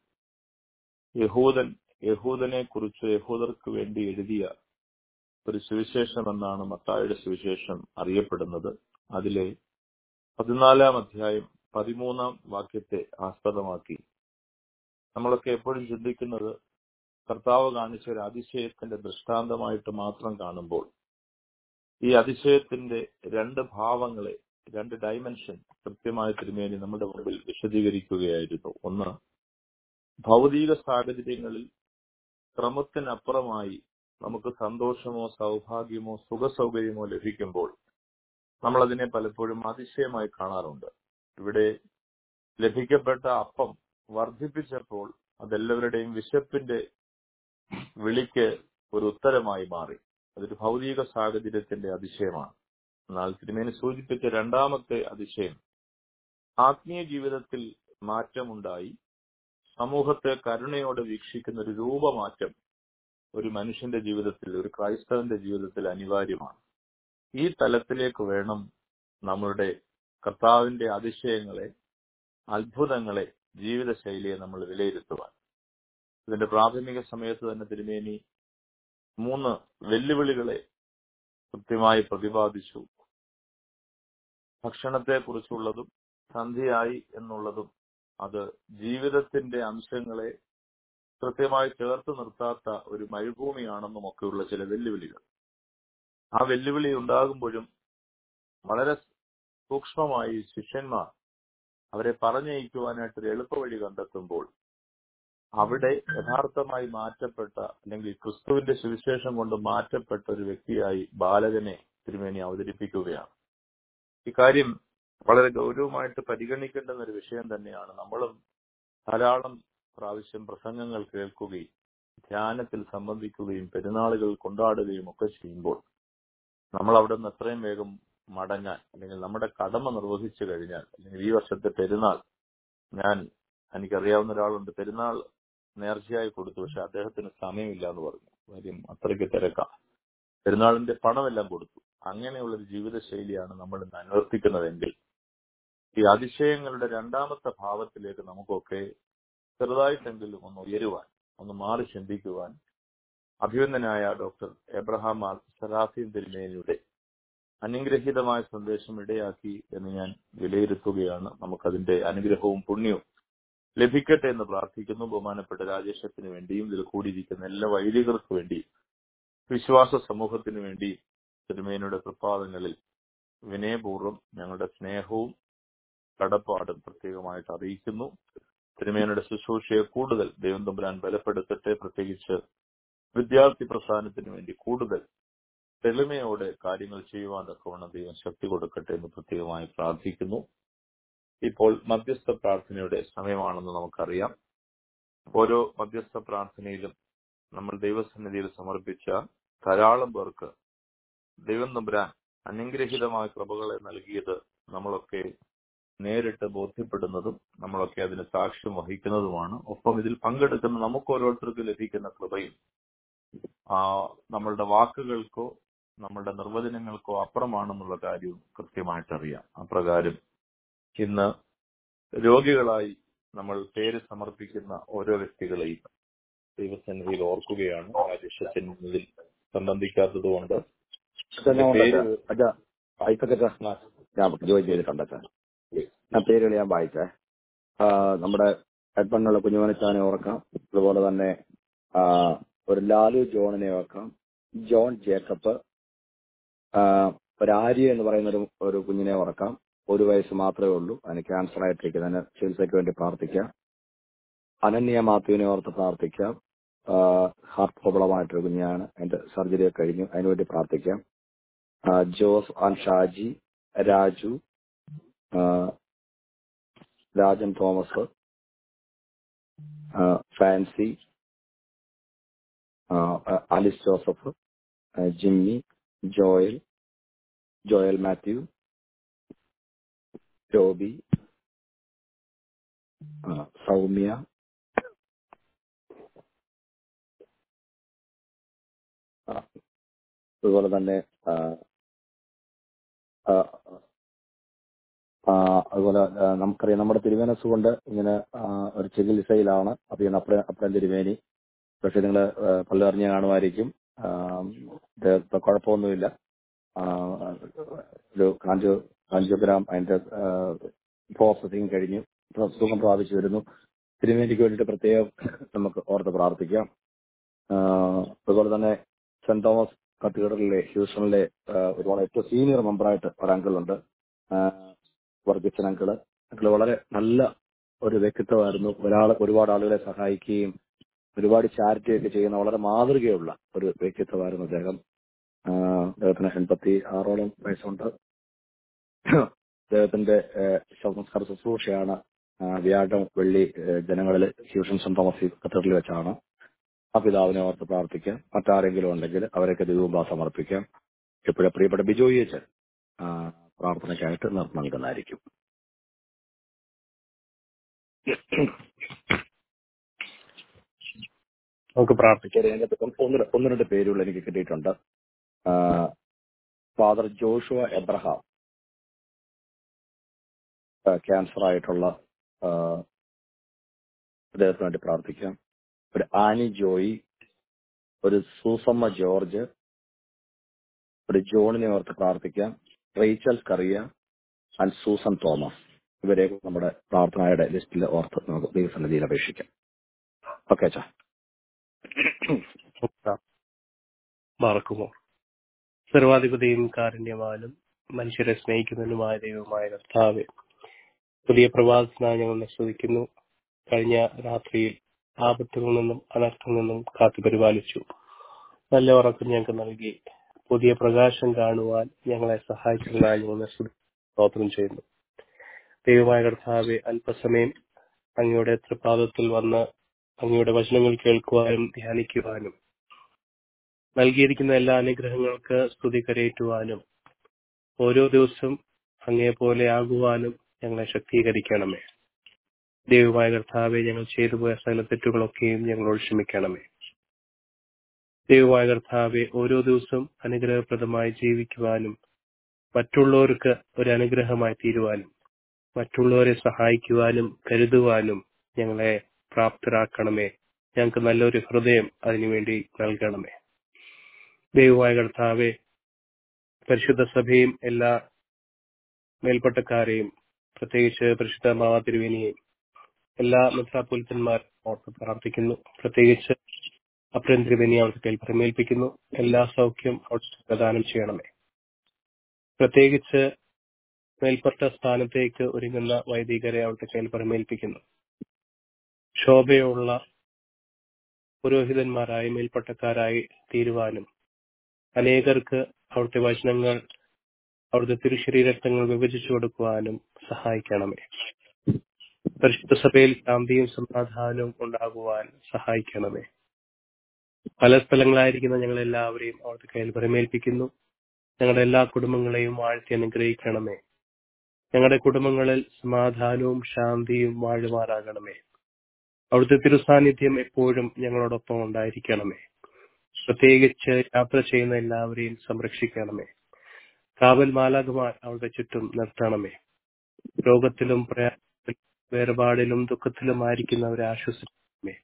Speaker 2: യഹൂദൻ യഹൂദനെ കുറിച്ച് യഹൂദർക്ക് വേണ്ടി എഴുതിയ ഒരു സുവിശേഷം എന്നാണ് മത്തായുടെ സുവിശേഷം അറിയപ്പെടുന്നത് അതിലെ പതിനാലാം അധ്യായം പതിമൂന്നാം വാക്യത്തെ ആസ്പദമാക്കി നമ്മളൊക്കെ എപ്പോഴും ചിന്തിക്കുന്നത് കർത്താവ് കാണിച്ച ഒരു അതിശയത്തിന്റെ ദൃഷ്ടാന്തമായിട്ട് മാത്രം കാണുമ്പോൾ ഈ അതിശയത്തിന്റെ രണ്ട് ഭാവങ്ങളെ രണ്ട് ഡയമെൻഷൻ കൃത്യമായ തിരുമേനി നമ്മുടെ മുമ്പിൽ വിശദീകരിക്കുകയായിരുന്നു ഒന്ന് ഭൗതിക സാഹചര്യങ്ങളിൽ ക്രമത്തിനപ്പുറമായി നമുക്ക് സന്തോഷമോ സൗഭാഗ്യമോ സുഖസൗകര്യമോ ലഭിക്കുമ്പോൾ നമ്മൾ അതിനെ പലപ്പോഴും അതിശയമായി കാണാറുണ്ട് ഇവിടെ ലഭിക്കപ്പെട്ട അപ്പം വർദ്ധിപ്പിച്ചപ്പോൾ അതെല്ലാവരുടെയും വിശപ്പിന്റെ വിളിക്ക് ഒരു ഉത്തരമായി മാറി അതൊരു ഭൗതിക സാഹചര്യത്തിന്റെ അതിശയമാണ് എന്നാൽ തിരുമേനി സൂചിപ്പിച്ച രണ്ടാമത്തെ അതിശയം ആത്മീയ ജീവിതത്തിൽ മാറ്റമുണ്ടായി സമൂഹത്തെ കരുണയോടെ വീക്ഷിക്കുന്ന ഒരു രൂപമാറ്റം ഒരു മനുഷ്യന്റെ ജീവിതത്തിൽ ഒരു ക്രൈസ്തവന്റെ ജീവിതത്തിൽ അനിവാര്യമാണ് ഈ തലത്തിലേക്ക് വേണം നമ്മളുടെ കർത്താവിന്റെ അതിശയങ്ങളെ അത്ഭുതങ്ങളെ ജീവിതശൈലിയെ നമ്മൾ വിലയിരുത്തുവാൻ ഇതിന്റെ പ്രാഥമിക സമയത്ത് തന്നെ തിരുമേനി മൂന്ന് വെല്ലുവിളികളെ കൃത്യമായി പ്രതിപാദിച്ചു ഭക്ഷണത്തെ കുറിച്ചുള്ളതും സന്ധിയായി എന്നുള്ളതും അത് ജീവിതത്തിന്റെ അംശങ്ങളെ കൃത്യമായി ചേർത്ത് നിർത്താത്ത ഒരു മരുഭൂമിയാണെന്നും ഒക്കെയുള്ള ചില വെല്ലുവിളികൾ ആ വെല്ലുവിളി ഉണ്ടാകുമ്പോഴും വളരെ സൂക്ഷ്മമായി ശിഷ്യന്മാർ അവരെ പറഞ്ഞയക്കുവാനായിട്ട് ഒരു എളുപ്പവഴി കണ്ടെത്തുമ്പോൾ അവിടെ യഥാർത്ഥമായി മാറ്റപ്പെട്ട അല്ലെങ്കിൽ ക്രിസ്തുവിന്റെ സുവിശേഷം കൊണ്ട് മാറ്റപ്പെട്ട ഒരു വ്യക്തിയായി ബാലകനെ തിരുമേനി അവതരിപ്പിക്കുകയാണ് ഇക്കാര്യം വളരെ ഗൗരവമായിട്ട് പരിഗണിക്കേണ്ടുന്ന ഒരു വിഷയം തന്നെയാണ് നമ്മളും ധാരാളം പ്രാവശ്യം പ്രസംഗങ്ങൾ കേൾക്കുകയും ധ്യാനത്തിൽ സംബന്ധിക്കുകയും പെരുന്നാളുകൾ കൊണ്ടാടുകയും ഒക്കെ ചെയ്യുമ്പോൾ നമ്മൾ അവിടെ നിന്ന് എത്രയും വേഗം മടങ്ങാൻ അല്ലെങ്കിൽ നമ്മുടെ കടമ നിർവഹിച്ചു കഴിഞ്ഞാൽ അല്ലെങ്കിൽ ഈ വർഷത്തെ പെരുന്നാൾ ഞാൻ എനിക്കറിയാവുന്ന ഒരാളുണ്ട് പെരുന്നാൾ നേർച്ചയായി കൊടുത്തു പക്ഷെ അദ്ദേഹത്തിന് സമയമില്ല എന്ന് പറഞ്ഞു കാര്യം അത്രയ്ക്ക് തിരക്കാം പെരുന്നാളിന്റെ പണമെല്ലാം കൊടുത്തു അങ്ങനെയുള്ള ഒരു ജീവിതശൈലിയാണ് നമ്മൾ ഇന്ന് അനുവർത്തിക്കുന്നതെങ്കിൽ ഈ അതിശയങ്ങളുടെ രണ്ടാമത്തെ ഭാവത്തിലേക്ക് നമുക്കൊക്കെ ചെറുതായിട്ടെങ്കിലും ഒന്ന് ഉയരുവാൻ ഒന്ന് മാറി ചിന്തിക്കുവാൻ അഭിനന്ദനായ ഡോക്ടർ എബ്രഹാം മാർ സറാഫീൻ തിരുമേനിയുടെ അനുഗ്രഹീതമായ സന്ദേശം ഇടയാക്കി എന്ന് ഞാൻ വിലയിരുത്തുകയാണ് നമുക്കതിന്റെ അനുഗ്രഹവും പുണ്യവും ലഭിക്കട്ടെ എന്ന് പ്രാർത്ഥിക്കുന്നു ബഹുമാനപ്പെട്ട രാജേഷത്തിന് വേണ്ടിയും ഇതിൽ കൂടിയിരിക്കുന്ന എല്ലാ വൈദികർക്ക് വേണ്ടിയും വിശ്വാസ സമൂഹത്തിന് വേണ്ടിയും തിരുമേനിയുടെ പ്രഭാതങ്ങളിൽ വിനയപൂർവ്വം ഞങ്ങളുടെ സ്നേഹവും കടപ്പാടും പ്രത്യേകമായിട്ട് അറിയിക്കുന്നു തിരുമേനിയുടെ ശുശ്രൂഷയെ കൂടുതൽ ദൈവം തമ്പുരാൻ ബലപ്പെടുത്തട്ടെ പ്രത്യേകിച്ച് വിദ്യാർത്ഥി പ്രസ്ഥാനത്തിന് വേണ്ടി കൂടുതൽ തെളിമയോടെ കാര്യങ്ങൾ ചെയ്യുവാൻ തക്കവണ്ണം ദൈവം ശക്തി കൊടുക്കട്ടെ എന്ന് പ്രത്യേകമായി പ്രാർത്ഥിക്കുന്നു ഇപ്പോൾ മധ്യസ്ഥ പ്രാർത്ഥനയുടെ സമയമാണെന്ന് നമുക്കറിയാം ഓരോ മധ്യസ്ഥ പ്രാർത്ഥനയിലും നമ്മൾ ദൈവസന്നിധിയിൽ സമർപ്പിച്ച ധാരാളം പേർക്ക് ദൈവം നമ്പുരാൻ അനുഗ്രഹീതമായ കൃപകളെ നൽകിയത് നമ്മളൊക്കെ നേരിട്ട് ബോധ്യപ്പെടുന്നതും നമ്മളൊക്കെ അതിന് സാക്ഷ്യം വഹിക്കുന്നതുമാണ് ഒപ്പം ഇതിൽ പങ്കെടുക്കുന്ന നമുക്ക് ഓരോരുത്തർക്കും ലഭിക്കുന്ന കൃപയും ആ നമ്മളുടെ വാക്കുകൾക്കോ നമ്മളുടെ നിർവചനങ്ങൾക്കോ അപ്പുറമാണെന്നുള്ള കാര്യവും കൃത്യമായിട്ട് അറിയാം അപ്രകാരം ഇന്ന് രോഗികളായി നമ്മൾ പേര് സമർപ്പിക്കുന്ന ഓരോ വ്യക്തികളെയും ദൈവസന്നിധിയിൽ ഓർക്കുകയാണ് രാജേഷത്തിൽ സംബന്ധിക്കാത്തത് കൊണ്ട് പേര്
Speaker 6: അച്ഛാ ഐസക്കച്ച ഞാൻ ജോയിൻ ചെയ്തിട്ടുണ്ട് അച്ഛാ ഞാൻ പേരുകൾ ഞാൻ വായിച്ചേ ആ, നമ്മുടെ ഹെഡ്ബണ്ണുള്ള കുഞ്ഞുമനച്ചാനെ ഓർക്കാം അതുപോലെ തന്നെ ആ, ഒരു ലാലു ജോണിനെ ഓർക്കാം ജോൺ ജേക്കബ് ആ, ഒരു ആര്യ എന്ന് പറയുന്ന ഒരു ഒരു കുഞ്ഞിനെ ഓർക്കാം ഒരു വയസ്സ് മാത്രമേ ഉള്ളൂ അതിന് ക്യാൻസർ ആയിട്ടിരിക്കുന്നതിന് ചികിത്സയ്ക്ക് വേണ്ടി പ്രാർത്ഥിക്കാം അനന്യ മാത്യുവിനെ ഓർത്ത് പ്രാർത്ഥിക്കാം ആ, ഹാർട്ട് പ്രോബ്ലമായിട്ടൊരു കുഞ്ഞാണ് അതിന്റെ സർജറി ഒക്കെ കഴിഞ്ഞു അതിനുവേണ്ടി പ്രാർത്ഥിക്കാം ആ, ജോസ് ആൻ ഷാജി രാജു ആ, രാജൻ തോമസ് ആ, ഫാൻസി ആ, ആലിസ് ജോസഫ് ആ, Jimmy Joel Joel Matthew Toby ആ, സൗമ്യ ആ, അതുപോലെ തന്നെ ആ, ആ, ആ, അതുപോലെ ആ, നമുക്കറിയാം നമ്മുടെ തിരുവേനസ് കൊണ്ട് ഇങ്ങനെ ആ, ഒരു ചികിത്സയിലാണ് അപ്പൊ അപ്പുറം അപ്പുറം തിരുവേനി പക്ഷെ നിങ്ങൾ പള്ളി അറിഞ്ഞ് കാണുമായിരിക്കും ആ, ഇദ്ദേഹത്തെ കുഴപ്പമൊന്നുമില്ല ആ, ഒരു കാഞ്ചോ കാഞ്ചോഗ്രാം അതിന്റെ പ്രോസസിങ് കഴിഞ്ഞു ഇപ്പൊ സുഖം പ്രാപിച്ചു വരുന്നു തിരുവേനിക്ക് വേണ്ടിയിട്ട് പ്രത്യേകം നമുക്ക് ഓർത്ത് പ്രാർത്ഥിക്കാം ആ, അതുപോലെ തന്നെ സെന്റ് തോമസ് കത്തീഡ്രലിലെ ഹ്യൂസ്റ്റണിലെ ആ, ഒരുപാട് ഏറ്റവും സീനിയർ മെമ്പറായിട്ട് ഒരു അങ്കിളുണ്ട് വർഗിച്ചൻ അങ്കിള് അങ്കിള് വളരെ നല്ല ഒരു വ്യക്തിത്വമായിരുന്നു ഒരാൾ ഒരുപാട് ആളുകളെ സഹായിക്കുകയും ഒരുപാട് ചാരിറ്റി ഒക്കെ ചെയ്യുന്ന വളരെ മാതൃകയുള്ള ഒരു വ്യക്തിത്വമായിരുന്നു അദ്ദേഹം ആ, അദ്ദേഹത്തിന് എൺപത്തി ആറോളം വയസ്സുണ്ട് അദ്ദേഹത്തിന്റെ ഏഹ്, സംസ്കാര ശുശ്രൂഷയാണ് ആ, വ്യാഴം വെള്ളി ഏഹ്, ജനങ്ങളിൽ ഫ്യൂഷൻ സെന്റ് തോമസ് കത്തീഡ്രലിൽ വെച്ചാണ് ആ പിതാവിനെ ഓർത്ത് പ്രാർത്ഥിക്കാം മറ്റാരെങ്കിലും ഉണ്ടെങ്കിൽ അവരൊക്കെ ദൈവം സമർപ്പിക്കാം എപ്പോഴും പ്രിയപ്പെട്ട ബിജോയി അച്ഛൻ ആ, പ്രാർത്ഥനയ്ക്കായിട്ട് നിർത്തി നൽകുന്നതായിരിക്കും
Speaker 7: നമുക്ക് പ്രാർത്ഥിക്കാം
Speaker 6: ശരി അതിന്റെ ഒന്ന് ര- ഒന്ന് രണ്ട് പേരുകൾ എനിക്ക് കിട്ടിയിട്ടുണ്ട് ആ, ഫാദർ ജോഷുവ എബ്രഹാം ആ, ക്യാൻസർ ആയിട്ടുള്ള ആ, അദ്ദേഹത്തിന് വേണ്ടി പ്രാർത്ഥിക്കാം ഒരു ആനി ജോയി ഒരു സൂസമ്മ ജോർജ് ഒരു ജോണിനെ ഓർത്ത് പ്രാർത്ഥിക്കാം റേച്ചൽ കറിയ ആൻഡ് സൂസൻ തോമസ് ഇവരെ നമ്മുടെ പ്രാർത്ഥനയുടെ ലിസ്റ്റിൽ ഓർത്ത് നമുക്ക് ദൈവസന്നിധിയിൽ അപേക്ഷിക്കാം ഓക്കെ അച്ഛാ
Speaker 7: മറക്കുമോ സർവാധിപതിയും കാരുണ്യവാനും മനുഷ്യരെ സ്നേഹിക്കുന്നതിനുമായ ദൈവമായ കർത്താവെ പുതിയ പ്രവാസത്തിനായി ഞങ്ങൾ നിശ്വസിക്കുന്നു കഴിഞ്ഞ രാത്രിയിൽ ആപത്തുകളിൽ നിന്നും അനർത്ഥങ്ങളിൽ നിന്നും കാത്തു പരിപാലിച്ചു നല്ല ഉറക്കം ഞങ്ങൾക്ക് നൽകി പുതിയ പ്രകാശം കാണുവാൻ ഞങ്ങളെ സഹായിച്ചതിനായി ഞങ്ങൾ നിസ്തുതി സ്തോത്രം ചെയ്യുന്നു ദൈവമായ കർത്താവെ അല്പസമയം അങ്ങയുടെ തൃപാദത്തിൽ വന്ന് അങ്ങയുടെ വചനങ്ങൾ കേൾക്കുവാനും ധ്യാനിക്കുവാനും നൽകിയിരിക്കുന്ന എല്ലാ അനുഗ്രഹങ്ങൾക്ക് സ്തുതി കരയേറ്റുവാനും ഓരോ ദിവസം അങ്ങേ പോലെ ആകുവാനും ഞങ്ങളെ ശക്തീകരിക്കണമേ ദൈവമായ കർത്താവെ ഞങ്ങൾ ചെയ്തു പോയ സകല തെറ്റുകളൊക്കെയും ഞങ്ങളോട് ക്ഷമിക്കണമേ ദൈവമായ കർത്താവെ ഓരോ ദിവസവും അനുഗ്രഹപ്രദമായി ജീവിക്കുവാനും മറ്റുള്ളവർക്ക് ഒരു അനുഗ്രഹമായി തീരുവാനും മറ്റുള്ളവരെ സഹായിക്കുവാനും കരുതുവാനും ഞങ്ങളെ പ്രാപ്തരാക്കണമേ ഞങ്ങൾക്ക് നല്ലൊരു ഹൃദയം അതിനുവേണ്ടി നൽകണമേ ദൈവമായ കർത്താവെ പരിശുദ്ധ സഭയും എല്ലാ മേൽപ്പട്ടക്കാരെയും പ്രത്യേകിച്ച് പരിശുദ്ധ മാവാ തിരുവേനിയെയും എല്ലാ മെത്രാപൊലിത്തന്മാരും ഓർത്ത് പ്രാർത്ഥിക്കുന്നു പ്രത്യേകിച്ച് അപ്രയം തിരുവേനിയെ അവർക്ക് കയ്യിൽ പ്രമേൽപ്പിക്കുന്നു എല്ലാ സൗഖ്യം അവിടെ പ്രദാനം ചെയ്യണമേ പ്രത്യേകിച്ച് മേൽപ്പെട്ട സ്ഥാനത്തേക്ക് ഒരുങ്ങുന്ന വൈദികരെ അവിടുത്തെ കയ്യിൽ പ്രമേൽപ്പിക്കുന്നു ശോഭയുള്ള പുരോഹിതന്മാരായി മേൽപ്പട്ടക്കാരായി തീരുവാനും അനേകർക്ക് അവിടുത്തെ വചനങ്ങൾ അവിടുത്തെ തിരുശരീരക്തങ്ങൾ വിഭജിച്ചു കൊടുക്കുവാനും സഹായിക്കണമേ പരിശുദ്ധ സഭയിൽ ശാന്തിയും സമാധാനവും ഉണ്ടാകുവാൻ സഹായിക്കണമേ പല സ്ഥലങ്ങളായിരിക്കുന്ന ഞങ്ങൾ എല്ലാവരെയും അവിടുത്തെ കയ്യിൽ പരമേൽപ്പിക്കുന്നു ഞങ്ങളുടെ എല്ലാ കുടുംബങ്ങളെയും വാഴ്ത്തി അനുഗ്രഹിക്കണമേ ഞങ്ങളുടെ കുടുംബങ്ങളിൽ സമാധാനവും ശാന്തിയും വാഴുമാറാകണമേ അവിടുത്തെ തിരുസാന്നിധ്യം എപ്പോഴും ഞങ്ങളോടൊപ്പം ഉണ്ടായിരിക്കണമേ പ്രത്യേകിച്ച് യാത്ര ചെയ്യുന്ന എല്ലാവരെയും സംരക്ഷിക്കണമേ കാവൽ മാലാകുമാർ അവരുടെ ചുറ്റും നിർത്തണമേ രോഗത്തിലും പ്രയാസത്തിലും വേർപാടിലും ദുഃഖത്തിലും ആയിരിക്കുന്നവരെ ആശ്വസിക്കണമേ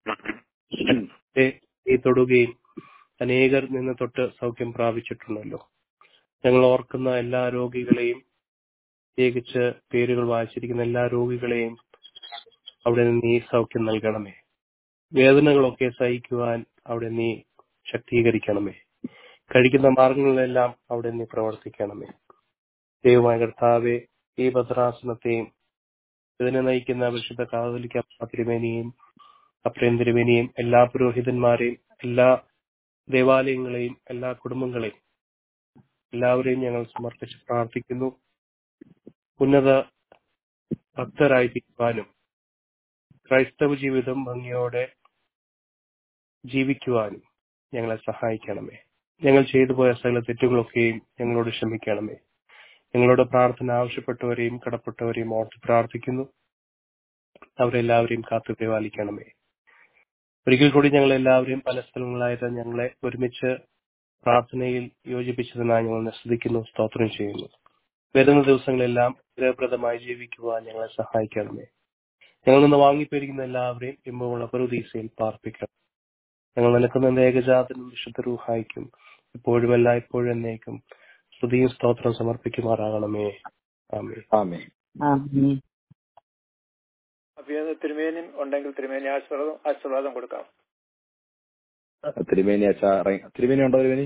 Speaker 7: ഈ തൊടുകയും അനേകർ നിന്ന് തൊട്ട് സൗഖ്യം പ്രാപിച്ചിട്ടുണ്ടല്ലോ ഞങ്ങൾ ഓർക്കുന്ന എല്ലാ രോഗികളെയും പ്രത്യേകിച്ച് പേരുകൾ വായിച്ചിരിക്കുന്ന എല്ലാ രോഗികളെയും അവിടെ നീ സൗഖ്യം നൽകണമേ വേദനകളൊക്കെ സഹിക്കുവാൻ അവിടെ നീ ശക്തീകരിക്കണമേ കഴിക്കുന്ന മാർഗങ്ങളിലെല്ലാം അവിടെ നീ പ്രവർത്തിക്കണമേ ദൈവമായ കർത്താവെ ഈ ഭദ്രാസനത്തെയും ഇതിനെ നയിക്കുന്ന വിശുദ്ധ കാതലിക്ക തിരുമേനിയും അപ്രേം തിരുമേനിയും എല്ലാ പുരോഹിതന്മാരെയും എല്ലാ ദേവാലയങ്ങളെയും എല്ലാ കുടുംബങ്ങളെയും എല്ലാവരെയും ഞങ്ങൾ സമർപ്പിച്ച് പ്രാർത്ഥിക്കുന്നു ഉന്നത ഭക്തരായി തീരുവാനും ക്രൈസ്തവ ജീവിതം ഭംഗിയോടെ ജീവിക്കുവാനും ഞങ്ങളെ സഹായിക്കണമേ ഞങ്ങൾ ചെയ്തു പോയ സകല തെറ്റുകളൊക്കെയും ഞങ്ങളോട് ക്ഷമിക്കണമേ ഞങ്ങളോട് പ്രാർത്ഥന ആവശ്യപ്പെട്ടവരെയും കടപ്പെട്ടവരെയും ഓർത്ത് പ്രാർത്ഥിക്കുന്നു അവരെല്ലാവരെയും കാത്തു പരിപാലിക്കണമേ ഒരിക്കൽ കൂടി ഞങ്ങൾ എല്ലാവരെയും പല സ്ഥലങ്ങളായിട്ട് ഞങ്ങളെ ഒരുമിച്ച് പ്രാർത്ഥനയിൽ യോജിപ്പിച്ചതിനായി ഞങ്ങൾ സ്തുതിക്കുന്നു സ്തോത്രം ചെയ്യുന്നു വരുന്ന ദിവസങ്ങളെല്ലാം ഫലപ്രദമായി ജീവിക്കുവാൻ ഞങ്ങളെ സഹായിക്കണമേ ഞങ്ങൾ നിന്ന് വാങ്ങിപ്പോയിരിക്കുന്ന എല്ലാവരെയും ഇമ്പമുള്ള പ്രതീസയിൽ പാർപ്പിക്കണം ഞങ്ങൾ നിലക്കുന്ന ഏകജാതനും വിശുദ്ധ റൂഹായിക്കും ഇപ്പോഴും എല്ലാ ഇപ്പോഴും എന്നേക്കും സ്തുതിയും സ്തോത്രം സമർപ്പിക്കുമാറാകണമേ ആമേ
Speaker 6: ആമേ
Speaker 1: ആമേൻ
Speaker 4: അഭിനന്ദ തിരുമേനിയും ഉണ്ടെങ്കിൽ തിരുമേനി ആശീർവാദം ആശീർവാദം കൊടുക്കാം
Speaker 6: തിരുമേനി അച്ഛാ ഇറങ്ങി- തിരുമേനി ഉണ്ടോ തിരുമേനി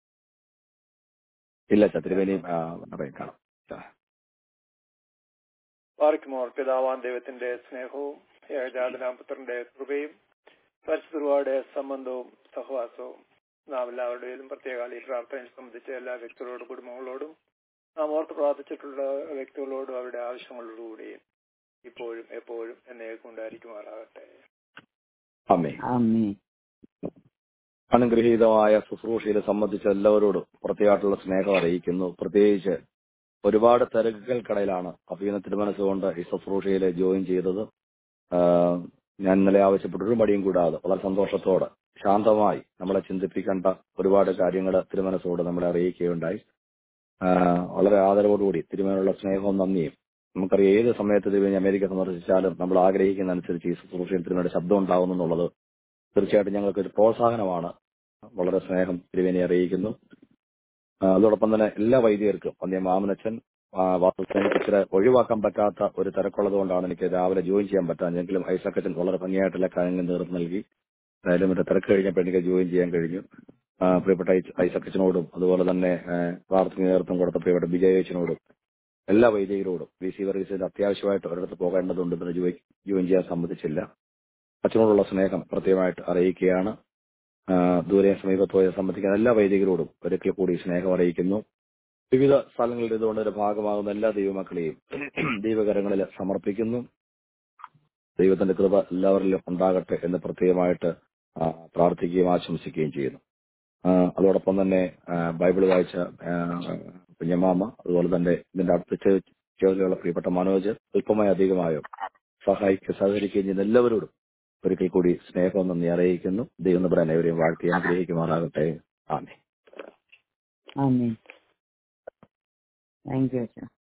Speaker 6: ഇല്ല അച്ഛാ തിരുമേനി ആ, ഇറങ്ങി കാണാം അച്ഛാ.
Speaker 4: പാർക്കുമോർ പിതാവാൻ ദൈവത്തിന്റെ സ്നേഹവും ഏകജാതനാം പുത്രന്റെ കൃപയും പരിശുദ്ധരുടെ സംബന്ധവും സഹവാസവും നാം എല്ലാവരുടെയും പ്രത്യേക ഈ പ്രാർത്ഥനയെ സംബന്ധിച്ച എല്ലാ വ്യക്തികളോടും കുടുംബങ്ങളോടും നാം ഓർത്ത് പ്രാർത്ഥിച്ചിട്ടുള്ള വ്യക്തികളോടും അവരുടെ ആവശ്യങ്ങളോടുകൂടിയും ഇപ്പോഴും എപ്പോഴും എന്നേക്കും ഉണ്ടായിരിക്കുമാറാകട്ടെ
Speaker 6: ആമേ
Speaker 1: ആമേൻ
Speaker 6: അനുഗ്രഹീതമായ ശുശ്രൂഷയിൽ സംബന്ധിച്ച എല്ലാവരോടും പ്രത്യേകമായിട്ടുള്ള സ്നേഹം അറിയിക്കുന്നു പ്രത്യേകിച്ച് ഒരുപാട് തിരക്കുകൾക്കിടയിലാണ് അഭിനന്ദ തിരുമനസ്സുകൊണ്ട് ഈ ശുശ്രൂഷയിൽ ജോയിൻ ചെയ്തത് ആഹ് ഞാൻ ഇന്നലെ ആവശ്യപ്പെട്ട ഒരു മടിയും കൂടാതെ വളരെ സന്തോഷത്തോടെ ശാന്തമായി നമ്മളെ ചിന്തിപ്പിക്കേണ്ട ഒരുപാട് കാര്യങ്ങൾ തിരുമനസ്സോട് നമ്മളെ അറിയിക്കുകയുണ്ടായി ആഹ് വളരെ ആദരവോടുകൂടി തിരുമനുള്ള സ്നേഹവും നന്ദിയും നമുക്കറിയാം ഏത് സമയത്ത് തിരുമേനി അമേരിക്ക സന്ദർശിച്ചാലും നമ്മൾ ആഗ്രഹിക്കുന്ന അനുസരിച്ച് ഈ ശുശ്രൂഷയിൽ തിരുമയുടെ ശബ്ദം ഉണ്ടാകുന്നു എന്നുള്ളത് തീർച്ചയായിട്ടും ഞങ്ങൾക്ക് ഒരു പ്രോത്സാഹനമാണ് വളരെ സ്നേഹം തിരുവേനി അറിയിക്കുന്നു ആ, അതോടൊപ്പം തന്നെ എല്ലാ വൈദികർക്കും അന്നേ മാമനച്ചൻ വാസ്തവത്തിൽ എനിക്ക് ഇച്ചിരി ഒഴിവാക്കാൻ പറ്റാത്ത ഒരു തിരക്കുള്ളത് കൊണ്ടാണ് എനിക്ക് രാവിലെ ജോയിൻ ചെയ്യാൻ പറ്റാഞ്ഞെങ്കിലും ഐസക്കച്ചൻ വളരെ ഭംഗിയായിട്ടുള്ള കാര്യങ്ങൾ നേതൃത്വം നൽകി എന്തായാലും മറ്റേ തിരക്ക് കഴിഞ്ഞപ്പോൾ എനിക്ക് ജോയിൻ ചെയ്യാൻ കഴിഞ്ഞു ആ, പ്രിയപ്പെട്ട ഐ- ഐസക്കച്ചനോടും അതുപോലെ തന്നെ ആ, പ്രാർത്ഥന നേതൃത്വം കൊടുത്ത പ്രിയപ്പെട്ട വിജയച്ചനോടും എല്ലാ വൈദികരോടും വി സി വർഗീസിന്റെ അത്യാവശ്യമായിട്ട് ഒരിടത്ത് പോകേണ്ടതുണ്ട് പിന്നെ ജോയി ജോയിൻ ചെയ്യാൻ സമ്മതിച്ചില്ല അച്ഛനോടുള്ള സ്നേഹം പ്രത്യേകമായിട്ട് അറിയിക്കുകയാണ് ആ, ദൂരെ സമീപത്തോയെ സംബന്ധിക്കുന്ന എല്ലാ വൈദികരോടും ഒരിക്കൽ കൂടി സ്നേഹം അറിയിക്കുന്നു വിവിധ സ്ഥലങ്ങളിൽ ഇതുകൊണ്ട് ഒരു ഭാഗമാകുന്ന എല്ലാ ദൈവമക്കളെയും ദൈവകരങ്ങളിൽ സമർപ്പിക്കുന്നു ദൈവത്തിന്റെ കൃപ എല്ലാവരിലും ഉണ്ടാകട്ടെ എന്ന് പ്രത്യേകമായിട്ട് ആ, പ്രാർത്ഥിക്കുകയും ആശംസിക്കുകയും ചെയ്യുന്നു ആ, അതോടൊപ്പം തന്നെ ആ, ബൈബിൾ വായിച്ച ആ, കുഞ്ഞമാമ അതുപോലെ തന്നെ ഇതിന്റെ അടുത്ത ചേർന്നുള്ള പ്രിയപ്പെട്ട മനോജ് അല്പമായി അധികമായോ സഹായിക്കുക സഹകരിക്കുകയും ചെയ്യുന്ന എല്ലാവരോടും ഒരിക്കൽ കൂടി സ്നേഹം നന്ദി അറിയിക്കുന്നു ദൈവം പറയാൻ ഏവരെയും വാഴ്ത്തി ആഗ്രഹിക്കുമാറാകട്ടെ ആമേ
Speaker 1: ആമേൻ താങ്ക് യു അച്ഛാ